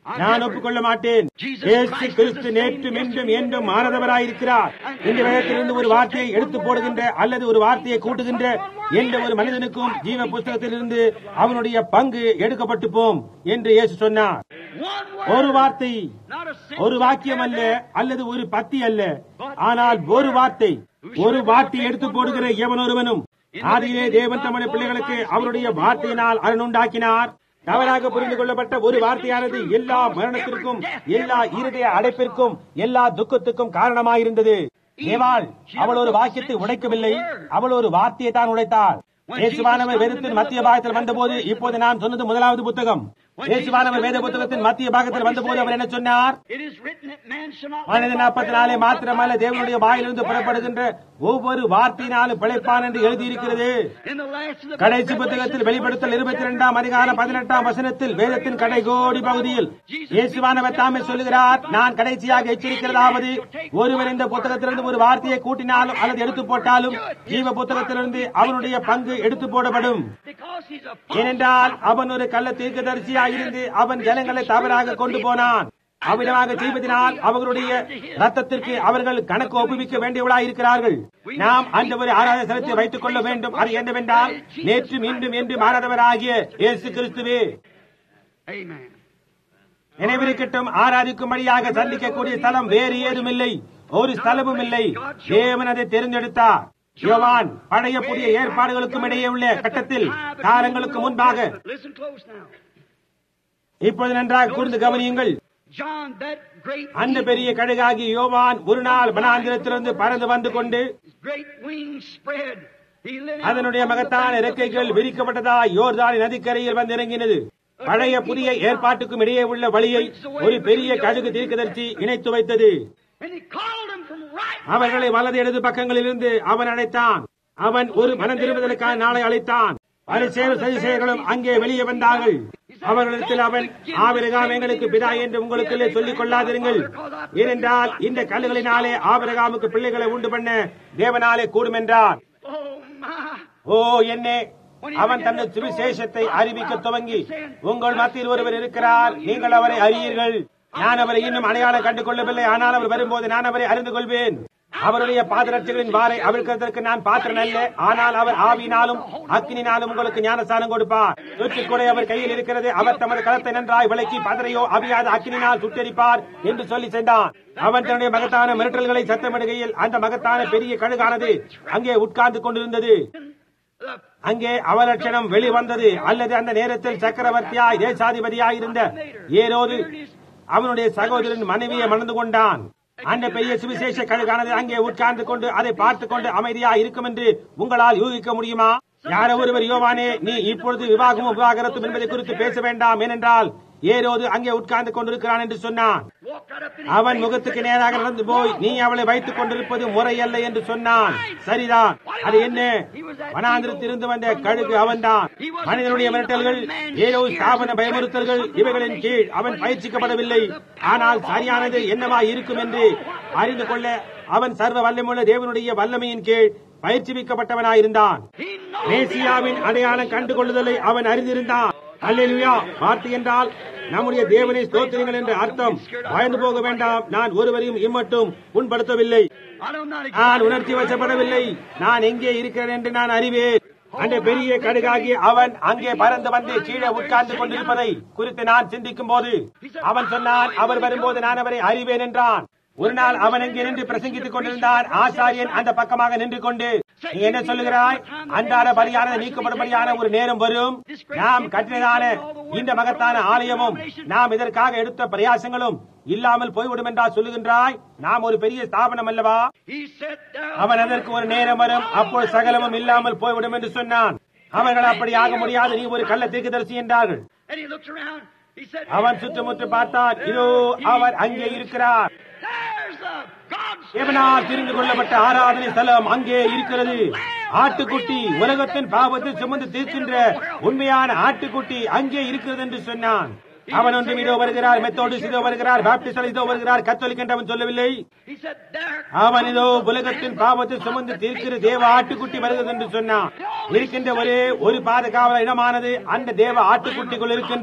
நான் ஒப்புக்கொள்ள மாட்டேன் இயேசு கிறிஸ்து நேற்று மீண்டும் என்றும் மாறதவராயிருக்கிறார் இந்த வேதத்திலிருந்து ஒரு வார்த்தையை எடுத்து போடுகின்ற அல்லது ஒரு வார்த்தையை கூட்டுகின்ற எந்த ஒரு மனிதனுக்கும் ஜீவ புஸ்தகத்திலிருந்து அவனுடைய பங்கு எடுக்கப்பட்டு போம் என்று இயேசு சொன்னார் One ஒரு word. வார்த்தை Not a sentence. ஒரு வாக்கியம் அல்ல அல்லது ஒரு பத்தி அல்ல ஆனால் ஒரு வார்த்தை ஒரு வார்த்தை எடுத்து போடுகிற எவன் ஒருவனும் ஆதியிலே தேவன் தம்முடைய பிள்ளைகளுக்கு அவருடைய வார்த்தையினால் அருணுண்டாக்கினார் தவறாக புரிந்து கொள்ளப்பட்ட ஒரு வார்த்தையானது எல்லா மரணத்திற்கும் எல்லா இருதய அடைப்பிற்கும் எல்லா துக்கத்துக்கும் காரணமாயிருந்தது ஏவாள் அவள் ஒரு வாக்கியத்தை உடைக்கவில்லை அவள் ஒரு வார்த்தையை தான் உடைத்தாள் இயேசுவானவர் வேதத்தின் மத்திய பாகத்தில் வந்தபோது இப்போது நான் சொன்னது முதலாவது புத்தகம் இயேசுவானவர் வேத புத்தகத்தின் மத்திய பாகத்தில் வந்தபோது அவர் என்ன சொன்னார் It is written that man shall not மனிதன் நாற்பத்தினாலே மாத்திரமல்ல தேவனுடைய வாயிலிருந்து புறப்படுகின்ற ஒவ்வொரு வார்த்தையினாலும் பிழைப்பான் என்று எழுதியிருக்கிறது in the last of the கடைசி புத்தகத்தில் வெளிப்படுத்தல் இருபத்தி இரண்டாம் அதிகாரம் பதினெட்டாம் வசனத்தில் வேதத்தின் கடைகோடி பகுதியில் இயேசுவானவர் தாமே சொல்லுகிறார் நான் கடைசியாக எச்சரிக்கிறதாவது ஒருவர் இந்த புத்தகத்திலிருந்து ஒரு வார்த்தையை கூட்டினாலும் அல்லது எடுத்து போட்டாலும் ஜீவ புத்தகத்திலிருந்து அவனுடைய பங்கு எடுத்து போடப்படும் because he's a ஏனென்றால் அவன் ஒரு கள்ள தீர்க்கதரிசியாக இருந்து அவன் ஜனங்களை தவறாக கொண்டு போனான் அவ்விதமாக செய்வதனால் அவர்களுடைய ரத்தத்திற்கு அவர்கள் கணக்கு ஒப்புவிக்க வேண்டியவர்களாக இருக்கிறார்கள் நாம் அந்த ஒரு ஆராதனை செலுத்தி வைத்துக் கொள்ள வேண்டும் அது என்னவென்றால் நேற்று மீண்டும் என்று மாறாதவராகிய இயேசு கிறிஸ்துவே Amen. நினைவிருக்கட்டும் ஆராதிக்கும்படியாக சந்திக்கக்கூடிய ஸ்தலம் வேறு ஏதுமில்லை ஒரு ஸ்தலமும் இல்லை தேவன் அதை தெரிந்தெடுத்தார் யோவான் பழைய புதிய ஏற்பாடுகளுக்கும் இடையே உள்ள கட்டத்தில் காலங்களுக்கு முன்பாக Listen close now. இப்போது நன்றாக கூர்ந்து கவனியுங்கள் John, that great அந்த பெரிய கழுகாகி யோவான் ஒரு நாள் வனாந்திரத்திலிருந்து பறந்து வந்து கொண்டு his great wings spread. He lit out அதனுடைய on the மகத்தான banks of இறக்கைகள் Jordan. விரிக்கப்பட்டதா யோர்தானி நதிக்கரையில் வந்து இறங்கினது பழைய புதிய ஏற்பாட்டுக்கும் இடையே உள்ள வழியை ஒரு பெரிய கழுகு தீர்க்கதரிசி இணைத்து வைத்தது And he called them from right அவர்களை வலது இடது பக்கங்களிலிருந்து அவன் அழைத்தான் அவன் ஒரு மனம் திரும்புதலுக்கான நாளை அழைத்தான் பரிசேரும் சதிசேயர்களும் அங்கே வெளியே வந்தார்கள் அவர்களிடத்தில் அவன் ஆபிரகாம் எங்களுக்கு பிதா என்று உங்களுக்குள்ளே சொல்லிக் கொள்ளாதிருங்கள் ஏனென்றால் இந்த கல்லுகளினாலே ஆபிரகாமுக்கு பிள்ளைகளை உண்டு பண்ண தேவனாலே கூடும் என்றார் Oh my! ஓ என்னே அவன் தன்னை சுவிசேஷத்தை அறிவிக்க துவங்கி உங்கள் மத்தியில் ஒருவர் இருக்கிறார் நீங்கள் அவரை அறியீர்கள் நான் அவரை இன்னும் அடையாளம் கண்டு கொள்ளவில்லை ஆனால் அவர் வரும்போது நான் அவரை அறிந்து கொள்வேன் அவருடைய பாதரட்சிகளின் வாரை அவிழ்க்கிறதற்கு நான் பாத்திரன் அல்ல ஆனால் அவர் ஆவியினாலும் அக்கினினாலும் உங்களுக்கு ஞானஸ்தானம் கொடுப்பார் தூற்றுக்கூடை அவர் கையில் இருக்கிறது அவர் தமது களத்தை நன்றாய் விளக்கி பதரையோ அவியாத அக்கினினால் சுட்டரிப்பார் என்று சொல்லி சென்றான் அவன் தன்னுடைய மகத்தான மிரட்டல்களை சத்தமிடுகையில் அந்த மகத்தான பெரிய கழுகானது அங்கே உட்கார்ந்து கொண்டிருந்தது The அங்கே அவலட்சணம் வெளிவந்தது அல்லது அந்த நேரத்தில் சக்கரவர்த்தியாய் தேசாதிபதியாய் இருந்த ஏரோது அவனுடைய சகோதரன் மனைவியை மணந்து கொண்டான் அந்த பெரிய சுவிசேஷ கழுகானது அங்கே உட்கார்ந்து கொண்டு அதை பார்த்துக் கொண்டு அமைதியா இருக்கும் என்று உங்களால் யூகிக்க முடியுமா யாரோ ஒருவர் யோவானே நீ இப்பொழுது விவாகமும் விவாகரத்தும் என்பதை குறித்து பேச வேண்டாம் ஏனென்றால் ஏரோது அங்கே உட்கார்ந்து கொண்டிருக்கிறான் என்று சொன்னான் walked right up in அவன் முகத்துக்கு நேராக நடந்து போய் நீ அவளை வைத்துக் கொண்டிருப்பது முறையல்ல என்று சொன்னான் சரிதான் அது என்ன வனாந்திரத்திலிருந்து வந்த கழுகு அவன்தான் மனிதனுடைய மிரட்டல்கள் ஏதோ ஸ்தாபன பயமுறுத்தல்கள் இவைகளின் கீழ் அவன் பயிற்சிக்கப்படவில்லை ஆனால் சரியானது என்னவா இருக்கும் என்று அறிந்து கொள்ள அவன் சர்வ வல்லமுள்ள தேவனுடைய வல்லமையின் கீழ் பயிற்சிவிக்கப்பட்டவனாயிருந்தான் He knows மேசியாவின் அடையாளம் கண்டு கொள்ளுதலை அவன் அறிந்திருந்தான் அல்லேலூயா வார்த்தை என்றால் நம்முடைய தேவனை ஸ்தோத்திரங்கள் என்ற அர்த்தம் பயந்து போக வேண்டாம் நான் ஒருவரையும் இம்மட்டும் புண்படுத்தவில்லை I'm not நான் உணர்ச்சி வசப்படவில்லை நான் எங்கே இருக்கிறேன் என்று நான் அறிவேன் அந்த பெரிய கடுகாகி அவன் அங்கே பறந்து வந்து கீழே உட்கார்ந்து கொண்டிருப்பதை குறித்து நான் சிந்திக்கும் போது அவன் சொன்னான் அவர் வரும்போது நான் அவரை அறிவேன் என்றான் ஒரு நாள் அவன் அங்கே நின்று பிரசங்கித்துக் கொண்டிருந்தான் ஆசாரியன் அந்த பக்கமாக நின்று கொண்டு நீ என்ன சொல்லுகிறாய் அன்றாட பலியானது நீக்கப்படும்படியான ஒரு நேரம் வரும் நாம் கட்டினதான இந்த மகத்தான ஆலயமும் நாம் இதற்காக எடுத்த பிரயாசங்களும் இல்லாமல் போய்விடும் என்றால் சொல்லுகின்றாய் நாம் ஒரு பெரிய ஸ்தாபனம் அல்லவா He said down. அவன் அதற்கு ஒரு நேரம் வரும் அப்போது சகலமும் இல்லாமல் போய்விடும் என்று சொன்னான் அவர்கள் அப்படி ஆக முடியாது நீ ஒரு கள்ள தீர்க்கதரிசி என்றார்கள் And he looked around. He said, அவன் சுற்றுமுற்று பார்த்தான் இதோ அவர் அங்கே இருக்கிறார் There's the God's தேவனால் தெரிந்து கொள்ளப்பட்ட ஆராதனை ஸ்தலம் அங்கே இருக்கிறது ஆட்டுக்குட்டி உலகத்தின் பாவத்தை சுமந்து தீர்க்கின்ற உண்மையான ஆட்டுக்குட்டி அங்கே இருக்கிறது என்று சொன்னான் அவன் ஒன்றும் இதோ வருகிறார் மெத்தோடிஸ் இதோ வருகிறார் பாப்டிஸ்ட் இதோ வருகிறார் கத்தோலிக் என்று அவன் சொல்லவில்லை He said, There. அவன் இதோ உலகத்தின் பாவத்தை சுமந்து தீர்க்கிற தேவ ஆட்டுக்குட்டி வருகிறது என்று சொன்னான் இருக்கின்ற ஒரே ஒரு பாதுகாவல இடமானது அந்த தேவ ஆட்டுக்குட்டிக்குள் இருக்கின்றது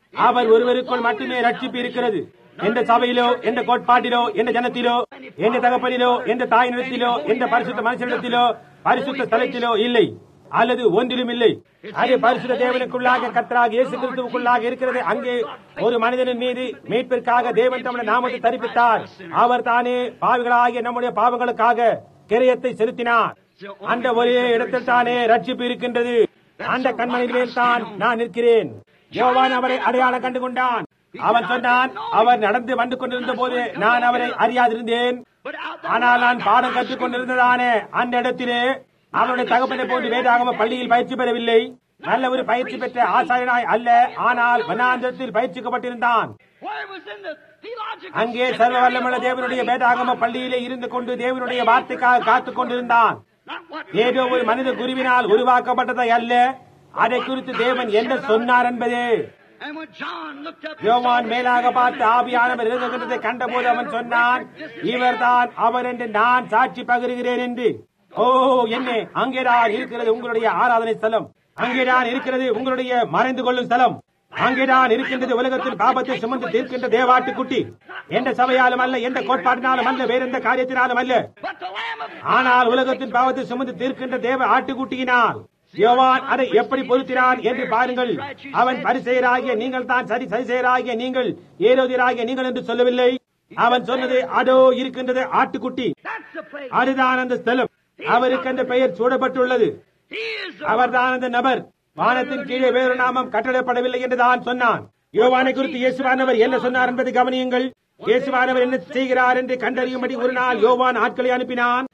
அவர் ஒருவருக்குள் மட்டுமே ரட்சிப்பு இருக்கிறது எந்த சபையிலோ எந்த கோட்பாட்டிலோ எந்த ஜனத்திலோ எந்த தகப்பனிலோ எந்த தாய் நிலத்திலோ எந்த பரிசுத்த மனுஷனிடத்திலோ பரிசுத்த ஸ்தலத்திலோ இல்லை அல்லது ஒன்றிலும் இல்லை அது பரிசுத்த தேவனுக்குள்ளாக கத்தராக இயேசு கிறிஸ்துவுக்குள்ளாக இருக்கிறது அங்கே ஒரு மனிதனின் மீது மீட்பிற்காக தேவன் தம்முடைய நாமத்தை தரிப்பித்தார் அவர் தானே பாவிகளாகிய நம்முடைய பாவங்களுக்காக கிரயத்தை செலுத்தினார் அந்த ஒரே இடத்தில் தானே ரட்சிப்பு இருக்கின்றது அந்த கண்மணியின் மேல் தான் நான் நிற்கிறேன் யோவான் அவரை அடையாளம் கண்டு கொண்டான் அவன் சொன்னான் அவர் நடந்து வந்து கொண்டிருந்த போது நான் அவரை அறியாதிருந்தேன் ஆனால் நான் பாடம் கற்றுக் கொண்டிருந்ததானே அந்த இடத்திலே அவனுடைய தகப்பனை போன்று வேதாகம பள்ளியில் பயிற்சி பெறவில்லை நல்ல ஒரு பயிற்சி பெற்ற ஆசாரியனாய் அல்ல ஆனால் வனாந்தரத்தில் பயிற்சிக்கப்பட்டிருந்தான் அங்கே சர்வ வல்லமுள்ள தேவனுடைய வேதாகம பள்ளியிலே இருந்து கொண்டு தேவனுடைய வார்த்தைக்காக காத்துக் கொண்டிருந்தான் ஏதோ ஒரு மனித குருவினால் உருவாக்கப்பட்டதை அல்ல அதை குறித்து தேவன் என்ன சொன்னார் என்பதே யோவான் மேலாக பார்த்து ஆவியானவர் இருந்ததை கண்டபோது அவன் சொன்னான் இவர்தான் அவர் என்று நான் சாட்சி பகிர்கிறேன் என்று ஓ என்ன அங்கேதான் இருக்கிறது உங்களுடைய ஆராதனை ஸ்தலம் அங்கேதான் இருக்கிறது உங்களுடைய மறைந்து கொள்ளும் ஸ்தலம் அங்கேதான் இருக்கின்றது உலகத்தில் பாபத்தை சுமந்து தீர்க்கின்ற தேவாட்டுக்குட்டி எந்த சபையாலும் அல்ல எந்த கோட்பாட்டினாலும் அல்ல வேற எந்த காரியத்தினாலும் அல்ல ஆனால் உலகத்தின் பாவத்தை சுமந்து தீர்க்கின்ற தேவ ஆட்டுக்குட்டியினால் யோவான் அதை எப்படி பொருத்தினான் என்று பாருங்கள் அவன் பரிசெயராகிய நீங்கள் தான் சரி சரிசெயராகிய நீங்கள் ஏரோதியராகிய நீங்கள் என்று சொல்லவில்லை அவன் சொன்னது அதோ இருக்கின்றது ஆட்டுக்குட்டி அதுதான் அந்த ஸ்தலம் அவருக்கு அந்த பெயர் சூடப்பட்டுள்ளது அவர்தான் அந்த நபர் வானத்தின் கீழே வேறு நாமம் கட்டளப்படவில்லை என்று தான் சொன்னான் யோவானை குறித்து இயேசுவானவர் என்ன சொன்னார் என்பதை கவனியுங்கள் இயேசுவானவர் என்ன செய்கிறார் என்று கண்டறியும்படி ஒரு நாள் யோவான் ஆட்களை அனுப்பினான்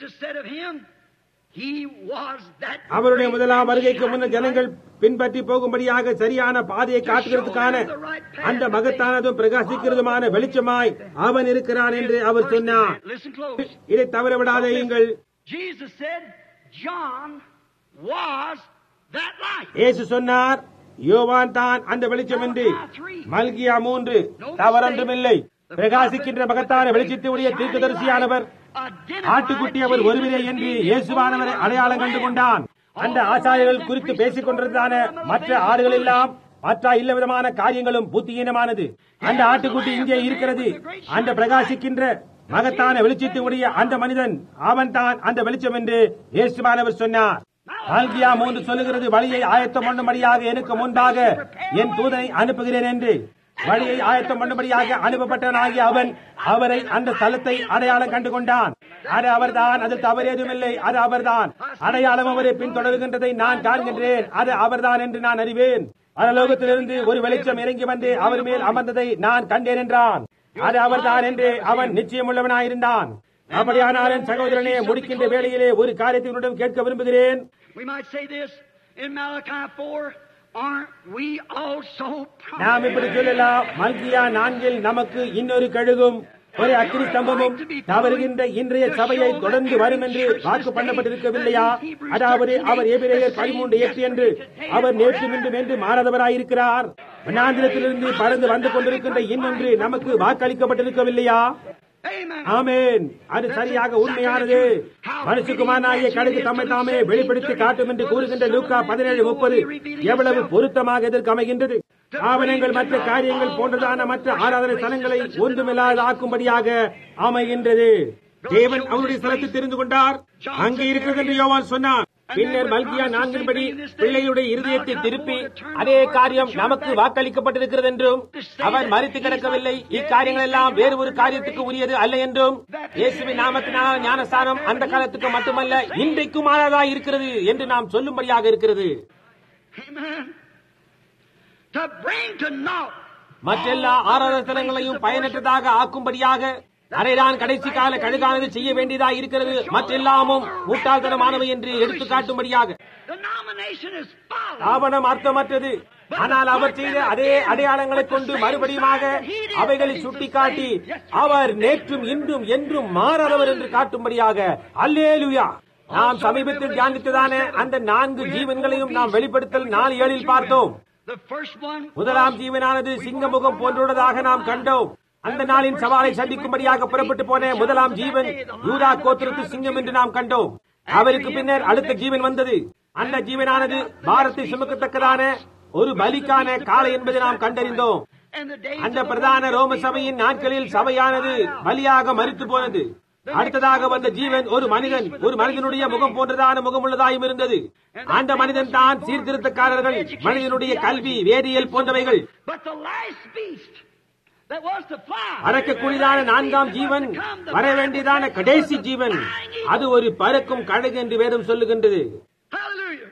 அவருடைய முதலாம் வருகைக்கு முன்னர் ஜனங்கள் பின்பற்றி போகும்படியாக சரியான பாதையை காட்டுகிறதுக்கான அந்த மகத்தானதும் பிரகாசிக்கிறதுமான வெளிச்சமாய் அவன் இருக்கிறான் என்று அவர் சொன்னார் இதை தவற விடாதேயுங்கள் இயேசு சொன்னார் யோவான் தான் அந்த வெளிச்சம் என்று மல்கியா மூன்று தவறொன்றுமில்லை பிரகாசிக்கின்ற மகத்தான வெளிச்சத்துடைய தீர்க்கதரிசியானவர் ஆட்டுக்குட்டி அவர் ஒருவரே என்று இயேசுவானவரை அடையாளம் கண்டு கொண்டான் அந்த ஆச்சாரியர்கள் குறித்து பேசிக் கொண்டிருந்தான மற்ற ஆடுகள் எல்லாம் மற்ற இல்ல விதமான காரியங்களும் புத்தியீனமானது அந்த ஆட்டுக்குட்டி இங்கே இருக்கிறது அந்த பிரகாசிக்கின்ற மகத்தான வெளிச்சத்துடைய அந்த மனிதன் அவன் தான் அந்த வெளிச்சம் என்று இயேசுவானவர் சொன்னார் ஆல்கியா மூன்று சொல்லுகிறது வழியை ஆயத்தம் பண்ணும்படியாக எனக்கு முன்பாக என் தூதனை அனுப்புகிறேன் என்று வழியை ஆயத்தம் பண்ணும்படியாக அனுப்பப்பட்டவனாகிய அவன் அவரை அந்த ஸ்தலத்தை அடையாளம் கண்டு கொண்டான் அது அவர்தான் அது தவறேதுமில்லை அது அவர்தான் அடையாளம் அவரை பின்தொடர்கின்றதை நான் காண்கின்றேன் அது அவர்தான் என்று நான் அறிவேன் பரலோகத்திலிருந்து ஒரு வெளிச்சம் இறங்கி வந்து அவர் மேல் அமர்ந்ததை நான் கண்டேன் என்றான் அது அவர்தான் என்று அவன் நிச்சயமுள்ளவனாயிருந்தான் அப்படியானால் என் சகோதரனே முடிக்கின்ற வேளையிலே ஒரு காரியத்தை உன்னிடம் கேட்க விரும்புகிறேன் We might say this in Malachi 4. Aren't we also நாம் இப்படி சொல்லலாம் மல்கியா நான்கில் நமக்கு இன்னொரு கழுகும் ஒரு அக்கினி ஸ்தம்பமும் தவறுகின்ற இன்றைய சபையை தொடர்ந்து வரும் என்று வாக்கு பண்ணப்பட்டிருக்கவில்லையா அதாவது அவர் எபிரேயர் பதிமூன்று எட்டு என்று அவர் நேற்று மீண்டும் என்று மாறாதவராயிருக்கிறார் வனாந்திரத்திலிருந்து பறந்து வந்து கொண்டிருக்கின்ற இன்னொன்று நமக்கு வாக்களிக்கப்பட்டிருக்கவில்லையா ஆமேன் அது சரியாக உண்மையானது மனுஷகுமாரனாகிய கடைக்கு தம்மை தாமே வெளிப்படுத்தி காட்டும் என்று கூறுகின்ற லூக்கா பதினேழு முப்பது எவ்வளவு பொருத்தமாக எதற்கு அமைகின்றது ஆவணங்கள் மற்ற காரியங்கள் போன்றதான மற்ற ஆராதனை ஸ்தலங்களை ஒன்றுமில்லாத ஆக்கும்படியாக அமைகின்றது தேவன் அவருடைய ஸ்தலத்தை தெரிந்து கொண்டார் அங்கே இருக்கிறது என்று யோவான் சொன்னார் பின்னர் மல்கியா நான்கின்படி பிள்ளையுடைய இருதயத்தை திருப்பி அதே காரியம் நமக்கு வாக்களிக்கப்பட்டிருக்கிறது என்றும் அவர் மறித்து கிடக்கவில்லை இக்காரியங்கள் எல்லாம் வேறு ஒரு காரியத்துக்கு உரியது அல்ல என்றும் இயேசுவின் நாமத்தினால் ஞானஸ்தானம் அந்த காலத்துக்கு மட்டுமல்ல இன்றைக்கும் ஆனதாக இருக்கிறது என்று நாம் சொல்லும்படியாக இருக்கிறது மற்றெல்லா ஆராதன ஸ்தலங்களையும் பயனற்றதாக ஆக்கும்படியாக அதைதான் கடைசி கால கழுகானது செய்ய வேண்டியதாக இருக்கிறது மற்றெல்லாமும் முட்டாள்தனமானவை என்று எடுத்து காட்டும்படியாக ஆவணம் அர்த்தமற்றது ஆனால் அவர் செய்த அதே அடையாளங்களை கொண்டு மறுபடியுமாக அவைகளை சுட்டிக்காட்டி அவர் நேற்றும் இன்றும் என்றும் மாறாதவர் என்று காட்டும்படியாக அல்லேலுயா நாம் சமீபத்தில் தியானித்ததான அந்த நான்கு ஜீவன்களையும் நாம் வெளிப்படுத்தல் நாலு ஏழில் பார்த்தோம் முதலாம் ஜீவனானது சிங்கமுகம் போன்றுள்ளதாக நாம் கண்டோம் அந்த நாளின் சவாலை சந்திக்கும்படியாக புறப்பட்டு போன முதலாம் ஜீவன் யூதா கோத்திரத்து சிங்கம் என்று நாம் கண்டோம் அவருக்கு பின்னர் அடுத்த ஜீவன் வந்தது அந்த ஜீவனானது பாரத்தை சுமக்கத்தக்கதான ஒரு பலிக்கான காலை என்பதை நாம் கண்டறிந்தோம் And the days அந்த of the பிரதான Roman ரோம Catholic சபையின் Church நாட்களில் was சபையானது vile. பலியாக மறித்து போனது அடுத்ததாக வந்த ஜீவன் ஒரு மனிதன் ஒரு மனிதனுடைய முகம் போன்றதான முகமுள்ளதாயும் இருந்தது அந்த மனிதன் தான் சீர்திருத்தக்காரர்கள் மனிதனுடைய கல்வி வேதியியல் போன்றவைகள் But the last beast that was to fly. பறக்கக்கூடியதான நான்காம் ஜீவன் வர வேண்டியதான கடைசி ஜீவன் அது ஒரு பறக்கும் கழுகு என்று வேதம் சொல்லுகின்றது Hallelujah.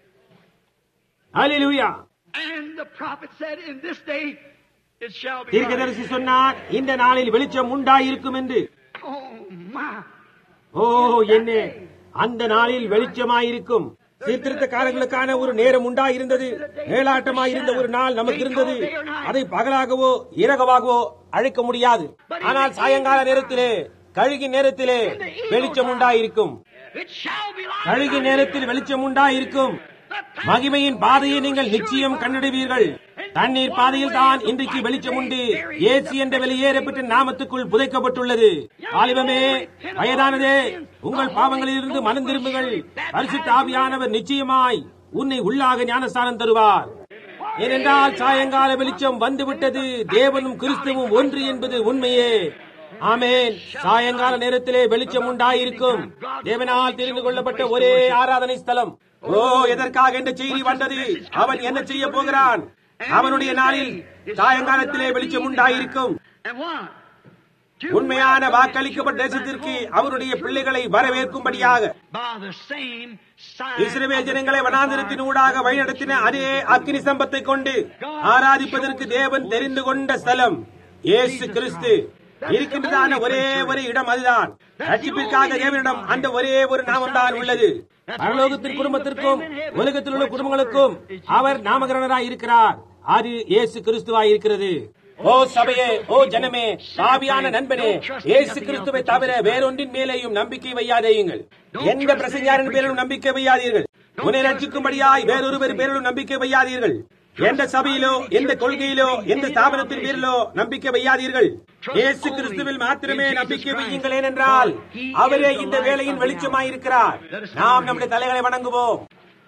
Hallelujah And the prophet said, In this day it shall be. தீர்க்கதரிசி சொன்னார் இந்த நாளில் வெளிச்சம் உண்டாயிருக்கும் என்று light." Oh my. ஓ என்ன அந்த நாளில் வெளிச்சமாயிருக்கும் சீர்திருத்தக்காரர்களுக்கான ஒரு நேரம் உண்டாயிருந்தது மேலாட்டமாயிருந்த ஒரு நாள் நமக்கு இருந்தது அதை பகலாகவோ இரகவாகவோ அழைக்க முடியாது ஆனால் சாயங்கால நேரத்திலே கழுகின் நேரத்திலே வெளிச்சம் உண்டாயிருக்கும் It shall be light. கழுகின் நேரத்தில் வெளிச்சம் உண்டாயிருக்கும் மகிமையின் பாதையை நீங்கள் நிச்சயம் கண்டடைவீர்கள் தண்ணீர் பாதையில் தான் இன்றைக்கு வெளிச்சம் உண்டு ஏசி என்ற வெளியேறப்பட்ட நாமத்துக்குள் புதைக்கப்பட்டுள்ளது ஆலிவமே வயதானதே உங்கள் பாவங்களிலிருந்து மனம் திரும்புங்கள் பரிசுத்த ஆவியானவர் நிச்சயமாய் உன்னை உள்ளாக ஞானஸ்தானம் தருவார் ஏனென்றால் சாயங்கால வெளிச்சம் வந்துவிட்டது தேவனும் கிறிஸ்துவும் ஒன்று என்பது உண்மையே ஆமேன் சாயங்கால நேரத்திலே வெளிச்சம் உண்டாயிருக்கும் தேவனால் தெரிந்து கொள்ளப்பட்ட ஒரே ஆராதனை ஸ்தலம் ஓ எதற்காக இந்த செய்தி வந்தது அவன் என்ன செய்ய போகிறான் அவனுடைய நாளில் சாயங்காலத்திலே வெளிச்சம் உண்டாயிருக்கும் And what? To உண்மையான வாக்களிக்கப்பட்ட தேசத்திற்கு அவருடைய பிள்ளைகளை வரவேற்கும்படியாக by the same sign. இஸ்ரவேல் ஜனங்களை வனாந்திரத்தின் ஊடாக வழிநடத்தின அதே அக்னி சம்பத்தை கொண்டு ஆராதிப்பதற்கு தேவன் தெரிந்து கொண்ட ஸ்தலம் இயேசு கிறிஸ்து இருக்கின்றதான ஒரே ஒரு இடம் அதுதான் ரட்சிப்பிற்காக தேவனிடம் அந்த ஒரே ஒரு நாமம்தான் உள்ளது பரலோகத்தின் குடும்பத்திற்கும் உலகத்தில் உள்ள குடும்பங்களுக்கும் அவர் நாமகரணராய் இருக்கிறார் அது இயேசு கிறிஸ்துவாய் இருக்கிறது ஓ சபையே ஓ ஜனமே பாவியான நண்பனே இயேசு கிறிஸ்துவை தவிர வேறொன்றின் மேலேயும் நம்பிக்கை வையாதேயுங்கள் எந்த பிரசங்கியாரின் பேரிலும் நம்பிக்கை வையாதீர்கள் உன்னை ரட்சிக்கும்படியாய் வேறொருவர் பேரிலும் நம்பிக்கை வையாதீர்கள் எந்த சபையிலோ எந்த கொள்கையிலோ எந்த ஸ்தாபனத்தின் பேரிலோ நம்பிக்கை வையாதீர்கள் இயேசு கிறிஸ்துவில் மாத்திரமே நம்பிக்கை வையுங்கள் ஏனென்றால் அவரே இந்த வேலையின் வெளிச்சமாயிருக்கிறார் நாம் நம்முடைய தலைகளை வணங்குவோம்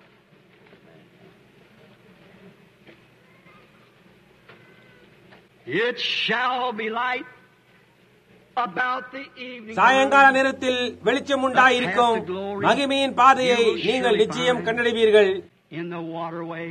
It shall be light about the evening. சாயங்கால நேரத்தில் வெளிச்சம் உண்டாயிருக்கும் மகிமையின் பாதையை நீங்கள் நிச்சயம் கண்டடைவீர்கள் In the waterway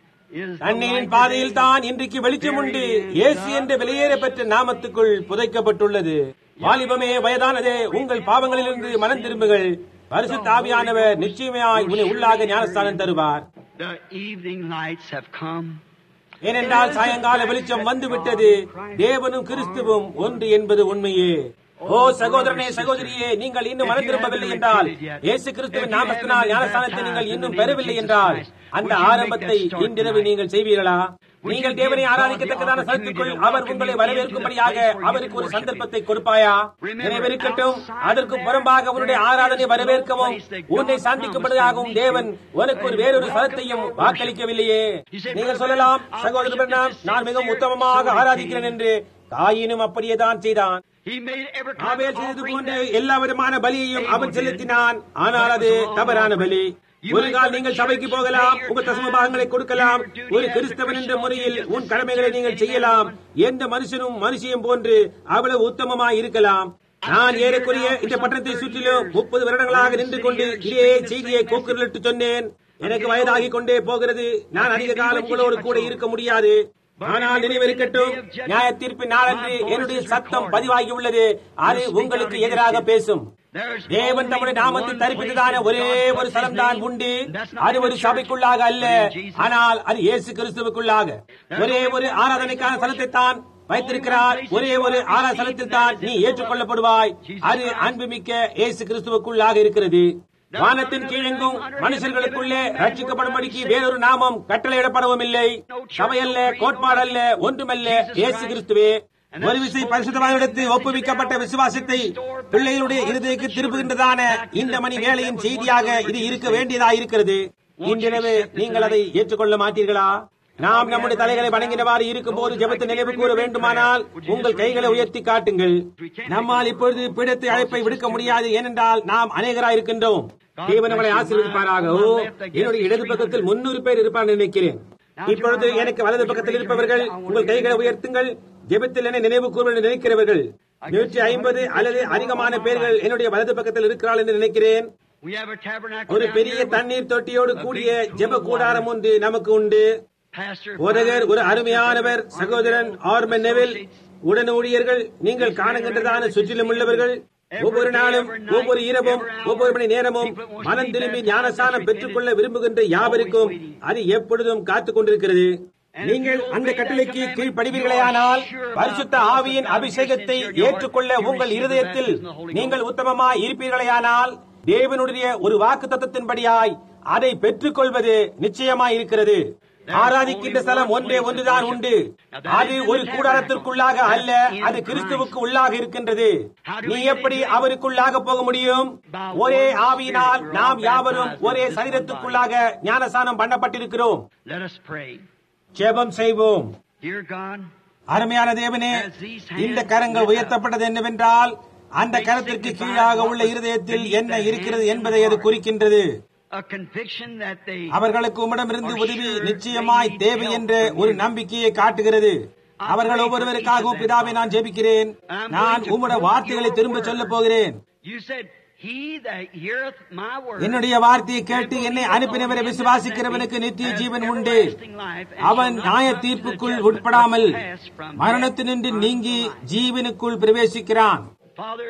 is the தண்ணீரின் light பாதையில் today. தான் இன்றைக்கு வெளிச்சம் உண்டு இயேசு என்ற வெளியேறப்பட்ட நாமத்துக்குள் புதைக்கப்பட்டுள்ளது வாலிபமே வயதானதே உங்கள் பாவங்களிலிருந்து மனம் திரும்புகள் பரிசுத்த ஆவியானவர் நிச்சயமாய் உன்னை உள்ளாக ஞானஸ்தானம் தருவார் The evening lights have come. ஏனென்றால் சாயங்கால வெளிச்சம் வந்து விட்டது தேவனும் கிறிஸ்துவும் ஒன்று என்பது உண்மையே ஓ சகோதரனே சகோதரியே நீங்கள் இன்னும் மனம் திரும்பவில்லை என்றால் இயேசு கிறிஸ்துவின் நாமத்தினால் ஞானஸ்தானத்தை நீங்கள் இன்னும் பெறவில்லை என்றால் அந்த ஆரம்பத்தை இன்றிரவு நீங்கள் செய்வீர்களா நீங்கள் தேவனை ஆராதிக்கத்தக்கதான சத்துக்குள் அவர் உங்களை வரவேற்கும்படியாக அவருக்கு ஒரு சந்தர்ப்பத்தை கொடுப்பாயா நினைவிருக்கட்டும் அதற்கு புறம்பாக உன்னுடைய ஆராதனை வரவேற்கவும் உன்னை சாந்திக்கும்படியாகவும் தேவன் உனக்கு ஒரு வேறொரு சலத்தையும் வாக்களிக்கவில்லையே நீங்கள் சொல்லலாம் சகோதரர் பிரணாம், நான் மிகவும் உத்தமமாக ஆராதிக்கிறேன் என்று தாயினும் அப்படியே தான் செய்தான் He made every kind Abel of செய்தது offering போன்று that எல்லா விதமான பலியையும் அவன் செலுத்தினான் ஆனால் அது தவறான பலி ஒரு கால் நீங்கள் சபைக்கு போகலாம் உங்கள் தசம பாகங்களை கொடுக்கலாம் ஒரு கிறிஸ்தவன் என்ற முறையில் உன் கடமைகளை நீங்கள் செய்யலாம் எந்த மனுஷனும் மனுஷியும் போன்று அவ்வளவு உத்தமமாய் இருக்கலாம் நான் ஏறக்குறைய இந்த பட்டணத்தை சுற்றிலும் முப்பது வருடங்களாக நின்று கொண்டு இதே செய்தியை கோக்குரலிட்டு சொன்னேன் எனக்கு வயதாகிக் கொண்டே போகிறது நான் அதிக காலம் உங்களோடு கூட இருக்க முடியாது ஆனால் நினைவிருக்கட்டும் நியாய தீர்ப்பின் நாளன்று என்னுடைய சத்தம் பதிவாகி உள்ளது அது உங்களுக்கு எதிராக பேசும் தேவன் தம்முடைய நாமத்தை தரிப்பித்ததான ஒரே ஒரு ஸ்தலம் தான் உண்டு அது ஒரு சபைக்குள்ளாக அல்ல ஆனால் அது இயேசு கிறிஸ்துவுக்குள்ளாக ஒரே ஒரு ஆராதனைக்கான ஸ்தலத்தை தான் வைத்திருக்கிறார் ஒரே ஒரு ஆரா ஸ்தலத்தில் தான் நீ ஏற்றுக்கொள்ளப்படுவாய் அது அன்புமிக்க இயேசு கிறிஸ்துவுக்குள்ளாக இருக்கிறது வானத்தின் கீழெங்கும் மனுஷர்களுக்குள்ளே ரட்சிக்கப்படும்படிக்கு வேறொரு நாமம் கட்டளையிடப்படவும் இல்லை சபையல்ல கோட்பாடல்ல ஒன்றுமல்ல இயேசு கிறிஸ்துவே ஒரு விசை பரிசுத்தமாயிடத்து ஒப்புவிக்கப்பட்ட விசுவாசத்தை பிள்ளைகளுடைய இருதயக்கு திருப்புகின்றதான இந்த மணி வேலையின் செய்தியாக இது இருக்க வேண்டியதா இருக்கிறது இன்றிரவு நீங்கள் அதை ஏற்றுக்கொள்ள மாட்டீர்களா நாம் நம்முடைய தலைகளை வணங்கினவாறு இருக்கும் போது ஜெபத்தை நினைவு கூற வேண்டுமானால் உங்கள் கைகளை உயர்த்தி காட்டுங்கள் நம்மால் இப்பொழுது பீடத்தை அழைப்பை விடுக்க முடியாது ஏனென்றால் நாம் அநேகராய் இருக்கின்றோம் தேவன் நம்மளை ஆசீர்வதிப்பாராக ஓ என்னுடைய இடது பக்கத்தில் முன்னூறு பேர் இருப்பார் நினைக்கிறேன் இப்பொழுது எனக்கு வலது பக்கத்தில் இருப்பவர்கள் உங்கள் கைகளை உயர்த்துங்கள் ஜெபத்தில் என்னை நினைவு கூறுவது நினைக்கிறவர்கள் நூற்றி ஐம்பது அல்லது அதிகமான பேர்கள் என்னுடைய வலது பக்கத்தில் இருக்கிறாள் என்று நினைக்கிறேன் We have a tabernacle ஒரு down பெரிய here with தண்ணீர் தொட்டியோடு கூடிய ஜெப கூடாரம் ஒன்று நமக்கு உண்டு Pastor போதகர் ஒரு அருமையானவர் சகோதரன் ஆர்மன் நெவில் உடன் ஊழியர்கள் நீங்கள் காணுகின்றதான சுற்றிலும் உள்ளவர்கள் ஒவ்வொரு நாளும் ஒவ்வொரு இரவும் ஒவ்வொரு மணி நேரமும் மனம் திரும்பி ஞானசானம் பெற்றுக்கொள்ள விரும்புகின்ற யாவருக்கும் அது எப்பொழுதும் காத்துக் கொண்டிருக்கிறது நீங்கள் அந்த கட்டளைக்கு கீழ்ப்படிவீர்களேயானால் பரிசுத்த ஆவியின் அபிஷேகத்தை ஏற்றுக்கொள்ள உங்கள் இருதயத்தில் நீங்கள் உத்தமமாய் இருப்பீர்களேயானால் தேவனுடைய ஒரு வாக்கு தத்தத்தின்படியாய் அதை பெற்றுக்கொள்வது நிச்சயமாய் இருக்கிறது ஆராதிக்கின்ற ஸ்தலம் ஒன்றே ஒன்றுதான் உண்டு அது ஒரு கூடாரத்திற்குள்ளாக அல்ல அது கிறிஸ்துவுக்கு உள்ளாக இருக்கின்றது நீ எப்படி அவருக்குள்ளாக போக முடியும் ஒரே ஆவியினால் நாம் யாவரும் ஒரே சரீரத்துக்குள்ளாக ஞானசானம் பண்ணப்பட்டிருக்கிறோம் Let us pray. ஜெபம் செய்வோம் Dear God, அருமையான தேவனே இந்த கரங்கள் உயர்த்தப்பட்டது என்னவென்றால் அந்த கரத்திற்கு கீழாக உள்ள இருதயத்தில் என்ன இருக்கிறது என்பதை அது குறிக்கின்றது a conviction that they அவர்களுக்கு உம்மிடமிருந்து உதவி நிச்சயமாய் தேவை என்ற ஒரு நம்பிக்கையை காட்டுகிறது அவர்கள் ஒவ்வொருவருக்காகவும் பிதாவை நான் ஜெபிக்கிறேன் நான் உம்முடைய வார்த்தைகளை திரும்ப சொல்ல போகிறேன் You said, He that heareth my word என்னுடைய வார்த்தையை கேட்டு என்னை அனுப்பினவரை விசுவாசிக்கிறவனுக்கு நித்திய ஜீவன் உண்டு அவன் நியாய தீர்ப்புக்குள் உட்படாமல் மரணத்தினின்று நீங்கி ஜீவனுக்குள் பிரவேசிக்கிறான் Father,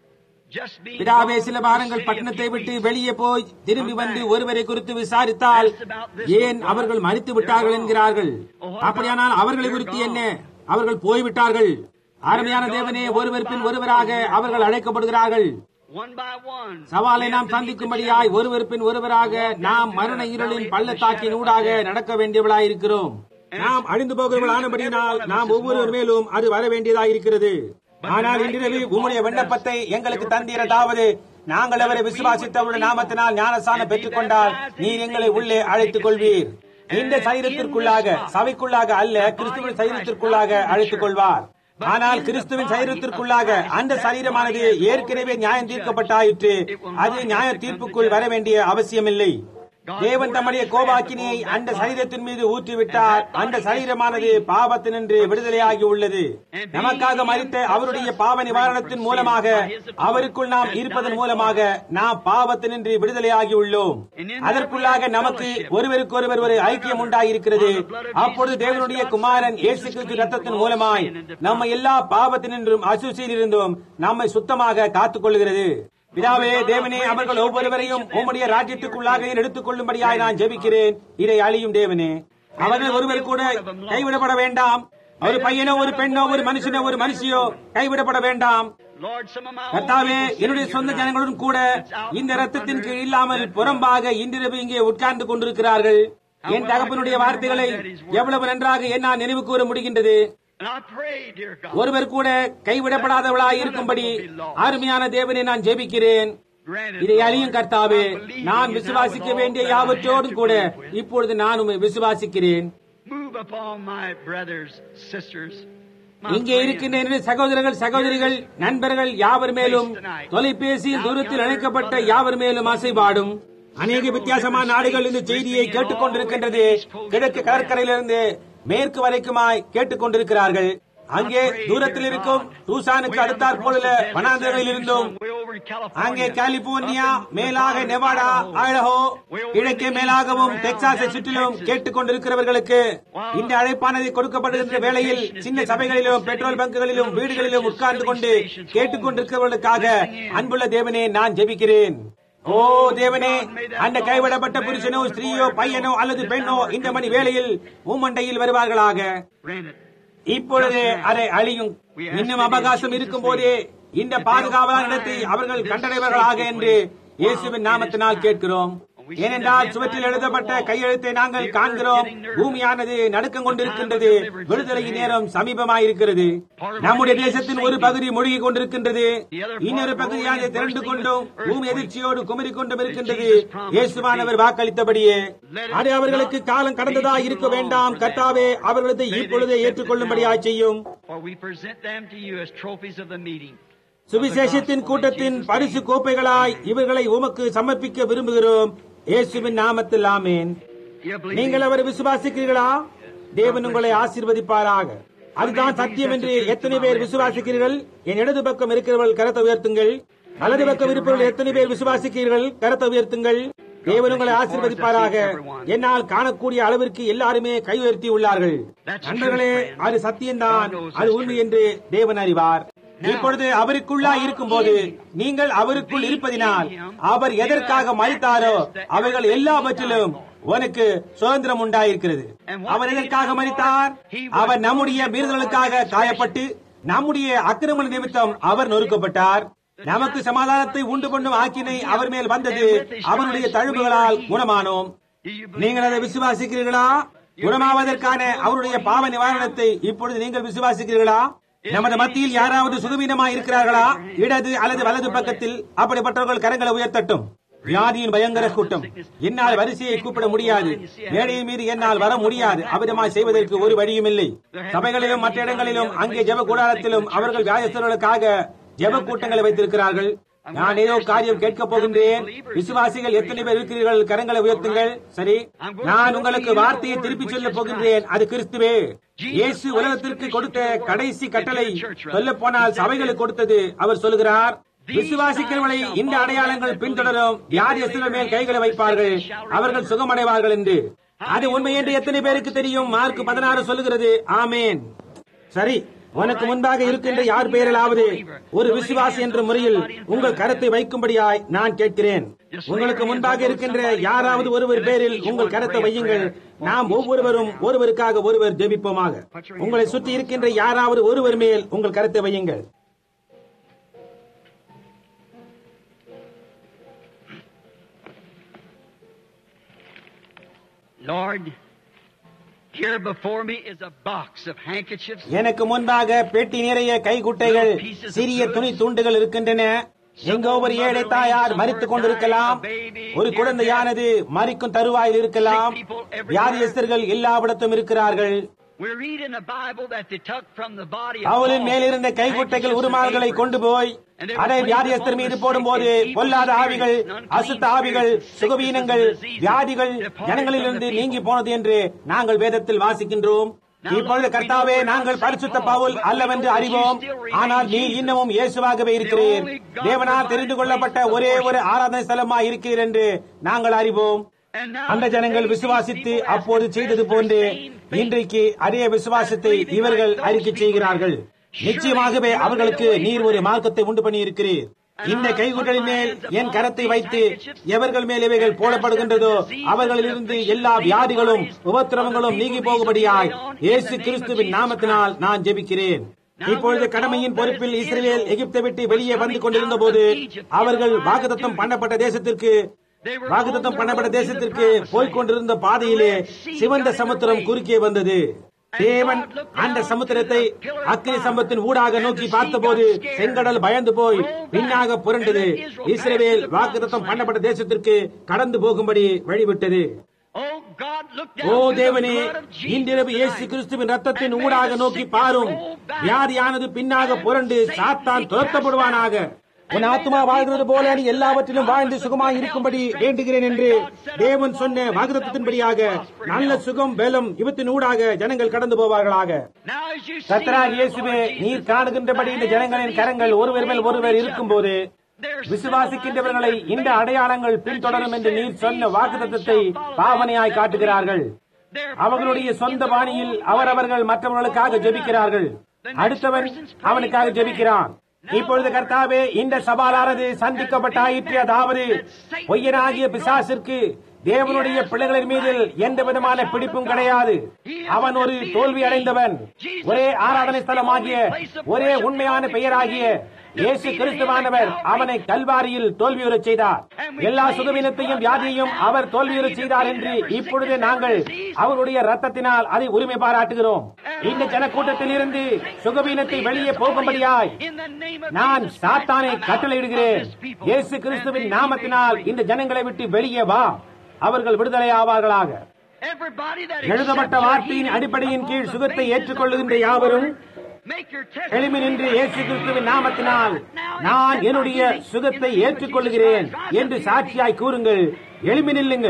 just be பிதாவே சில வாரங்கள் பட்டணத்தை விட்டு வெளியே போய் திரும்பி வந்து ஒருவரை குறித்து விசாரித்தால் ஏன் அவர்கள் மறித்து விட்டார்கள் என்கிறார்கள் அப்படியானால் அவர்களை குறித்து என்ன அவர்கள் போய்விட்டார்கள் அருமையான தேவனே ஒருவர் பின் ஒருவராக அவர்கள் அழைக்கப்படுகிறார்கள் one by one. சவாலை நாம் சந்திக்கும்படியாய் ஒருவர் பின் ஒருவராக நாம் மரண இருளின் பள்ளத்தாக்கின் ஊடாக நடக்க வேண்டியவளாயிருக்கிறோம் நாம் அழிந்து போகிறவர்களானபடியினால் நாம் ஒவ்வொருவர் மேலும் அது வர வேண்டியதாயிருக்கிறது ஆனால் இன்றிரவு உம்முடைய விண்ணப்பத்தை எங்களுக்கு தந்தீரதாவது நாங்கள் அவரை விசுவாசித்தவருடைய நாமத்தினால் ஞானசானம் பெற்றுக் கொண்டால் நீர் எங்களை உள்ளே அழைத்துக் கொள்வீர் இந்த சரீரத்திற்குள்ளாக சபைக்குள்ளாக அல்ல கிறிஸ்துவின் சரீரத்திற்குள்ளாக அழைத்துக் கொள்வார் ஆனால் கிறிஸ்துவின் சரீரத்திற்குள்ளாக அந்த சரீரமானது ஏற்கனவே நியாயம் தீர்க்கப்பட்டாயிற்று அது நியாய தீர்ப்புக்குள் வர வேண்டிய அவசியமில்லை தேவன் தம்முடைய கோபாக்கினியை அந்த சரீரத்தின் மீது ஊற்றிவிட்டார் அந்த சரீரமானது பாவத்தினின்று விடுதலையாகி உள்ளது நமக்காக மறித்த அவருடைய பாவ நிவாரணத்தின் மூலமாக அவருக்குள் நாம் இருப்பதன் மூலமாக நாம் பாவத்தினின்று விடுதலையாகி உள்ளோம் அதற்குள்ளாக நமக்கு ஒருவருக்கொருவர் ஒரு ஐக்கியம் உண்டாயிருக்கிறது அப்பொழுது தேவனுடைய குமாரன் இயேசு கிறிஸ்து ரத்தத்தின் மூலமாய் நம்ம எல்லா பாவத்தினின்றும் அசுசியில் இருந்தும் நம்மை சுத்தமாக காத்துக் கொள்கிறது பிதாவே தேவனே அவர்கள் ஒவ்வொருவரையும் உம்முடைய ராஜ்யத்துக்குள்ளாக எடுத்துக் கொள்ளும்படியாய் நான் ஜெபிக்கிறேன் இதை அழியும் தேவனே அவர்கள் ஒருவர் கூட கைவிடப்பட வேண்டாம் ஒரு பையனோ ஒரு பெண்ணோ ஒரு மனுஷனோ ஒரு மனுஷியோ கைவிடப்பட வேண்டாம் Lord, some of my own கர்த்தாவே people என்னுடைய sit சொந்த here ஜனங்களுடன் கூட tonight. இந்த ரத்தத்தின் கீழ் இல்லாமல் புறம்பாக இன்றிரவு இங்கே உட்கார்ந்து கொண்டிருக்கிறார்கள் என் தகப்பனுடைய வார்த்தைகளை எவ்வளவு நன்றாக என்னால் நினைவு கூற முடிகின்றது And I pray, dear God, ஒருவர் கூட கைவிடப்படாதவளாய் இருக்கும்படி அருமையான தேவனை நான் ஜெபிக்கிறேன் grant it, இதை Lord. அழியும் கர்த்தாவே I believe நான் you now விசுவாசிக்க with all வேண்டிய that I have யாவற்றோடும் to கூட believe with. இப்பொழுது நான் உம்மை விசுவாசிக்கிறேன் Move upon my brothers, sisters, my இங்கே friends. இருக்கின்ற என்னுடைய சகோதரர்கள் சகோதரிகள் நண்பர்கள் யாவர் மேலும் தொலைபேசியில் தூரத்தில் இணைக்கப்பட்ட யாவர் மேலும் அசைபாடும் அநேக வித்தியாசமான நாடுகள் இந்த செய்தியை கேட்டுக் கொண்டிருக்கின்றது கிழக்கு கடற்கரையிலிருந்து மேற்கு வரைக்குமாய் கேட்டுக் கொண்டிருக்கிறார்கள் அங்கே தூரத்தில் இருக்கும் டூசானுக்கு அடுத்தாற் போல வனாந்தரங்களில் இருந்தும் Way over in California. அங்கே கலிபோர்னியா மேலாக நெவாடா ஐடஹோ கிழக்கே மேலாகவும் டெக்சாஸை சுற்றிலும் கேட்டுக் கொண்டிருக்கிறவர்களுக்கு இந்த அழைப்பானது கொடுக்கப்படுகின்ற வேளையில் சின்ன சபைகளிலும் பெட்ரோல் பங்குகளிலும் வீடுகளிலும் உட்கார்ந்து கொண்டு கேட்டுக் கொண்டிருக்கிறவர்களுக்காக அன்புள்ள தேவனே நான் ஜெபிக்கிறேன் ஓ தேவனே அந்த கைவிடப்பட்ட புருஷனோ ஸ்திரீயோ பையனோ அல்லது பெண்ணோ இந்த மணி வேளையில் உம்மண்டையில் வருவார்களாக Grant it. இப்பொழுது அதை அழியும் இன்னும் அவகாசம் இருக்கும் போதே இந்த பாதுகாவலான இடத்தை அவர்கள் கண்டடைவர்களாக என்று இயேசுவின் நாமத்தினால் கேட்கிறோம் ஏனென்றால் சுவற்றில் எழுதப்பட்ட கையெழுத்தை நாங்கள் காண்கிறோம் பூமியானது நடுக்கம் கொண்டிருக்கின்றது விடுதலையின் நேரம் சமீபமாயிருக்கிறது நம்முடைய தேசத்தின் ஒரு பகுதி மூழ்கிக் கொண்டிருக்கின்றது இன்னொரு பகுதியாக திரண்டு கொண்டும் பூமி எதிர்ச்சியோடு குமரிக் கொண்டும் இருக்கின்றது இயேசுவானவர் வாக்களித்தபடியே அது அவர்களுக்கு காலம் கடந்ததா இருக்க வேண்டாம் கர்த்தாவே அவர்களது இப்பொழுதே ஏற்றுக்கொள்ளும்படியாய் செய்யும் For we present them to you as trophies of the meeting. சுவிசேஷத்தின் கூட்டத்தின் பரிசு கோப்பைகளாய் இவர்களை உமக்கு சமர்ப்பிக்க விரும்புகிறோம் இயேசுவின் நாமத்தில் ஆமேன் நீங்கள் அவரை விசுவாசிக்கிறீர்களா தேவன் உங்களை ஆசீர்வதிப்பாராக அதுதான் சத்தியம் என்று எத்தனை பேர் விசுவாசிக்கிறீர்கள் என் இடது பக்கம் இருக்கிறவர்கள் கரத்தை உயர்த்துங்கள் வலது பக்கம் இருப்பவர்கள் எத்தனை பேர் விசுவாசிக்கிறீர்கள் கரத்தை உயர்த்துங்கள் தேவன் உங்களை ஆசீர்வதிப்பாராக என்னால் காணக்கூடிய அளவிற்கு எல்லாருமே கை உயர்த்தி உள்ளார்கள் நண்பர்களே அது சத்தியம்தான் அது உண்மை என்று தேவன் அறிவார் இப்பொழுது அவருக்குள்ளா இருக்கும்போது நீங்கள் அவருக்குள் இருப்பதினால் அவர் எதற்காக மறித்தாரோ அவர்கள் எல்லாவற்றிலும் உனக்கு சுதந்திரம் உண்டாயிருக்கிறது அவர் எதற்காக மறித்தார் அவர் நம்முடைய மீறுதலுக்காக காயப்பட்டு நம்முடைய அக்கிரம நிமித்தம் அவர் நொறுக்கப்பட்டார் நமக்கு சமாதானத்தை உண்டு பண்ணும் ஆக்கினை அவர் மேல் வந்தது அவருடைய தழும்புகளால் குணமானோம் நீங்கள் அதை விசுவாசிக்கிறீர்களா குணமாவதற்கான அவருடைய பாவ நிவாரணத்தை இப்பொழுது நீங்கள் விசுவாசிக்கிறீர்களா நமது மத்தியில் யாராவது சுகவீனமா இருக்கிறார்களா இடது அல்லது வலது பக்கத்தில் அப்படிப்பட்டவர்கள் கரங்களை உயர்த்தட்டும் வியாதியின் பயங்கர கூட்டம் என்னால் வரிசையை கூப்பிட முடியாது மேடையின் மீது என்னால் வர முடியாது அவிதமாய் செய்வதற்கு ஒரு வழியும் இல்லை சபைகளிலும் மற்ற இடங்களிலும் அங்கே ஜெப கூடாரத்திலும் அவர்கள் வியாதிஸ்தர்களுக்காக ஜெப கூட்டங்களை வைத்திருக்கிறார்கள் நான் ஏதோ காரியம் கேட்கப் போகின்றேன் விசுவாசிகள் எத்தனை பேர் இருக்கிறீர்கள் கரங்களை உயர்த்துங்கள் சரி நான் உங்களுக்கு வார்த்தையை திருப்பி சொல்ல போகின்றேன் அது கிறிஸ்துவே இயேசு உலகத்திற்கு கொடுத்த கடைசி கட்டளை சொல்ல போனால் சபைகளுக்கு கொடுத்தது அவர் சொல்லுகிறார் விசுவாசிக்கிறவர்களை இந்த அடையாளங்கள் பின்தொடரும் வியாதியஸ்தர்கள் மேல் கைகளை வைப்பார்கள் அவர்கள் சுகமடைவார்கள் என்று அது உண்மை என்று எத்தனை பேருக்கு தெரியும் மார்க் பதினாறு சொல்லுகிறது ஆமேன் சரி உனக்கு முன்பாக இருக்கின்ற யார் பெயரிலாவது ஒரு விசுவாசி என்ற முறையில் உங்கள் கருத்தை வைக்கும்படியாய் நான் கேட்கிறேன் உங்களுக்கு முன்பாக இருக்கின்ற யாராவது ஒருவர் பேரில் உங்கள் கருத்தை வையுங்கள் நாம் ஒவ்வொருவரும் ஒருவருக்காக ஒருவர் ஜெபிப்போமாக உங்களை சுற்றி இருக்கின்ற யாராவது ஒருவர் மேல் உங்கள் கருத்தை வையுங்கள் Lord, here before me is a box of handkerchiefs. எனக்கு முன்பாக பெட்டி நிறைய கைக்குட்டைகள் சிறிய துணி துண்டுகள் இருக்கின்றன எங்கோ ஒரு ஏழை தாயார் மறித்துக் கொண்டிருக்கலாம் ஒரு குழந்தையானது மறிக்கும் தருவாயில் இருக்கலாம் வியாதியஸ்தர்கள் எல்லாவிடத்தும் இருக்கிறார்கள் We read in the Bible that they took from the body of அவளின் Paul மேலிருந்த கைக்குட்டைகள் உருமால்களை கொண்டு போய் அதை வியாதியஸ்தர் மீது போடும்போது பொல்லாத ஆவிகள் அசுத்த ஆவிகள் சுகவீனங்கள் வியாதிகள் ஜனங்களிலிருந்து நீங்கி போனது என்று நாங்கள் வேதத்தில் வாசிக்கின்றோம் இப்பொழுது கர்த்தாவே நாங்கள் பரிசுத்த பவுல் அல்லவென்று அறிவோம் ஆனால் நீ இன்னமும் இயேசுவாகவே இருக்கிறீர் தேவனால் தெரிந்து கொள்ளப்பட்ட ஒரே ஒரு ஆராதனை ஸ்தலமா இருக்கிறீர் என்று நாங்கள் அறிவோம் And now அந்த ஜனங்கள் விசுவாசித்து அப்போது செய்தது போன்று இன்றைக்கு அதே விசுவாசத்தை இவர்கள் அறிக்கை செய்கிறார்கள் நிச்சயமாகவே அவர்களுக்கு நீர் ஒரு மார்க்கத்தை உண்டு பண்ணி இருக்கிறீர் இந்த கைகுட்டலின் மேல் என் கரத்தை வைத்து எவர்கள் மேல் இவைகள் போடப்படுகின்றதோ அவர்களிலிருந்து எல்லா வியாதிகளும் உபத்திரவங்களும் நீங்கி போகும்படியாய் இயேசு கிறிஸ்துவின் நாமத்தினால் நான் ஜெபிக்கிறேன் இப்பொழுது கடமையின் பொறுப்பில் இஸ்ரேல் எகிப்தை விட்டு வெளியே வந்து கொண்டிருந்த போது அவர்கள் வாக்குத்தத்தம் பண்ணப்பட்ட தேசத்திற்கு வாக்குத்தத்தம் பண்ணப்பட்ட தேசத்திற்கு போய்க் கொண்டிருந்த பாதையிலே சிவந்த சமுத்திரம் குறுக்கே வந்தது தேவன் அந்த சமுத்திரத்தை அக்கினி சம்பத்தின் ஊடாக நோக்கி பார்த்தபோது செங்கடல் பயந்து போய் பின்னாக புரண்டது இஸ்ரவேல் வாக்குத்தத்தம் பண்ணப்பட்ட தேசத்திற்கு கடந்து போகும்படி வழிவிட்டது Oh God, look down O through the தேவனே blood of Jesus இன்றிரவு இயேசு tonight. கிறிஸ்துவின் ரத்தத்தின் And may ஊடாக the நோக்கி sickness பாரும் go back. வியாதியானது பின்னாக புரண்டு Satan சாத்தான் be துரத்தப்படுவானாக cast out. உன் And ஆத்மா may the வாழ்கிறது people போல நீ after எல்லாவற்றிலும் that வாழ்ந்து promise சுகமாய் of இருக்கும்படி health and வேண்டுகிறேன் என்று strength that God set தேவன் up சொன்ன all வாக்குத்தத்தின்படியாக things that we should நல்ல prosper in சுகம் பலம் இவத்தின் ஊடாக ஜனங்கள் கடந்து போவார்களாக Now as you see, கத்தரார் the இயேசுவே Lord Jesus, நீர் காணுகின்றபடி இந்த the hands ஜனங்களின் of these கரங்கள் people ஒருவர் மேல் laid on ஒருவர் each இருக்கும்போது other. They're விசுவாசிக்கின்றவர்களை symbolizing இந்த their faith. அடையாளங்கள் பின்தொடரும் என்று நீர் சொன்ன வாக்குத்தத்தை பாவனையாய் காட்டுகிறார்கள் அவர்களுடைய சொந்த பாணியில் அவரவர்கள் மற்றவர்களுக்காக ஜெபிக்கிறார்கள் அடுத்தவன் அவனுக்காக ஜெபிக்கிறான் இப்பொழுது கர்த்தாவே இந்த சவாலானது சந்திக்கப்பட்டாயிற்று அதாவது பொய்யனாகிய பிசாசிற்கு தேவனுடைய பிள்ளைகளின் மீது எந்த விதமான பிடிப்பும் கிடையாது அவன் ஒரு தோல்வி அடைந்தவன் ஒரே ஆராதனை ஸ்தலமாகிய ஒரே உண்மையான பெயராகிய இயேசு கிறிஸ்துவானவர் அவனை கல்வாரியில் தோல்வியுறச் செய்தார் எல்லா சுகவீனத்தையும் வியாதியையும் அவர் தோல்வியுறச் செய்தார் என்று இப்பொழுது நாங்கள் அவருடைய ரத்தத்தினால் அதை உரிமை பாராட்டுகிறோம் இந்த ஜனக்கூட்டத்தில் இருந்து சுகவீனத்தை வெளியே போகும்படியாய் In the name of நான் Jesus சாத்தானை Christ, கட்டளையிடுகிறேன் come out of this people. இயேசு கிறிஸ்துவின் And they நாமத்தினால் may be இந்த ஜனங்களை விட்டு வெளியே வா அவர்கள் விடுதலை ஆவார்களாக Everybody that எழுதப்பட்ட accepts your வார்த்தையின் healing அடிப்படையின் upon கீழ் the சுகத்தை basis of ஏற்றுக்கொள்ளுகின்ற the யாவரும் word, make your testimony எழுமி நின்று right இயேசு now. கிறிஸ்துவின் நாமத்தினால் நான் என்னுடைய சுகத்தை ஏற்றுக்கொள்கிறேன் என்று சாட்சியாய் கூறுங்கள் எழுமி நில்லுங்கள்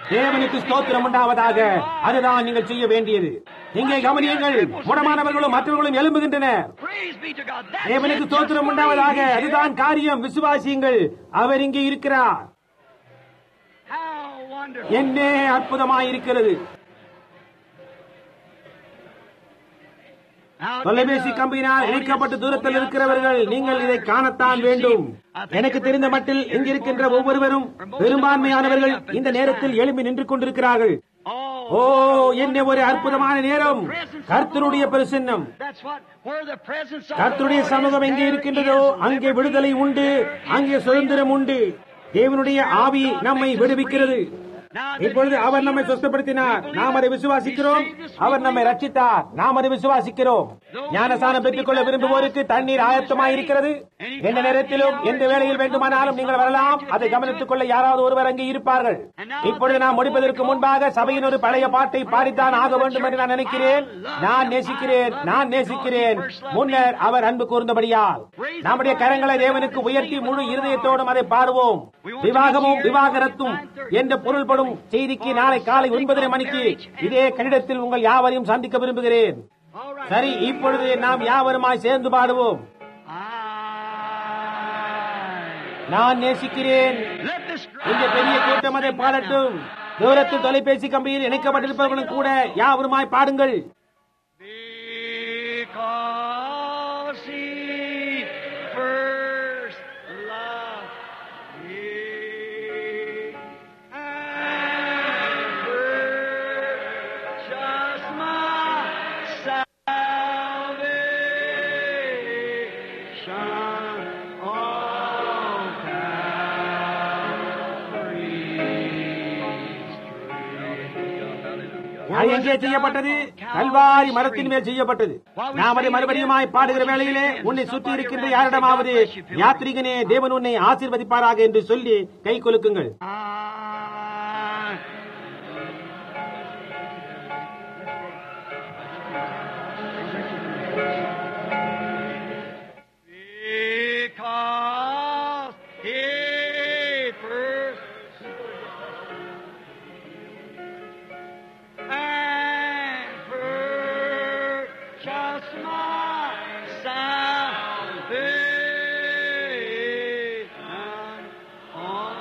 தேவனுக்கு ஸ்தோத்திரம் உண்டாவதாக அதுதான் நீங்கள் செய்ய வேண்டியது இங்கே கவனியுங்கள் முடமானவர்களும் மற்றவர்களும் எழும்புகின்றனர் Praise be to God. That's தேவனுக்கு it. ஸ்தோத்திரம் உண்டாவதாக அதுதான் காரியம் விசுவாசியுங்கள் அவர் இங்கே இருக்கிறார் How wonderful. என்ன அற்புதமாயிருக்கிறது Now, தொலைபேசி கம்பியினால் இணைக்கப்பட்ட தூரத்தில் இருக்கிறவர்கள் நீங்கள் இதை காணத்தான் வேண்டும் எனக்கு தெரிந்த மட்டில் இங்கிருக்கின்ற ஒவ்வொருவரும் பெரும்பான்மையானவர்கள் இந்த நேரத்தில் எழும்பி நின்று கொண்டிருக்கிறார்கள் Oh, ஓ என்ன ஒரு அற்புதமான நேரம் கர்த்தருடைய பிரசன்னம் that's what, where the presence of கர்த்தருடைய the Lord சமூகம் is, எங்கே there இருக்கின்றதோ is அங்கே விடுதலை உண்டு அங்கே சுதந்திரம் உண்டு தேவனுடைய ஆவி நம்மை விடுவிக்கிறது இப்பொழுது அவர் நம்மை சுத்தப்படுத்தினார் நாம் அதை விசுவாசிக்கிறோம் அவர் நம்மை ரட்சித்தார் நாம் அதை விசுவாசிக்கிறோம் ஞானசானம் பெற்றுக் கொள்ள விரும்புவோருக்கு தண்ணீர் ஆயத்தமாயிருக்கிறது எந்த நேரத்திலும் எந்த வேளையில் வேண்டுமானாலும் நீங்கள் வரலாம் அதை கவனித்துக் கொள்ள யாராவது ஒருவர் அங்கே இருப்பார்கள் இப்பொழுது நாம் முடிப்பதற்கு முன்பாக சபையின் ஒரு பழைய பாட்டை பாடித்தான் ஆக வேண்டும் என்று நான் நினைக்கிறேன் நான் நேசிக்கிறேன் நான் நேசிக்கிறேன் முன்னர் அவர் அன்பு கூர்ந்தபடியால் நம்முடைய கரங்களை தேவனுக்கு உயர்த்தி முழு இருதயத்தோடும் அதை பாடுவோம் விவாகமும் விவாகரத்தும் என்ற பொருள்படும் செய்திக்கு நாளை காலை ஒன்பதரை மணிக்கு இதே கணிதத்தில் உங்கள் யாவரையும் சந்திக்க விரும்புகிறேன் All right. சரி இப்பொழுது நாம் யாவருமாய் சேர்ந்து பாடுவோம் I நான் நேசிக்கிறேன் let this இந்த பெரிய கூட்டம் அதை பாடட்டும் தூரத்தில் தொலைபேசி கம்பியில் இணைக்கப்பட்டிருப்பவர்களும் கூட யாவருமாய் பாடுங்கள் Because he first loved me and purchased my salvation on Calvary's அது எங்கே செய்யப்பட்டது கல்வாரி மரத்தின் மேல் செய்யப்பட்டது நாம் அதை மறுபடியுமாய் பாடுகிற வேளையிலே உன்னை சுற்றி இருக்கின்ற யாரிடமாவது யாத்ரிகனே தேவன் உன்னை ஆசீர்வதிப்பாராக என்று சொல்லி கை கொலுக்குங்கள் I Because he first and purchased my salvation on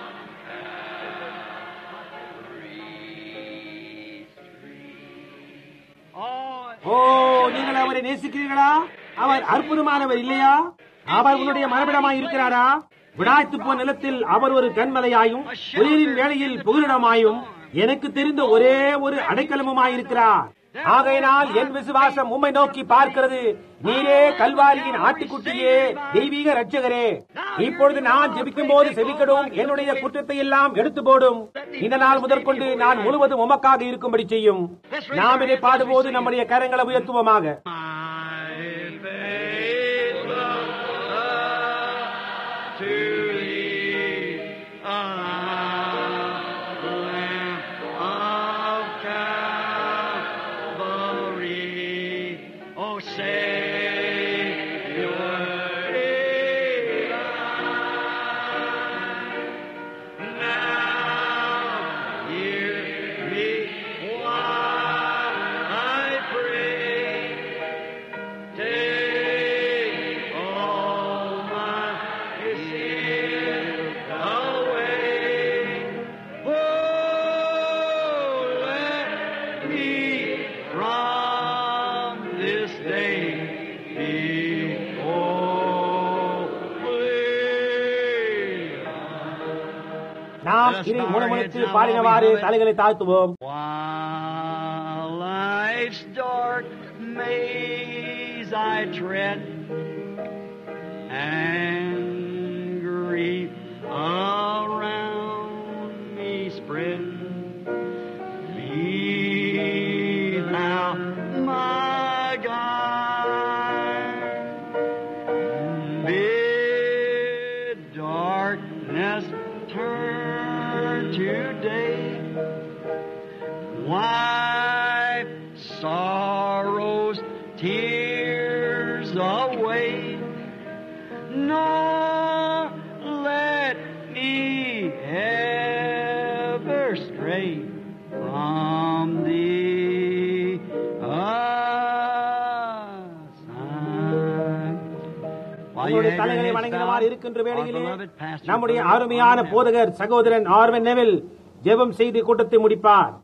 Calvary's tree. Oh, ஓ நீங்கள் அவரை நேசிக்கிறீர்களா அவர் அற்புதமானவர் இல்லையா அவர் உன்னுடைய மரபிடமாய் இருக்கிறாரா விடாய்த்து போன நிலத்தில் அவர் ஒரு கண்மலையாயும் உயிரின் வேளையில் புகலிடமாயும் எனக்கு தெரிந்த ஒரே ஒரு அடைக்கலமுமாயிருக்கிறார் ஆகையினால் என் விசுவாசம் உம்மை நோக்கி பார்க்கிறது நீரே கல்வாரியின் ஆட்டுக்குட்டியே தெய்வீக ரட்சகரே இப்பொழுது நான் ஜெபிக்கும் போது செவிக்கடும் என்னுடைய குற்றத்தை எல்லாம் எடுத்து போடும் இந்த நாள் முதற்கொண்டு நான் முழுவதும் உமக்காக இருக்கும்படி செய்யும் நாம் இதை பாடும்போது நம்முடைய கரங்களை உயர்த்துவோமாக My faith love to thee, ah, Lamb of Calvary, oh Savior divine. Now hear me while I pray. Take all my sin away. Oh, let me from this day be holy. நாம் இதை முணுமுணுத்து பாடினவாறு தலைகளை தாழ்த்துவோம் While life's dark maze I tread, and grief around me spread, be thou my guide. Bid darkness turn to day. Wipe sorrows, tears away. Nor let me ever stray உங்களுடைய தலைகளை வணங்கினவாறு இருக்கின்ற வேளையிலே நம்முடைய அருமையான போதகர் சகோதரன் ஆர்வன் நெவில் ஜெபம் செய்து கூட்டத்தை முடிப்பார்